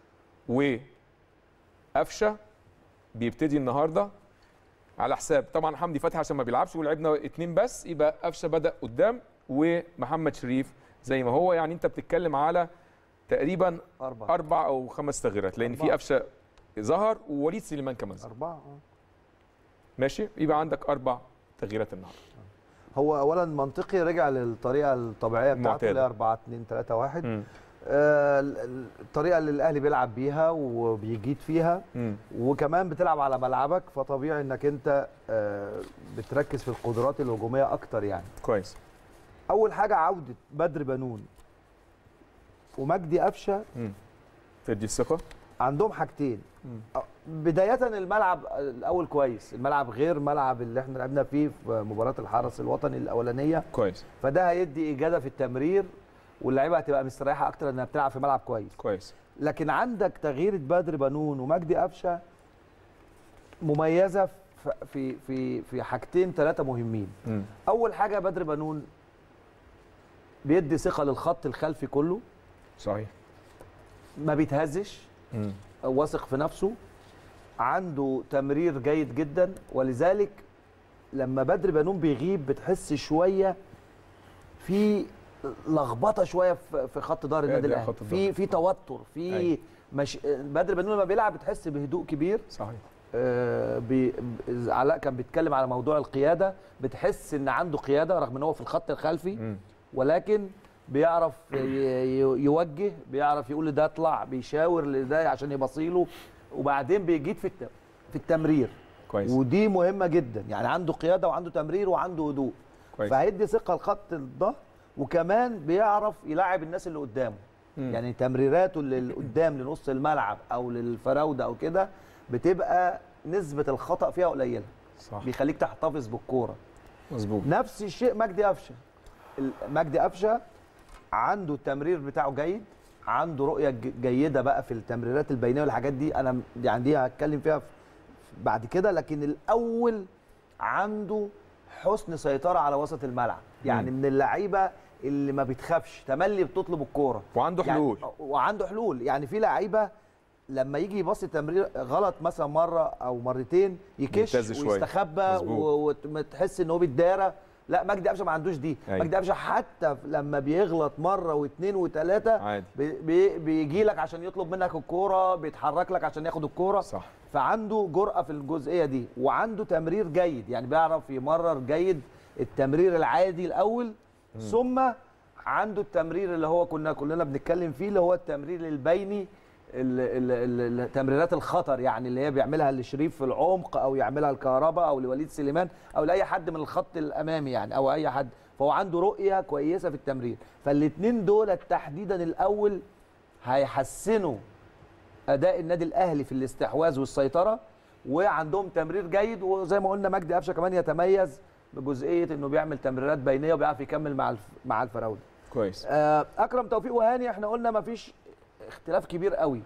Speaker 1: وقفشه بيبتدي النهارده على حساب طبعا حمدي فتحي عشان ما بيلعبش ولعبنا اتنين بس يبقى قفشه بدا قدام ومحمد شريف زي ما هو يعني انت بتتكلم على تقريبا
Speaker 4: أربعة
Speaker 1: اربع او خمس تغييرات لان في
Speaker 4: أربعة.
Speaker 1: قفشه ظهر ووليد سليمان كمان ظهر
Speaker 4: أربعة آه.
Speaker 1: ماشي يبقى عندك اربع تغييرات النهارده
Speaker 4: هو أولا منطقي رجع للطريقة الطبيعية بتاعته
Speaker 1: المعتادة.
Speaker 4: اللي هي 4 2 3 1
Speaker 1: مم.
Speaker 4: آه، ال- ال- الطريقة اللي الأهلي بيلعب بيها وبيجيد فيها
Speaker 1: مم.
Speaker 4: وكمان بتلعب على ملعبك فطبيعي انك انت آه، بتركز في القدرات الهجوميه اكتر يعني
Speaker 1: كويس
Speaker 4: اول حاجه عوده بدر بنون ومجدي قفشه
Speaker 1: مم. تدي الثقه
Speaker 4: عندهم حاجتين
Speaker 1: مم.
Speaker 4: أ- بدايه الملعب الاول كويس الملعب غير ملعب اللي احنا لعبنا فيه في مباراه الحرس الوطني الاولانيه
Speaker 1: كويس
Speaker 4: فده هيدي اجاده في التمرير واللعيبه هتبقى مستريحه اكتر انها بتلعب في ملعب كويس
Speaker 1: كويس
Speaker 4: لكن عندك تغيير بدر بنون ومجدي قفشه مميزه في في في في حاجتين ثلاثه مهمين
Speaker 1: مم.
Speaker 4: اول حاجه بدر بنون بيدي ثقه للخط الخلفي كله
Speaker 1: صحيح
Speaker 4: ما بيتهزش
Speaker 1: مم.
Speaker 4: واثق في نفسه عنده تمرير جيد جدا ولذلك لما بدر بنون بيغيب بتحس شويه في لخبطه شويه في في خط ظهر النادي
Speaker 1: أدي
Speaker 4: الاهلي
Speaker 1: خط
Speaker 4: في
Speaker 1: الظهر.
Speaker 4: في توتر في
Speaker 1: أيوة.
Speaker 4: مش بدر بنون لما بيلعب بتحس بهدوء كبير
Speaker 1: صحيح
Speaker 4: آه، بي- ب- علاء كان بيتكلم على موضوع القياده بتحس ان عنده قياده رغم ان هو في الخط الخلفي
Speaker 1: مم.
Speaker 4: ولكن بيعرف ي- ي- يوجه بيعرف يقول لده اطلع بيشاور لده عشان يبصيله وبعدين بيجيد في الت- في التمرير
Speaker 1: كويس
Speaker 4: ودي مهمه جدا يعني عنده قياده وعنده تمرير وعنده هدوء
Speaker 1: كويس
Speaker 4: فهيدي ثقه لخط الظهر وكمان بيعرف يلاعب الناس اللي قدامه
Speaker 1: مم.
Speaker 4: يعني تمريراته اللي قدام لنص الملعب او للفراوده او كده بتبقى نسبه الخطا فيها قليله
Speaker 1: صح
Speaker 4: بيخليك تحتفظ بالكوره
Speaker 1: مظبوط
Speaker 4: نفس الشيء مجدي قفشه ال- مجدي قفشه عنده التمرير بتاعه جيد عنده رؤيه ج- جيده بقى في التمريرات البينيه والحاجات دي انا م- يعني دي هتكلم فيها في- بعد كده لكن الاول عنده حسن سيطره على وسط الملعب يعني من اللعيبه اللي ما بتخافش تملي بتطلب الكوره
Speaker 1: وعنده
Speaker 4: يعني
Speaker 1: حلول
Speaker 4: وعنده حلول يعني في لعيبه لما يجي يباصي تمرير غلط مثلا مره او مرتين يكش
Speaker 1: يهتز شوية.
Speaker 4: ويستخبى
Speaker 1: مظبوط.
Speaker 4: وتحس ان هو بيتدارى لا مجدي قفشه ما عندوش دي
Speaker 1: أيوة.
Speaker 4: مجدي قفشه حتى لما بيغلط مره واثنين وثلاثه
Speaker 1: عادي
Speaker 4: بي بي بيجي لك عشان يطلب منك الكوره بيتحرك لك عشان ياخد الكوره
Speaker 1: صح
Speaker 4: فعنده جرأة في الجزئية دي وعنده تمرير جيد يعني بيعرف يمرر جيد التمرير العادي الأول ثم عنده التمرير اللي هو كنا كلنا بنتكلم فيه اللي هو التمرير البيني ال- ال- ال- التمريرات الخطر يعني اللي هي بيعملها لشريف في العمق او يعملها الكهرباء او لوليد سليمان او لاي حد من الخط الامامي يعني او اي حد فهو عنده رؤيه كويسه في التمرير فالاثنين دول تحديدا الاول هيحسنوا اداء النادي الاهلي في الاستحواذ والسيطره وعندهم تمرير جيد وزي ما قلنا مجدي قفشه كمان يتميز بجزئيه انه بيعمل تمريرات بينيه وبيعرف يكمل مع الف... مع الفراوده
Speaker 1: كويس
Speaker 4: آه، اكرم توفيق وهاني احنا قلنا ما فيش اختلاف كبير قوي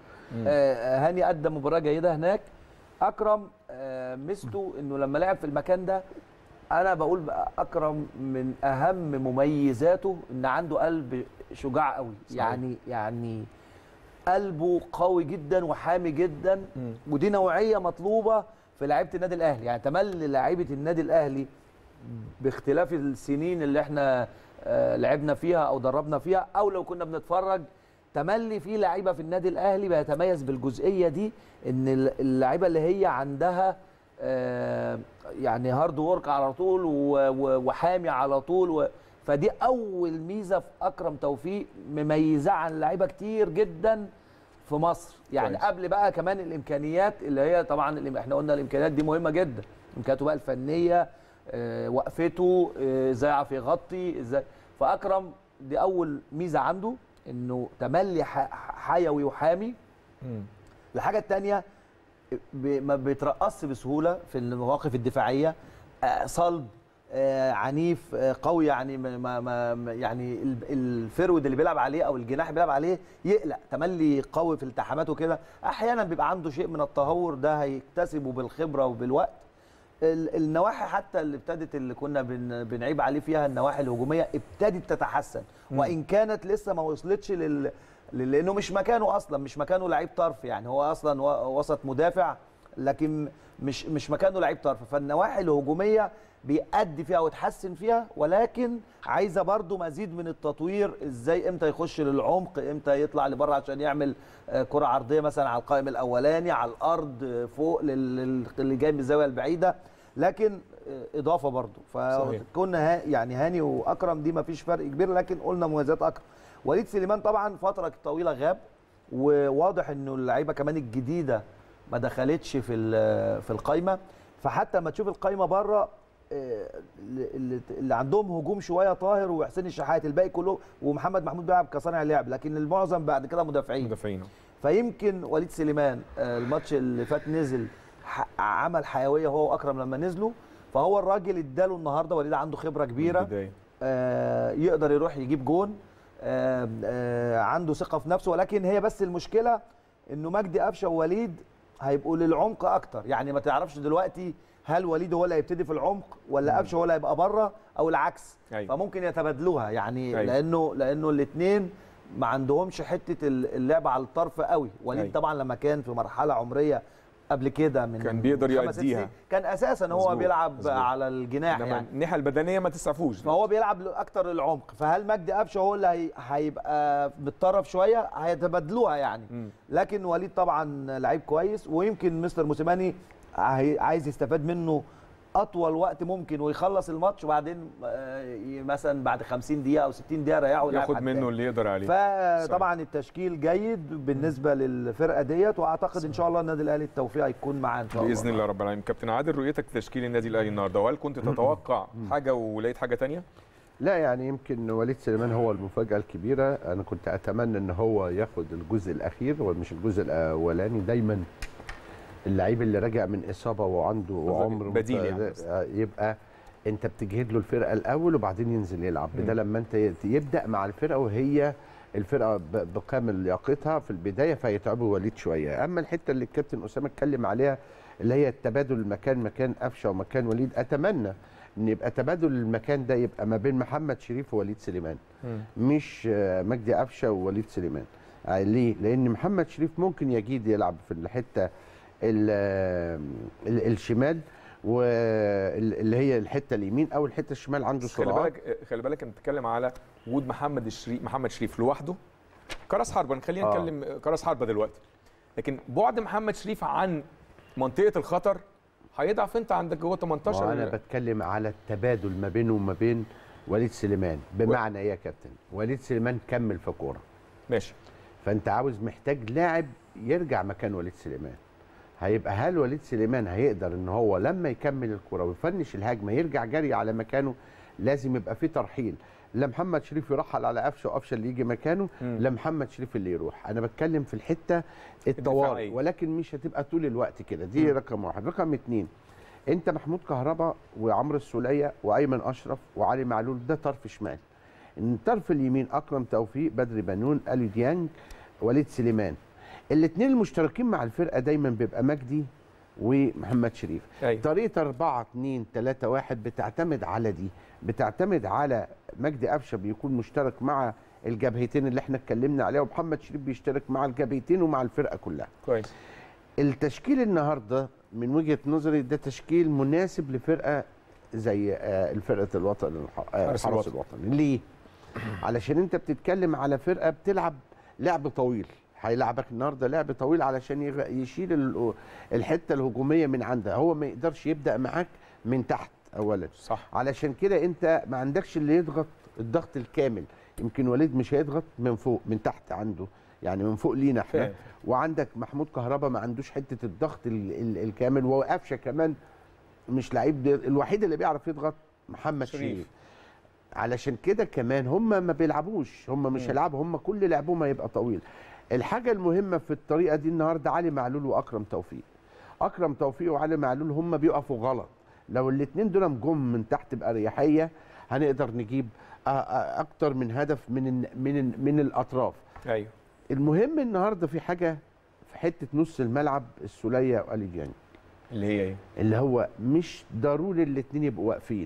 Speaker 4: آه، هاني قدم مباراه جيده هناك اكرم آه، ميزته انه لما لعب في المكان ده انا بقول بقى اكرم من اهم مميزاته ان عنده قلب شجاع قوي
Speaker 1: صحيح.
Speaker 4: يعني يعني قلبه قوي جدا وحامي جدا ودي نوعيه مطلوبه في لعيبه النادي الاهلي يعني تملي لعيبه النادي الاهلي باختلاف السنين اللي احنا آه، لعبنا فيها او دربنا فيها او لو كنا بنتفرج تملي في لعيبه في النادي الاهلي بيتميز بالجزئيه دي ان اللعيبه اللي هي عندها آه، يعني هارد وورك على طول و- و- وحامي على طول و فدي اول ميزه في اكرم توفيق مميزه عن لعيبه كتير جدا في مصر يعني
Speaker 1: كويس.
Speaker 4: قبل بقى كمان الامكانيات اللي هي طبعا اللي احنا قلنا الامكانيات دي مهمه جدا امكانياته بقى الفنيه آه، وقفته آه، ازاي يعرف يغطي ازاي فاكرم دي اول ميزه عنده انه تملي ح- حيوي وحامي
Speaker 1: مم.
Speaker 4: الحاجه الثانيه ما بيترقصش بسهوله في المواقف الدفاعيه آه، صلب آه، عنيف آه، قوي يعني ما ما ما يعني ال- الفرود اللي بيلعب عليه او الجناح اللي بيلعب عليه يقلق تملي قوي في التحاماته كده احيانا بيبقى عنده شيء من التهور ده هيكتسبه بالخبره وبالوقت ال- النواحي حتى اللي ابتدت اللي كنا بن بنعيب عليه فيها النواحي الهجوميه ابتدت تتحسن وان كانت لسه ما وصلتش لل لل- لانه مش مكانه اصلا مش مكانه لعيب طرف يعني هو اصلا و- وسط مدافع لكن مش مش مكانه لعيب طرف فالنواحي الهجوميه بيأدي فيها ويتحسن فيها ولكن عايزه برضو مزيد من التطوير ازاي امتى يخش للعمق امتى يطلع لبره عشان يعمل آه، كره عرضيه مثلا على القائم الاولاني على الارض آه، فوق لل- لل- اللي جاي من الزاويه البعيده لكن آه، اضافه برضو
Speaker 1: صحيح.
Speaker 4: فكنا ها يعني هاني واكرم دي ما فيش فرق كبير لكن قلنا مميزات اكرم وليد سليمان طبعا فتره طويله غاب وواضح انه اللعيبه كمان الجديده ما دخلتش في ال- في القايمه فحتى لما تشوف القايمه بره آه، اللي, اللي عندهم هجوم شويه طاهر وحسين الشحات الباقي كله ومحمد محمود بيلعب كصانع لعب لكن المعظم بعد كده مدافعين
Speaker 1: مدافعين
Speaker 4: فيمكن وليد سليمان آه، الماتش اللي فات نزل ح- عمل حيويه هو واكرم لما نزلوا فهو الراجل اداله النهارده وليد عنده خبره كبيره
Speaker 1: البداية.
Speaker 4: آه، يقدر يروح يجيب جون آه، آه، عنده ثقه في نفسه ولكن هي بس المشكله انه مجدي قفشه ووليد هيبقوا للعمق اكتر يعني ما تعرفش دلوقتي هل وليد هو اللي هيبتدي في العمق ولا قفشه هو اللي هيبقى بره او العكس
Speaker 1: أيوة.
Speaker 4: فممكن يتبادلوها يعني
Speaker 1: أيوة.
Speaker 4: لانه لانه الاثنين ما عندهمش حته اللعب على الطرف قوي وليد
Speaker 1: أيوة.
Speaker 4: طبعا لما كان في مرحله عمريه قبل كده من
Speaker 1: كان بيقدر
Speaker 4: خمس ست
Speaker 1: يؤديها.
Speaker 4: سنين، كان اساسا هو
Speaker 1: مظبوط،
Speaker 4: بيلعب
Speaker 1: مظبوط.
Speaker 4: على الجناح
Speaker 1: انما
Speaker 4: يعني
Speaker 1: الناحيه البدنيه ما تسعفوش
Speaker 4: فهو بيلعب اكتر العمق فهل مجدي قفشه هو اللي هي- هيبقى متطرف شويه هيتبادلوها يعني
Speaker 1: مم.
Speaker 4: لكن وليد طبعا لعيب كويس ويمكن مستر موسيماني عاي- عايز يستفاد منه اطول وقت ممكن ويخلص الماتش وبعدين آه، ي- مثلا بعد 50 دقيقه او 60 دقيقه يريحه ويلعب
Speaker 1: ياخد
Speaker 4: حد
Speaker 1: منه
Speaker 4: تاني.
Speaker 1: اللي يقدر عليه
Speaker 4: فطبعا التشكيل جيد بالنسبه للفرقه ديت واعتقد ان شاء الله النادي الاهلي التوفيق هيكون معاه ان شاء الله
Speaker 1: باذن الله رب العالمين كابتن عادل رؤيتك لتشكيل النادي الاهلي النهارده وهل كنت تتوقع حاجه ولقيت حاجه تانية
Speaker 5: لا يعني يمكن وليد سليمان هو المفاجأة الكبيرة أنا كنت أتمنى أن هو ياخد الجزء الأخير ومش الجزء الأولاني دايما اللعيب اللي راجع من إصابة وعنده وعمر
Speaker 1: بديل
Speaker 5: مت-
Speaker 1: يعني بس.
Speaker 5: آه، يبقى أنت بتجهد له الفرقة الأول وبعدين ينزل يلعب ده لما أنت ي- يبدأ مع الفرقة وهي الفرقة ب- بكامل لياقتها في البداية فيتعبوا وليد شوية أما الحتة اللي الكابتن أسامة اتكلم عليها اللي هي التبادل المكان مكان قفشة ومكان وليد أتمنى ان يبقى تبادل المكان ده يبقى ما بين محمد شريف ووليد سليمان مش آه، مجدي قفشه ووليد سليمان آه، ليه لان محمد شريف ممكن يجيد يلعب في الحته ال- آه، ال- الشمال واللي هي الحته اليمين او الحته الشمال عنده
Speaker 1: بس خلي
Speaker 5: سرعات
Speaker 1: بالك خلي بالك انت بتتكلم على وجود محمد الشريف محمد شريف لوحده كراس حربه خلينا
Speaker 5: آه.
Speaker 1: نتكلم كراس حربه دلوقتي لكن بعد محمد شريف عن منطقه الخطر هيضعف انت عندك جوه 18
Speaker 5: وانا بتكلم على التبادل ما بينه وما بين وليد سليمان بمعنى ايه يا كابتن وليد سليمان كمل في كوره
Speaker 1: ماشي
Speaker 5: فانت عاوز محتاج لاعب يرجع مكان وليد سليمان هيبقى هل وليد سليمان هيقدر ان هو لما يكمل الكره ويفنش الهجمه يرجع جري على مكانه لازم يبقى في ترحيل لا محمد شريف يرحل على قفشه وقفشه اللي يجي مكانه لا محمد شريف اللي يروح انا بتكلم في الحته الطوارئ
Speaker 1: الدفاعية.
Speaker 5: ولكن مش هتبقى طول الوقت كده دي رقم واحد رقم اتنين انت محمود كهربا وعمرو السوليه وايمن اشرف وعلي معلول ده طرف شمال الطرف اليمين اكرم توفيق بدري بنون اليو ديانج وليد سليمان الاثنين المشتركين مع الفرقه دايما بيبقى مجدي ومحمد شريف
Speaker 1: أيوة.
Speaker 5: طريقه 4 2 3 1 بتعتمد على دي بتعتمد على مجدي قفشه بيكون مشترك مع الجبهتين اللي احنا اتكلمنا عليها ومحمد شريف بيشترك مع الجبهتين ومع الفرقه كلها
Speaker 1: كويس
Speaker 5: التشكيل النهارده من وجهه نظري ده تشكيل مناسب لفرقه زي آه، الفرقه الوطن الح- آه،
Speaker 1: حرس
Speaker 5: حرس
Speaker 1: الوطن.
Speaker 5: الوطن ليه علشان انت بتتكلم على فرقه بتلعب لعب طويل هيلعبك النهارده لعب طويل علشان يغ- يشيل ال- الحته الهجوميه من عندها هو ما يقدرش يبدا معاك من تحت اولا
Speaker 1: صح
Speaker 5: علشان كده انت ما عندكش اللي يضغط الضغط الكامل يمكن وليد مش هيضغط من فوق من تحت عنده يعني من فوق لينا احنا
Speaker 1: فاهم.
Speaker 5: وعندك محمود كهربا ما عندوش حته الضغط ال ال الكامل وقفشه كمان مش لعيب ده- الوحيد اللي بيعرف يضغط محمد
Speaker 1: شريف.
Speaker 5: شريف, علشان كده كمان هم ما بيلعبوش هم مش هيلعبوا هم كل لعبهم هيبقى طويل الحاجه المهمه في الطريقه دي النهارده علي معلول واكرم توفيق اكرم توفيق وعلي معلول هم بيقفوا غلط لو الاثنين دول جم من تحت باريحيه هنقدر نجيب آه، آه، اكتر من هدف من ال- من ال- من الاطراف
Speaker 1: ايوه
Speaker 5: المهم النهارده في حاجه في حته نص الملعب السوليه والي ديانج
Speaker 1: اللي هي ايه
Speaker 5: اللي هو مش ضروري الاثنين يبقوا واقفين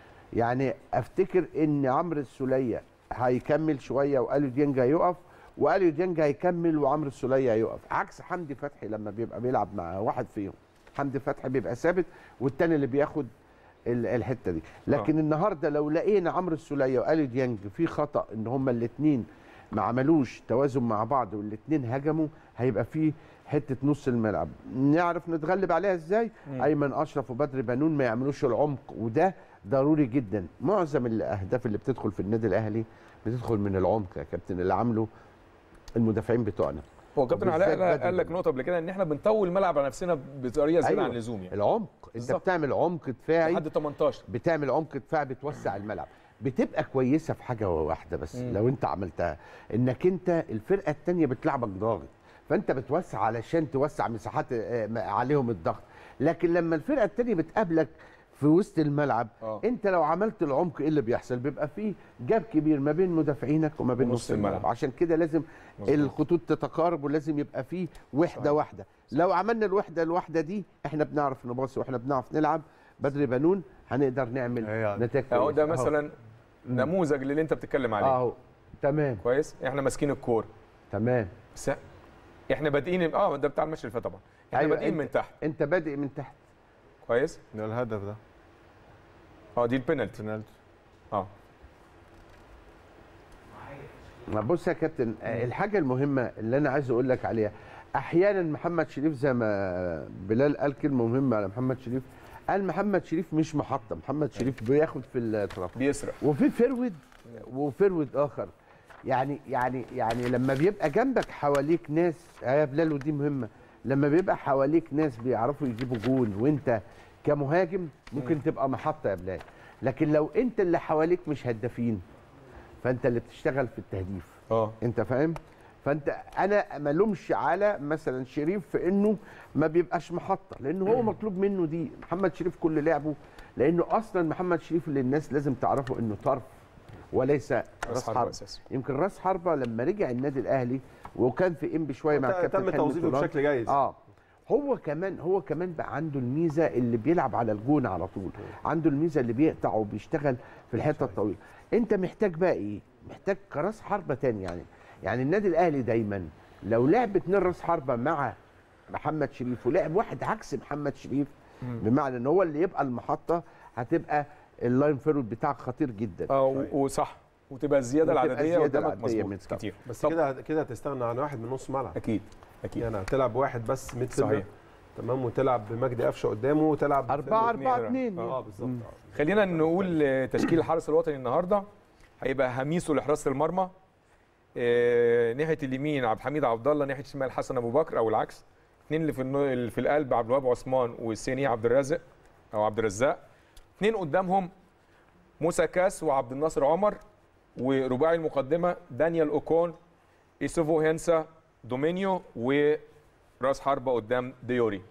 Speaker 5: يعني افتكر ان عمرو السوليه هيكمل شويه واليو ديانج هيقف واليو ديانج هيكمل وعمرو السوليه هيقف عكس حمدي فتحي لما بيبقى بيلعب مع واحد فيهم حمدي فتحي بيبقى ثابت والتاني اللي بياخد ال- الحته دي لكن النهارده لو لقينا عمرو السوليه واليو ديانج في خطا ان هما الاثنين ما عملوش توازن مع بعض والاثنين هجموا هيبقى في حته نص الملعب نعرف نتغلب عليها ازاي ايمن اشرف وبدر بنون ما يعملوش العمق وده ضروري جدا معظم الاهداف اللي بتدخل في النادي الاهلي بتدخل من العمق يا كابتن اللي عامله المدافعين بتوعنا
Speaker 1: هو كابتن
Speaker 5: وبالذات
Speaker 1: علاء قال-
Speaker 5: بدري.
Speaker 1: قال لك نقطه قبل كده ان احنا بنطول الملعب على نفسنا بطريقه زياده
Speaker 5: أيوة.
Speaker 1: عن اللزوم يعني
Speaker 5: العمق انت
Speaker 1: بالظبط.
Speaker 5: بتعمل عمق دفاعي
Speaker 1: لحد 18
Speaker 5: بتعمل عمق دفاع بتوسع الملعب بتبقى كويسه في حاجه واحده بس
Speaker 1: مم.
Speaker 5: لو انت عملتها انك انت الفرقه الثانيه بتلعبك ضاغط فانت بتوسع علشان توسع مساحات آه، م- عليهم الضغط لكن لما الفرقه الثانيه بتقابلك في وسط الملعب
Speaker 1: آه.
Speaker 5: انت لو عملت العمق ايه اللي بيحصل بيبقى فيه جاب كبير ما بين مدافعينك وما بين
Speaker 1: ونص
Speaker 5: نص الملعب.
Speaker 1: الملعب.
Speaker 5: عشان كده لازم
Speaker 1: مظبوط.
Speaker 5: الخطوط تتقارب ولازم يبقى فيه وحده
Speaker 1: صحيح.
Speaker 5: واحده لو عملنا الوحده الواحده دي احنا بنعرف نباصي واحنا بنعرف نلعب بدري بنون هنقدر نعمل
Speaker 3: أيوة.
Speaker 5: نتائج
Speaker 1: اهو ده
Speaker 5: كويسة.
Speaker 1: مثلا نموذج للي انت بتتكلم عليه
Speaker 5: اهو تمام
Speaker 1: كويس احنا ماسكين الكوره
Speaker 5: تمام
Speaker 1: بس احنا بادئين اه ده بتاع الماتش اللي فات طبعا احنا
Speaker 5: أيوة،
Speaker 1: بادئين
Speaker 5: أنت-
Speaker 1: من تحت
Speaker 5: انت بادئ من تحت
Speaker 1: كويس
Speaker 3: ده الهدف ده
Speaker 1: اه دي البينالتي
Speaker 3: بنالتي
Speaker 1: اه
Speaker 5: ما بص يا كابتن آه، الحاجه المهمه اللي انا عايز اقول لك عليها احيانا محمد شريف زي ما بلال قال كلمه مهمه على محمد شريف قال محمد شريف مش محطه محمد شريف بياخد في الاطراف
Speaker 1: بيسرق
Speaker 5: وفي فرود وفرود اخر يعني يعني يعني لما بيبقى جنبك حواليك ناس يا بلال ودي مهمه لما بيبقى حواليك ناس بيعرفوا يجيبوا جون وانت كمهاجم ممكن تبقى محطه يا بلال لكن لو انت اللي حواليك مش هدافين فانت اللي بتشتغل في التهديف
Speaker 1: اه
Speaker 5: انت فاهم فانت انا ما لومش على مثلا شريف في انه ما بيبقاش محطه لانه هو مطلوب منه دي محمد شريف كل لعبه لانه اصلا محمد شريف اللي الناس لازم تعرفه انه طرف وليس راس
Speaker 1: حربة
Speaker 5: حربه
Speaker 1: أساسي.
Speaker 5: يمكن راس حربه لما رجع النادي الاهلي وكان في انبي شويه مع
Speaker 6: وت-
Speaker 5: كابتن
Speaker 6: تم
Speaker 5: حلمي
Speaker 6: توظيفه
Speaker 5: طولان.
Speaker 6: بشكل جيد.
Speaker 5: اه هو كمان هو كمان بقى عنده الميزه اللي بيلعب على الجون على طول عنده الميزه اللي بيقطع وبيشتغل في الحته الطويله انت محتاج بقى ايه محتاج كراس حربه تاني يعني يعني النادي الاهلي دايما لو لعب اتنين راس حربه مع محمد شريف ولعب واحد عكس محمد شريف بمعنى ان هو اللي يبقى المحطه هتبقى اللاين فيرود بتاعك خطير جدا
Speaker 1: اه و- وصح وتبقى الزياده
Speaker 5: وتبقى
Speaker 1: العدديه
Speaker 5: الزيادة
Speaker 1: قدامك
Speaker 5: العددية
Speaker 1: مظبوط
Speaker 5: من-
Speaker 1: كتير
Speaker 6: بس
Speaker 1: طب-
Speaker 6: كده كده هتستغنى عن واحد من نص ملعب
Speaker 1: اكيد اكيد
Speaker 6: يعني هتلعب واحد بس ميد
Speaker 1: صحيح.
Speaker 6: فيلدر تمام وتلعب بمجدي قفشه قدامه وتلعب
Speaker 5: أربعة
Speaker 6: فيلدر.
Speaker 5: أربعة
Speaker 1: اتنين.
Speaker 5: اتنين
Speaker 6: اه بالظبط آه.
Speaker 1: خلينا نقول آه، تشكيل الحرس الوطني النهارده هيبقى هميسو لحراسه المرمى آه، ناحيه اليمين عبد الحميد عبد الله ناحيه الشمال حسن ابو بكر او العكس اثنين اللي في النو... اللي في القلب عبد الوهاب عثمان والسيني عبد الرازق او عبد الرزاق اثنين قدامهم موسى كاس وعبد الناصر عمر ورباعي المقدمه دانيال اوكون ايسوفو هينسا دومينيو وراس حربه قدام ديوري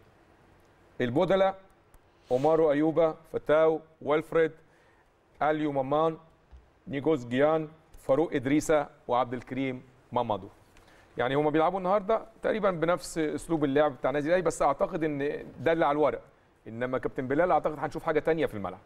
Speaker 1: البودلة اومارو ايوبا فتاو والفريد اليو مامان نيجوز جيان فاروق ادريسا وعبد الكريم مامادو يعني هما بيلعبوا النهارده تقريبا بنفس اسلوب اللعب بتاع النادي الاهلي بس اعتقد ان ده اللي على الورق انما كابتن بلال اعتقد هنشوف حاجه تانية في الملعب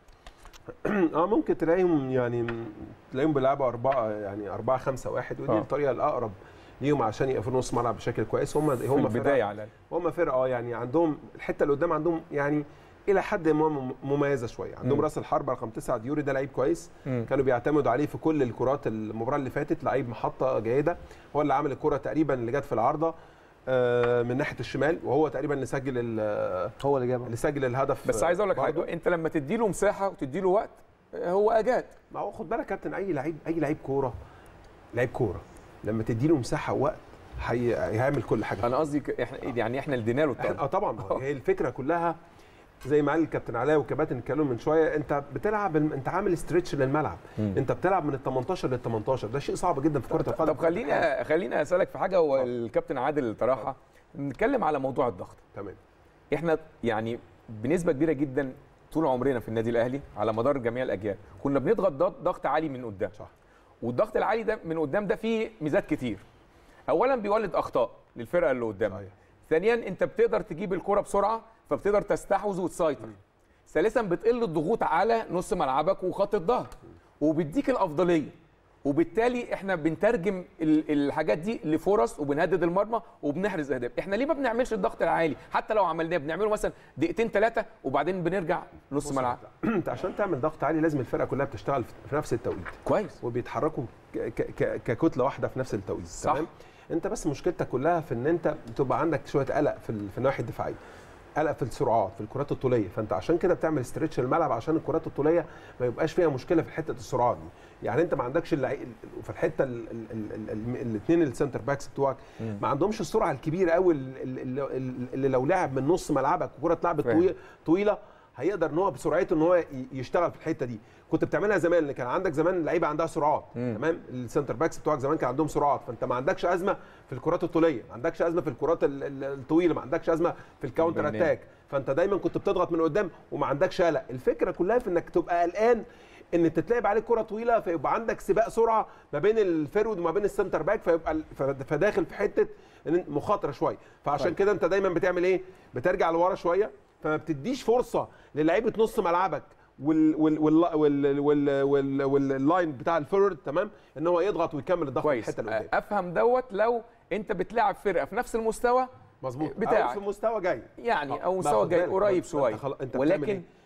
Speaker 6: اه ممكن تلاقيهم يعني تلاقيهم بيلعبوا أربعة يعني أربعة خمسة واحد ودي
Speaker 1: آه.
Speaker 6: الطريقة الأقرب ليهم عشان يقفوا نص ملعب بشكل كويس هم
Speaker 1: في
Speaker 6: هم
Speaker 1: البدايه
Speaker 6: فرقة
Speaker 1: على الاقل
Speaker 6: هم فرقة اه يعني عندهم الحتة اللي قدام عندهم يعني إلى حد ما مم- مميزة شوية عندهم
Speaker 1: مم.
Speaker 6: راس الحربة رقم تسعة ديوري ده لعيب كويس
Speaker 1: مم.
Speaker 6: كانوا بيعتمدوا عليه في كل الكرات المباراة اللي فاتت لعيب محطة جيدة هو اللي عامل الكرة تقريبا اللي جت في العارضة آه، من ناحية الشمال وهو تقريبا اللي سجل ال-
Speaker 4: هو اللي جابها
Speaker 6: اللي سجل الهدف
Speaker 1: بس عايز اقول لك
Speaker 6: برضه.
Speaker 1: حاجه انت لما تدي له مساحه وتدي له وقت هو اجاد
Speaker 6: ما هو خد بالك يا كابتن اي لعيب اي لعيب كوره لعيب كوره لما تدي له مساحه ووقت هي... هيعمل كل حاجه
Speaker 1: انا قصدي ك- احنا يعني احنا اللي ادينا له
Speaker 6: إحنا-
Speaker 1: الطاقه
Speaker 6: اه طبعا ما هي الفكره كلها زي ما قال الكابتن علاء والكباتن اتكلموا من شويه انت بتلعب الم- انت عامل ستريتش للملعب
Speaker 1: مم.
Speaker 6: انت بتلعب من ال 18 لل 18 ده شيء صعب جدا في كره القدم
Speaker 1: طب خليني خليني اسالك في حاجه هو الكابتن عادل طرحها نتكلم على موضوع الضغط
Speaker 6: تمام
Speaker 1: احنا يعني بنسبه كبيره جدا طول عمرنا في النادي الاهلي على مدار جميع الاجيال كنا بنضغط ضغط, ضغط عالي من قدام
Speaker 6: صح.
Speaker 1: والضغط العالي ده من قدام ده فيه ميزات كتير اولا بيولد اخطاء للفرقه اللي قدامك
Speaker 6: صحيح.
Speaker 1: ثانيا انت بتقدر تجيب الكره بسرعه فبتقدر تستحوذ وتسيطر ثالثا بتقل الضغوط على نص ملعبك وخط الظهر وبيديك الافضليه وبالتالي احنا بنترجم ال- الحاجات دي لفرص وبنهدد المرمى وبنحرز اهداف احنا ليه ما بنعملش الضغط العالي حتى لو عملناه بنعمله مثلا دقيقتين ثلاثه وبعدين بنرجع نص
Speaker 6: بص
Speaker 1: ملعب
Speaker 6: انت عشان تعمل ضغط عالي لازم الفرقه كلها بتشتغل في- في نفس التوقيت
Speaker 1: كويس
Speaker 6: وبيتحركوا ك- ك- ك- ككتله واحده في نفس التوقيت
Speaker 1: صح.
Speaker 6: تمام انت بس مشكلتك كلها في ان انت بتبقى عندك شويه قلق في ال- في الناحيه الدفاعيه قلق في السرعات في الكرات الطوليه فانت عشان كده بتعمل استرتش الملعب عشان الكرات الطوليه ما يبقاش فيها مشكله في حته السرعات دي يعني انت ما عندكش اللعي... في الحته الاثنين السنتر باكس بتوعك ما عندهمش السرعه الكبيره قوي اللي, اللي لو لعب من نص ملعبك وكره اتلعبت
Speaker 1: فاهم.
Speaker 6: طوي- طويله هيقدر ان هو بسرعته ان هو ي- يشتغل في الحته دي كنت بتعملها زمان اللي كان عندك زمان لعيبه عندها سرعات
Speaker 1: مم.
Speaker 6: تمام السنتر باكس بتوعك زمان كان عندهم سرعات فانت ما عندكش ازمه في الكرات الطوليه ما عندكش ازمه في الكرات ال- ال- الطويله ما عندكش ازمه في الكاونتر
Speaker 1: البنية.
Speaker 6: اتاك فانت دايما كنت بتضغط من قدام وما عندكش قلق الفكره كلها في انك تبقى قلقان ان تتلعب عليك كره طويله فيبقى عندك سباق سرعه ما بين الفيرود وما بين السنتر باك فيبقى ال- ف- فداخل في حته إن أنت مخاطره شويه فعشان
Speaker 1: طيب.
Speaker 6: كده انت دايما بتعمل ايه بترجع لورا شويه فما بتديش فرصه للعيبه نص ملعبك وال وال وال وال وال وال واللاين بتاع الفورورد تمام ان هو يضغط ويكمل الضغط في
Speaker 1: كويس
Speaker 6: الحته اللي قدام
Speaker 1: افهم دوت لو انت بتلعب فرقه في نفس المستوى
Speaker 6: مظبوط
Speaker 1: بتاعك.
Speaker 6: أو في مستوى جاي
Speaker 1: يعني او
Speaker 6: ما
Speaker 1: مستوى
Speaker 6: خد
Speaker 1: جاي
Speaker 6: بالك، ما
Speaker 1: قريب
Speaker 6: أنت
Speaker 1: شويه
Speaker 6: خلا- انت بتعمل
Speaker 1: ولكن
Speaker 6: إيه؟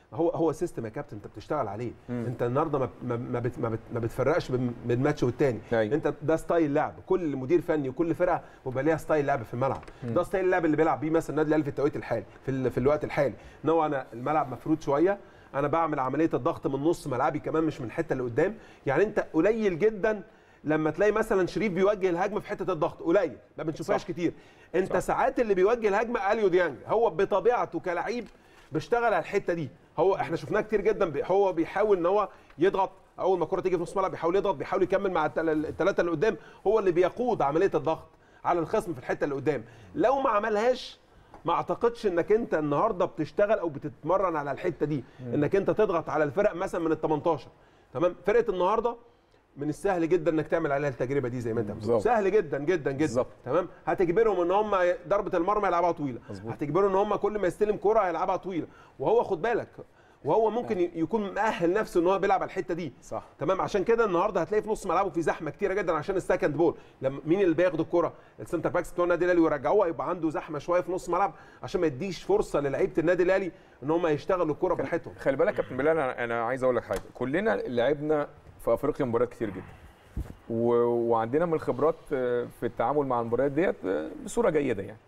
Speaker 6: هو هو سيستم يا كابتن انت بتشتغل عليه انت النهارده ما ما ما, بت ما, بت ما بتفرقش بين بين ماتش والتاني
Speaker 1: أيوة.
Speaker 6: انت ده ستايل لعب كل مدير فني وكل فرقه بيبقى ليها ستايل لعب في الملعب ده ستايل اللعب اللي بيلعب بيه مثلا النادي الاهلي في التوقيت الحالي في, ال... في الوقت الحالي ان هو انا الملعب مفرود شويه انا بعمل عمليه الضغط من نص ملعبي كمان مش من الحته اللي قدام يعني انت قليل جدا لما تلاقي مثلا شريف بيوجه الهجمه في حته الضغط قليل ما بنشوفهاش كتير انت صح. ساعات اللي بيوجه الهجمه اليو ديانج هو بطبيعته كلعيب بيشتغل على الحته دي هو احنا شفناه كتير جدا بي- هو بيحاول ان هو يضغط اول ما الكره تيجي في نص الملعب بيحاول يضغط بيحاول يكمل مع الثلاثه اللي قدام هو اللي بيقود عمليه الضغط على الخصم في الحته اللي قدام لو ما عملهاش ما اعتقدش انك انت النهارده بتشتغل او بتتمرن على الحته دي انك انت تضغط على الفرق مثلا من ال 18 تمام فرقه النهارده من السهل جدا انك تعمل عليها التجربه دي زي ما انت بتقول
Speaker 1: بالظبط.
Speaker 6: سهل جدا جدا جدا
Speaker 1: بالظبط.
Speaker 6: تمام هتجبرهم ان هم ضربه المرمى يلعبها طويله
Speaker 1: مظبوط.
Speaker 6: هتجبرهم ان هم كل ما يستلم كره هيلعبها طويله وهو خد بالك وهو ممكن ي- يكون مأهل نفسه ان هو بيلعب على الحته دي
Speaker 1: صح.
Speaker 6: تمام عشان كده النهارده هتلاقي في نص ملعبه في زحمه كتيره جدا عشان السكند بول لما مين اللي بياخد الكره السنتر باكس بتوع النادي الاهلي ويرجعوها يبقى عنده زحمه شويه في نص ملعب عشان ما يديش فرصه للعيبه النادي الاهلي ان هم يشتغلوا الكره براحتهم
Speaker 1: خلي بالك يا كابتن بلال انا انا عايز اقول لك حاجه كلنا لعبنا في افريقيا مباريات كتير جدا و... وعندنا من الخبرات آه، في التعامل مع المباريات ديت آه، بصوره جيده يعني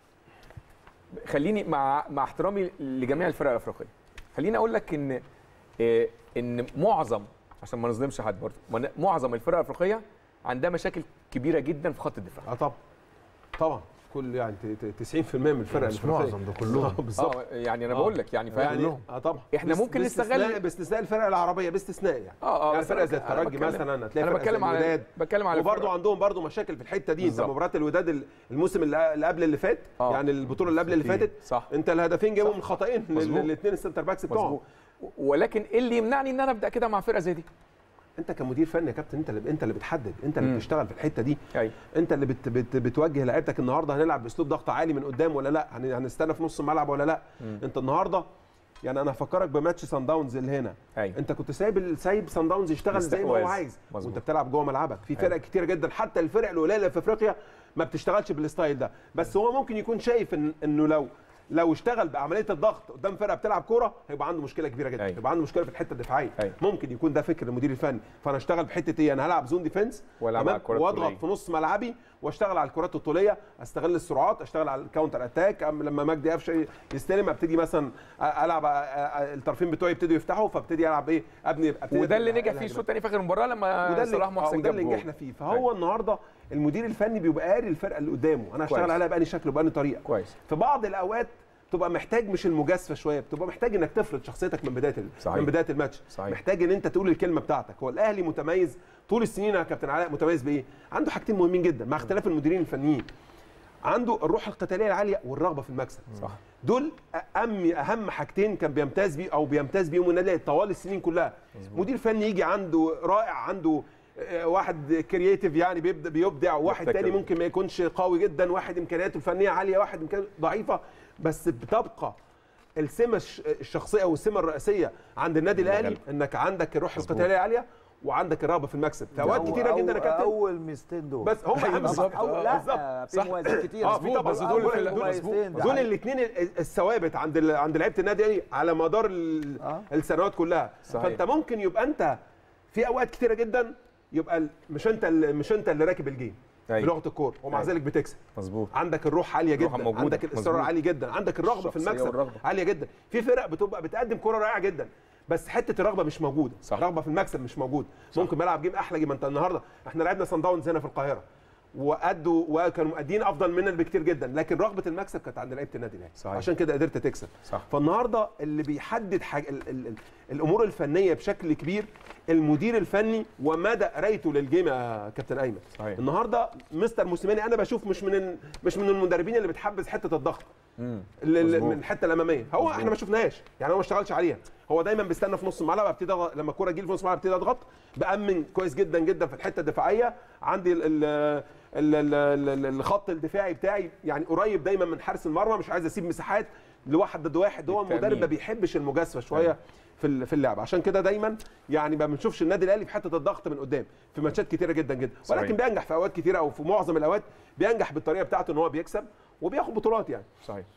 Speaker 1: خليني مع مع احترامي لجميع الفرق الافريقيه خليني اقول لك ان آه، ان معظم عشان ما نظلمش حد برضه من- معظم الفرق الافريقيه عندها مشاكل كبيره جدا في خط الدفاع
Speaker 6: اه طبعا طبعا كل يعني ت- ت- 90% من الفرق
Speaker 3: مش
Speaker 6: الأفريقية.
Speaker 3: معظم، ده كلهم.
Speaker 6: آه، بالظبط
Speaker 1: اه يعني انا
Speaker 6: آه.
Speaker 1: بقول لك يعني فاهم
Speaker 6: يعني اه طبعا
Speaker 1: إحنا
Speaker 6: بس-
Speaker 1: ممكن
Speaker 6: باستثناء-
Speaker 1: نستغل-
Speaker 6: باستثناء الفرق العربيه باستثناء يعني
Speaker 1: اه اه
Speaker 6: يعني
Speaker 1: بس
Speaker 6: فرقه
Speaker 1: أنا-
Speaker 6: زي
Speaker 1: أنا
Speaker 6: الترجي
Speaker 1: بتكلم-
Speaker 6: مثلا هتلاقي
Speaker 1: انا
Speaker 6: فرقة زي
Speaker 1: بتكلم على
Speaker 6: الوداد
Speaker 1: بتكلم على
Speaker 6: وبرضه
Speaker 1: فرق-
Speaker 6: عندهم برضه مشاكل في الحته دي انت
Speaker 1: بالظبط.
Speaker 6: مباراه الوداد ال- الموسم اللي اللي قبل اللي فات
Speaker 1: آه.
Speaker 6: يعني البطوله اللي قبل اللي فاتت
Speaker 1: صح.
Speaker 6: انت الهدفين جابوا من خطأين
Speaker 1: مظبوط.
Speaker 6: الاثنين السنتر باكس بتوعهم
Speaker 1: مظبوط ولكن ايه اللي يمنعني ان انا ابدا كده مع فرقه زي دي
Speaker 6: انت كمدير فني يا كابتن انت اللي انت اللي بتحدد انت اللي
Speaker 1: مم.
Speaker 6: بتشتغل في الحته دي
Speaker 1: ايوه
Speaker 6: انت اللي بت بت بتوجه لعيبتك النهارده هنلعب باسلوب ضغط عالي من قدام ولا لا هن- هنستنى في نص الملعب ولا لا انت النهارده يعني انا هفكرك بماتش سان داونز اللي هنا
Speaker 1: ايوه
Speaker 6: انت كنت سايب ال- سايب سان داونز يشتغل زي ما هو
Speaker 1: الاستحواذ.
Speaker 6: عايز
Speaker 1: مظبوط.
Speaker 6: وانت بتلعب جوه ملعبك في فرق
Speaker 1: أيوة.
Speaker 6: كتيره جدا حتى الفرق القليله اللي في افريقيا ما بتشتغلش بالستايل ده بس هو ممكن يكون شايف إن انه لو لو اشتغل بعمليه الضغط قدام فرقه بتلعب كوره هيبقى عنده مشكله كبيره جدا
Speaker 1: أيوة.
Speaker 6: هيبقى عنده مشكله في الحته الدفاعيه
Speaker 1: أيوة.
Speaker 6: ممكن يكون ده فكر المدير الفني فانا اشتغل في حته ايه انا هلعب زون ديفنس
Speaker 1: والعب على الكرات
Speaker 6: واضغط
Speaker 1: الطولية.
Speaker 6: في نص ملعبي واشتغل على الكرات الطوليه استغل السرعات اشتغل على الكاونتر اتاك أم لما مجدي قفشه يستلم ابتدي مثلا العب الطرفين بتوعي يبتدوا يفتحوا فابتدي العب ايه ابني ابتدي
Speaker 1: وده اللي
Speaker 6: أبني
Speaker 1: نجح فيه
Speaker 6: الهجمات.
Speaker 1: الشوط الثاني في اخر المباراه لما
Speaker 6: وده اللي
Speaker 1: صلاح
Speaker 6: آه،
Speaker 1: محسن
Speaker 6: وده
Speaker 1: جاب
Speaker 6: اللي
Speaker 1: جول
Speaker 6: نجحنا فيه فهو النهارده المدير الفني بيبقى قاري الفرقه اللي قدامه انا هشتغل
Speaker 1: كويس.
Speaker 6: عليها بأني شكل وبأني طريقه
Speaker 1: كويس
Speaker 6: في بعض الاوقات تبقى محتاج مش المجازفه شويه بتبقى محتاج انك تفرض شخصيتك من بدايه ال-
Speaker 1: صحيح.
Speaker 6: من بدايه الماتش
Speaker 1: صحيح.
Speaker 6: محتاج ان انت تقول الكلمه بتاعتك هو الاهلي متميز طول السنين يا كابتن علاء متميز بايه عنده حاجتين مهمين جدا مع اختلاف المديرين الفنيين عنده الروح القتاليه العاليه والرغبه في المكسب
Speaker 1: صح
Speaker 6: دول اهم اهم حاجتين كان بيمتاز بيه او بيمتاز بيهم النادي الأهلي طوال السنين كلها مدير فني يجي عنده رائع عنده آه، واحد كرييتيف يعني بيبدا بيبدع وواحد
Speaker 1: مبتكر.
Speaker 6: تاني ممكن ما يكونش قوي جدا واحد امكانياته الفنيه عاليه واحد امكانياته ضعيفه بس بتبقى السمه الش- الشخصيه او السمه الرئيسيه عند النادي الاهلي
Speaker 1: غالب.
Speaker 6: انك عندك الروح القتاليه العاليه وعندك الرغبه في المكسب في اوقات
Speaker 4: أو-
Speaker 6: كتيره جدا يا
Speaker 4: أو-
Speaker 6: كابتن
Speaker 4: اول ميزتين دول
Speaker 6: بس هم اهم
Speaker 1: بالظبط.
Speaker 4: أو
Speaker 1: آه،
Speaker 4: لا
Speaker 6: بالظبط.
Speaker 4: في
Speaker 1: صح.
Speaker 4: مميزات كتير
Speaker 6: اه في طبعا
Speaker 1: بس دول
Speaker 4: أول
Speaker 1: في- دول
Speaker 4: مميزتين ده
Speaker 6: دول
Speaker 4: حقيقي.
Speaker 6: الاثنين الثوابت عند ال- عند لعيبه النادي الاهلي على مدار ال-
Speaker 4: آه.
Speaker 6: السنوات كلها
Speaker 1: صحيح.
Speaker 6: فانت ممكن يبقى انت في اوقات كتيره جدا يبقى ال- مش انت ال- مش انت اللي راكب الجيم
Speaker 1: أيوة.
Speaker 6: بلغه الكوره ومع
Speaker 1: أيوة.
Speaker 6: ذلك بتكسب
Speaker 1: مظبوط
Speaker 6: عندك الروح عاليه
Speaker 1: الروح
Speaker 6: جدا
Speaker 1: موجودة.
Speaker 6: عندك الاصرار
Speaker 1: مظبوط.
Speaker 6: عالي جدا عندك الرغبه في
Speaker 1: الشخصية
Speaker 6: المكسب
Speaker 1: والرغبة.
Speaker 6: عاليه جدا في فرق بتبقى بتقدم كوره رائعه جدا بس حته الرغبه مش موجوده
Speaker 1: صح.
Speaker 6: الرغبه في المكسب مش موجود ممكن بلعب جيم احلى جيم انت النهارده احنا لعبنا سان داونز هنا في القاهره وادوا وكانوا مؤدين افضل مننا بكتير جدا لكن رغبه المكسب كانت عند لعيبه النادي الاهلي
Speaker 1: صحيح.
Speaker 6: عشان كده قدرت تكسب
Speaker 1: صح.
Speaker 6: فالنهارده اللي بيحدد حاجة ال ال ال الامور الفنيه بشكل كبير المدير الفني ومدى قرايته للجيم يا كابتن ايمن
Speaker 1: صحيح.
Speaker 6: النهارده مستر موسيماني انا بشوف مش من ال- مش من المدربين اللي بتحبذ حته الضغط
Speaker 1: مم.
Speaker 6: ال- ال-
Speaker 1: مظبوط.
Speaker 6: من الحته الاماميه هو احنا ما شفناهاش يعني هو ما اشتغلش عليها هو دايما بيستنى في نص الملعب ابتدي أضغط- لما الكوره تجي لي في نص الملعب ابتدي اضغط بامن كويس جدا جدا في الحته الدفاعيه عندي ال ال ال ال ال ال الخط الدفاعي بتاعي يعني قريب دايما من حارس المرمى مش عايز اسيب مساحات لواحد ضد واحد هو
Speaker 1: بالتأمين.
Speaker 6: المدرب ما بيحبش المجازفه شويه في ال- في اللعب عشان كده دايما يعني ما بنشوفش النادي الاهلي في حته الضغط من قدام في ماتشات كتيره جدا جدا
Speaker 1: صحيح.
Speaker 6: ولكن بينجح في اوقات كتيره او في معظم الاوقات بينجح بالطريقه بتاعته ان هو بيكسب وبياخد بطولات يعني
Speaker 1: صحيح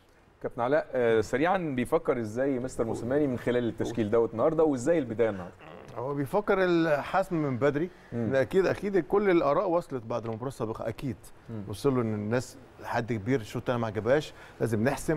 Speaker 1: كابتن علاء آه، سريعا بيفكر ازاي مستر موسيماني من خلال التشكيل دوت النهارده وازاي البدايه النهارده
Speaker 3: هو بيفكر الحسم من بدري
Speaker 1: مم.
Speaker 3: اكيد اكيد كل الاراء وصلت بعد المباراه السابقه اكيد وصلوا ان الناس لحد كبير الشوط الثاني ما عجبهاش لازم نحسم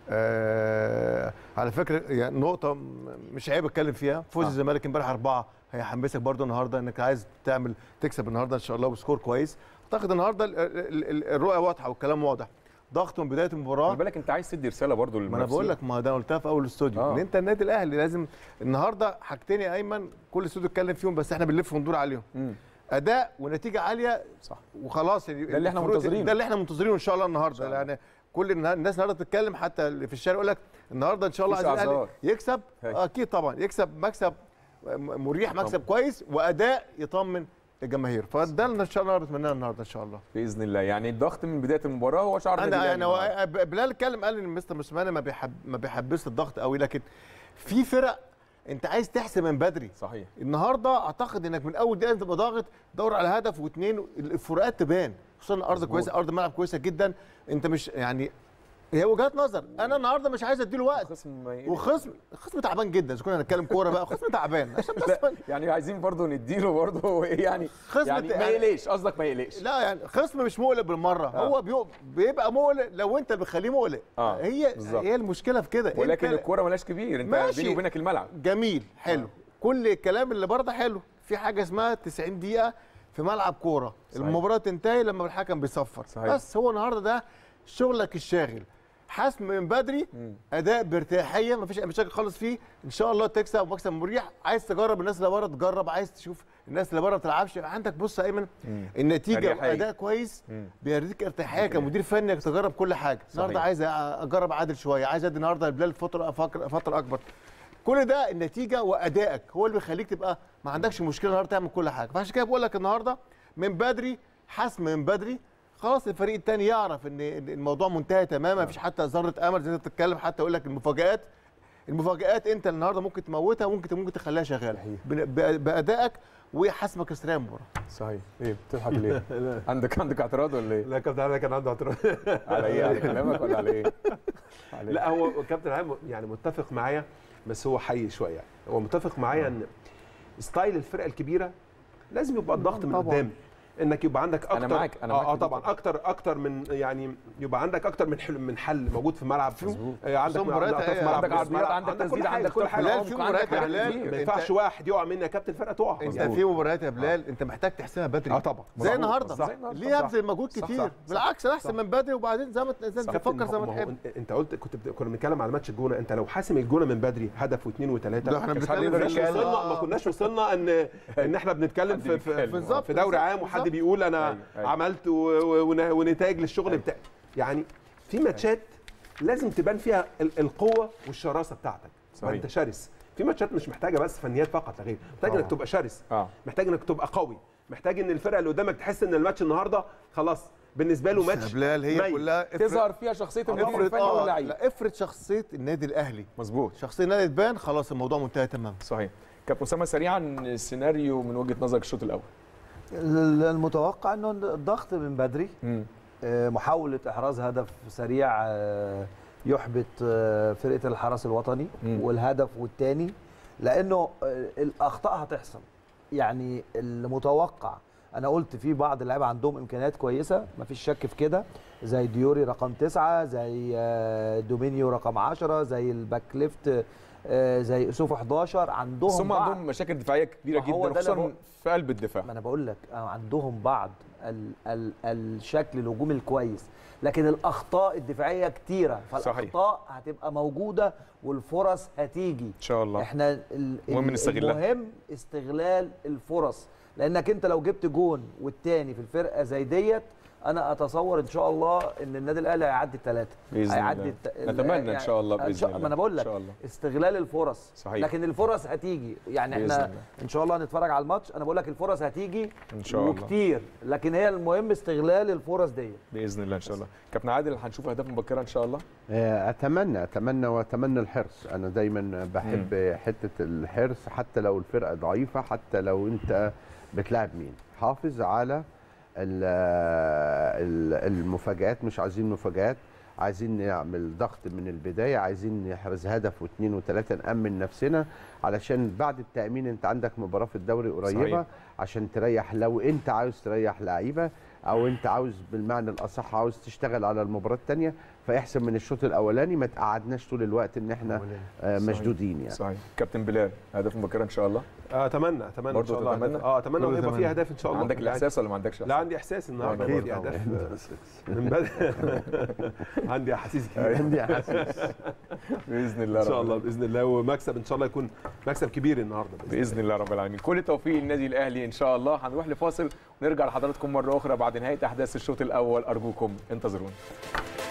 Speaker 3: آه على فكره يعني نقطه م- مش عيب اتكلم فيها فوز
Speaker 1: آه.
Speaker 3: الزمالك امبارح اربعه هيحمسك برضو النهارده انك عايز تعمل تكسب النهارده ان شاء الله بسكور كويس اعتقد النهارده ال- ال- ال- الرؤيه واضحه والكلام واضح ضغط من بدايه المباراه
Speaker 1: خلي بالك انت عايز تدي رساله برضو
Speaker 3: ما انا
Speaker 1: للمنافسين
Speaker 3: بقول لك ما ده قلتها في اول الاستوديو
Speaker 1: آه.
Speaker 3: ان انت النادي الاهلي لازم النهارده حاجتين يا ايمن كل استوديو اتكلم فيهم بس احنا بنلف وندور عليهم
Speaker 1: مم.
Speaker 3: اداء ونتيجه عاليه
Speaker 1: صح
Speaker 3: وخلاص يعني
Speaker 1: ده اللي احنا
Speaker 3: الفروق-
Speaker 1: منتظرينه.
Speaker 3: ده اللي احنا منتظرينه ان شاء الله النهارده
Speaker 1: الله.
Speaker 3: يعني كل النها- الناس النهارده بتتكلم حتى اللي في الشارع يقول لك النهارده ان شاء الله
Speaker 1: مفيش
Speaker 3: عايزين الاهلي
Speaker 1: أعذار.
Speaker 3: يكسب
Speaker 1: هاي.
Speaker 3: اكيد طبعا يكسب مكسب م- مريح مكسب كويس واداء يطمن الجماهير فده اللي ان شاء الله نتمناه النهارده ان شاء الله
Speaker 1: باذن الله يعني الضغط من بدايه المباراه هو شعار النادي
Speaker 3: انا
Speaker 1: الأهلي
Speaker 3: يعني
Speaker 1: النهاردة.
Speaker 3: هو بلال اتكلم قال ان مستر موسيماني ما بيحب ما بيحبش الضغط قوي لكن في فرق انت عايز تحسم من بدري
Speaker 1: صحيح
Speaker 3: النهارده اعتقد انك من اول دقيقه انت تبقى ضاغط دور على هدف واثنين الفروقات تبان خصوصا الارض
Speaker 1: مظبوط.
Speaker 3: كويسه ارض ملعب كويسه جدا انت مش يعني هي وجهات نظر انا النهارده مش عايز اديله وقت
Speaker 1: خصم ما ي-
Speaker 3: وخصم خصم تعبان جدا اذا كنا هنتكلم كوره بقى خصم تعبان عشان بس
Speaker 1: لا يعني عايزين برضو نديله برضو يعني
Speaker 3: خصم
Speaker 1: يعني
Speaker 3: ت-
Speaker 1: ما
Speaker 3: يعني-
Speaker 1: يقلقش قصدك ما يقلقش
Speaker 3: لا يعني خصم مش مقلق بالمره
Speaker 1: آه.
Speaker 3: هو بيو- بيبقى مقلق لو انت اللي بتخليه مقلق
Speaker 1: آه،
Speaker 3: هي
Speaker 1: بالظبط.
Speaker 3: هي المشكله في كده
Speaker 1: ولكن
Speaker 3: انت
Speaker 1: الكوره ملاش كبير انت
Speaker 3: ماشي.
Speaker 1: بيني وبينك الملعب
Speaker 3: جميل حلو كل الكلام اللي بره ده حلو في حاجه اسمها 90 دقيقه في ملعب كوره
Speaker 1: صحيح.
Speaker 3: المباراه تنتهي لما الحكم بيصفر
Speaker 1: صحيح.
Speaker 3: بس هو النهارده ده شغلك الشاغل حسم من بدري
Speaker 1: مم.
Speaker 3: اداء بارتياحيه مفيش اي مشاكل خالص فيه ان شاء الله تكسب ومكسب مريح عايز تجرب الناس اللي بره تجرب عايز تشوف الناس اللي بره ما بتلعبش عندك بص يا ايمن
Speaker 1: مم.
Speaker 3: النتيجه
Speaker 1: أريحية.
Speaker 3: واداء كويس
Speaker 1: مم.
Speaker 3: بيديك ارتياحيه كمدير فني انك تجرب كل حاجه النهارده
Speaker 1: صحيح.
Speaker 3: عايز اجرب عادل شويه عايز ادي النهارده البلال فتره فتره فتره اكبر كل ده النتيجه وادائك هو اللي بيخليك تبقى ما عندكش مشكله النهارده تعمل كل حاجه فعشان كده بقول لك النهارده من بدري حسم من بدري خلاص الفريق الثاني يعرف ان إن الموضوع منتهي تماما مفيش حتى ذره امل زي ما انت بتتكلم حتى يقول لك المفاجات المفاجات انت النهارده ممكن تموتها وممكن ممكن تخليها شغاله ب- ب- بادائك وحسمك استلام المباراه
Speaker 1: صحيح ايه بتضحك ليه عندك عندك اعتراض ولا ايه
Speaker 6: لا كابتن علاء كان عنده اعتراض
Speaker 1: على ايه على كلامك ولا على ايه على إيه؟
Speaker 6: لا هو كابتن علاء يعني متفق معايا بس هو حي شويه يعني هو متفق معايا ان ستايل الفرقه الكبيره لازم يبقى الضغط من
Speaker 3: طبعاً.
Speaker 6: قدام انك يبقى عندك اكتر
Speaker 1: معاك، أنا معاك
Speaker 6: اه, آه
Speaker 1: في دي
Speaker 6: طبعا
Speaker 1: طبعاً.
Speaker 6: اكتر اكتر من يعني يبقى عندك اكتر من حل من حل موجود في الملعب
Speaker 1: مظبوط.
Speaker 6: آه، عندك
Speaker 3: خصوصا مباريات
Speaker 6: عندك
Speaker 3: هي-
Speaker 6: ملعب،
Speaker 1: عندك
Speaker 6: نص
Speaker 1: عرضيات
Speaker 6: ملعب،
Speaker 1: عندك
Speaker 6: كل
Speaker 1: تسديد
Speaker 6: حاجة،
Speaker 1: عندك
Speaker 6: كل حاجه
Speaker 3: بلال في
Speaker 1: عندك
Speaker 3: مباريات
Speaker 1: حاجات
Speaker 3: بلال
Speaker 1: كتير.
Speaker 6: ما
Speaker 3: أنت-
Speaker 6: ينفعش واحد يقع مني يا كابتن الفرقه تقع
Speaker 3: انت
Speaker 6: مظبوط.
Speaker 3: في مباريات يا بلال انت محتاج تحسمها بدري
Speaker 6: اه طبعا
Speaker 3: زي
Speaker 6: مظبوط.
Speaker 3: النهارده
Speaker 6: صح.
Speaker 3: ليه ابذل مجهود
Speaker 1: صح،
Speaker 3: كتير
Speaker 1: صح،
Speaker 3: بالعكس انا احسن من بدري وبعدين زي ما زي ما
Speaker 6: كابتن،
Speaker 3: تفكر زي
Speaker 6: ما
Speaker 3: ما
Speaker 6: هو
Speaker 3: تحب
Speaker 6: انت قلت كنت بت- كنا بنتكلم على ماتش الجونه انت لو حاسم الجونه من بدري هدف واثنين وثلاثه
Speaker 3: ده احنا
Speaker 1: مش
Speaker 3: بنتكلم
Speaker 1: حد
Speaker 3: في
Speaker 1: يقدر
Speaker 6: كناش
Speaker 1: يتكلم.
Speaker 6: وصلنا ما كناش وصلنا ان ان احنا بنتكلم
Speaker 1: حد
Speaker 6: في في,
Speaker 1: بيتكلم.
Speaker 3: بالظبط،
Speaker 6: في دوري
Speaker 3: بالظبط،
Speaker 6: عام وحد
Speaker 3: بالظبط.
Speaker 6: بيقول انا
Speaker 1: أيوة، أيوة.
Speaker 6: عملت و- و- ون- ونتائج للشغل بتاعي يعني في ماتشات لازم تبان فيها ال- القوه والشراسه بتاعتك
Speaker 1: صحيح.
Speaker 6: ما انت شرس في ماتشات مش محتاجه بس فنيات فقط لا غير محتاج
Speaker 1: طبعا.
Speaker 6: انك تبقى شرس
Speaker 1: اه
Speaker 6: محتاج انك تبقى قوي محتاج ان الفرقه اللي قدامك تحس ان الماتش النهارده خلاص بالنسبه له
Speaker 3: بص يا
Speaker 6: ماتش
Speaker 3: بلال هي
Speaker 6: ميت.
Speaker 3: كلها افرض-
Speaker 1: تظهر فيها شخصيه المدير
Speaker 3: افرض
Speaker 1: الفني
Speaker 3: اه
Speaker 1: واللعيب
Speaker 3: لا افرض شخصيه النادي الاهلي
Speaker 1: مظبوط
Speaker 3: شخصيه النادي تبان خلاص الموضوع منتهي تماما
Speaker 1: صحيح كابتن اسامه سريعا السيناريو من وجهه نظرك الشوط الاول
Speaker 4: المتوقع انه الضغط من بدري
Speaker 1: مم.
Speaker 4: آه، محاولة إحراز هدف سريع آه، يحبط آه، فرقة الحرس الوطني
Speaker 1: مم.
Speaker 4: والهدف والتاني لأنه آه، الأخطاء هتحصل يعني المتوقع أنا قلت في بعض اللعيبة عندهم إمكانيات كويسة مفيش شك في كده زي ديوري رقم تسعة زي آه، دومينيو رقم عشرة زي الباك ليفت آه، زي اسوف 11 عندهم
Speaker 1: بس هم
Speaker 4: بعض-
Speaker 1: عندهم مشاكل دفاعيه كبيره
Speaker 4: ما هو
Speaker 1: جدا
Speaker 4: ده اللي
Speaker 1: خصوصا
Speaker 4: بقول-
Speaker 1: في قلب الدفاع
Speaker 4: ما انا بقول لك آه، عندهم بعض ال ال الشكل الهجومي الكويس لكن الاخطاء الدفاعيه كتيره فالاخطاء هتبقى موجوده والفرص هتيجي
Speaker 1: ان شاء الله
Speaker 4: احنا ال-
Speaker 1: مهم
Speaker 4: ال-
Speaker 1: نستغلها.
Speaker 4: المهم استغلال الفرص لانك انت لو جبت جون والتاني في الفرقه زي ديت انا اتصور ان شاء الله ان النادي الاهلي هيعدي الثلاثه
Speaker 1: بإذن
Speaker 4: هيعدي
Speaker 1: الله.
Speaker 4: الت-
Speaker 1: نتمنى إن شاء الله
Speaker 4: إن
Speaker 1: بإذن
Speaker 4: شاء-
Speaker 1: الله.
Speaker 4: ما انا بقول
Speaker 1: إن
Speaker 4: لك
Speaker 1: شاء الله.
Speaker 4: استغلال الفرص
Speaker 1: صحيح.
Speaker 4: لكن الفرص هتيجي يعني
Speaker 1: بإذن
Speaker 4: احنا
Speaker 1: الله.
Speaker 4: ان شاء الله هنتفرج على الماتش انا بقول لك الفرص هتيجي
Speaker 1: ان شاء الله
Speaker 4: وكتير لكن هي المهم استغلال الفرص ديت
Speaker 1: باذن الله ان شاء الله كابتن عادل هنشوف اهداف مبكره ان شاء الله
Speaker 5: آه، اتمنى اتمنى واتمنى الحرص انا دايما بحب حته الحرص حتى لو الفرقه ضعيفه حتى لو انت بتلعب مين حافظ على ال- ال- المفاجآت مش عايزين مفاجآت عايزين نعمل ضغط من البدايه عايزين نحرز هدف واثنين وثلاثه نامن نفسنا علشان بعد التامين انت عندك مباراه في الدوري قريبه
Speaker 1: صحيح.
Speaker 5: عشان تريح لو انت عاوز تريح لعيبه او انت عاوز بالمعنى الاصح عاوز تشتغل على المباراه الثانيه فاحسن من الشوط الاولاني ما تقعدناش طول الوقت ان احنا آه،
Speaker 1: صحيح.
Speaker 5: مشدودين يعني
Speaker 1: صحيح كابتن بلال هدف مبكره ان شاء الله
Speaker 6: اتمنى اتمنى ان
Speaker 1: برضه
Speaker 6: شاء الله
Speaker 1: تتمنى؟
Speaker 6: أهداف. اه اتمنى
Speaker 3: كله
Speaker 6: ويبقى
Speaker 3: تمنى.
Speaker 6: في اهداف ان شاء الله
Speaker 1: عندك الاحساس ولا ما عندكش
Speaker 6: لا
Speaker 1: إحساس؟
Speaker 6: عندي احساس النهارده
Speaker 1: أكيد
Speaker 6: يبقى في
Speaker 3: طبعاً.
Speaker 6: اهداف من بدري عندي احاسيس كبيره
Speaker 5: عندي احاسيس
Speaker 1: باذن الله
Speaker 6: ان شاء
Speaker 1: رب
Speaker 6: الله باذن الله ومكسب ان شاء الله يكون مكسب كبير النهارده بإذن
Speaker 1: باذن الله رب العالمين كل التوفيق للنادي الاهلي ان شاء الله هنروح لفاصل ونرجع لحضراتكم مره اخرى بعد نهايه احداث الشوط الاول ارجوكم انتظرونا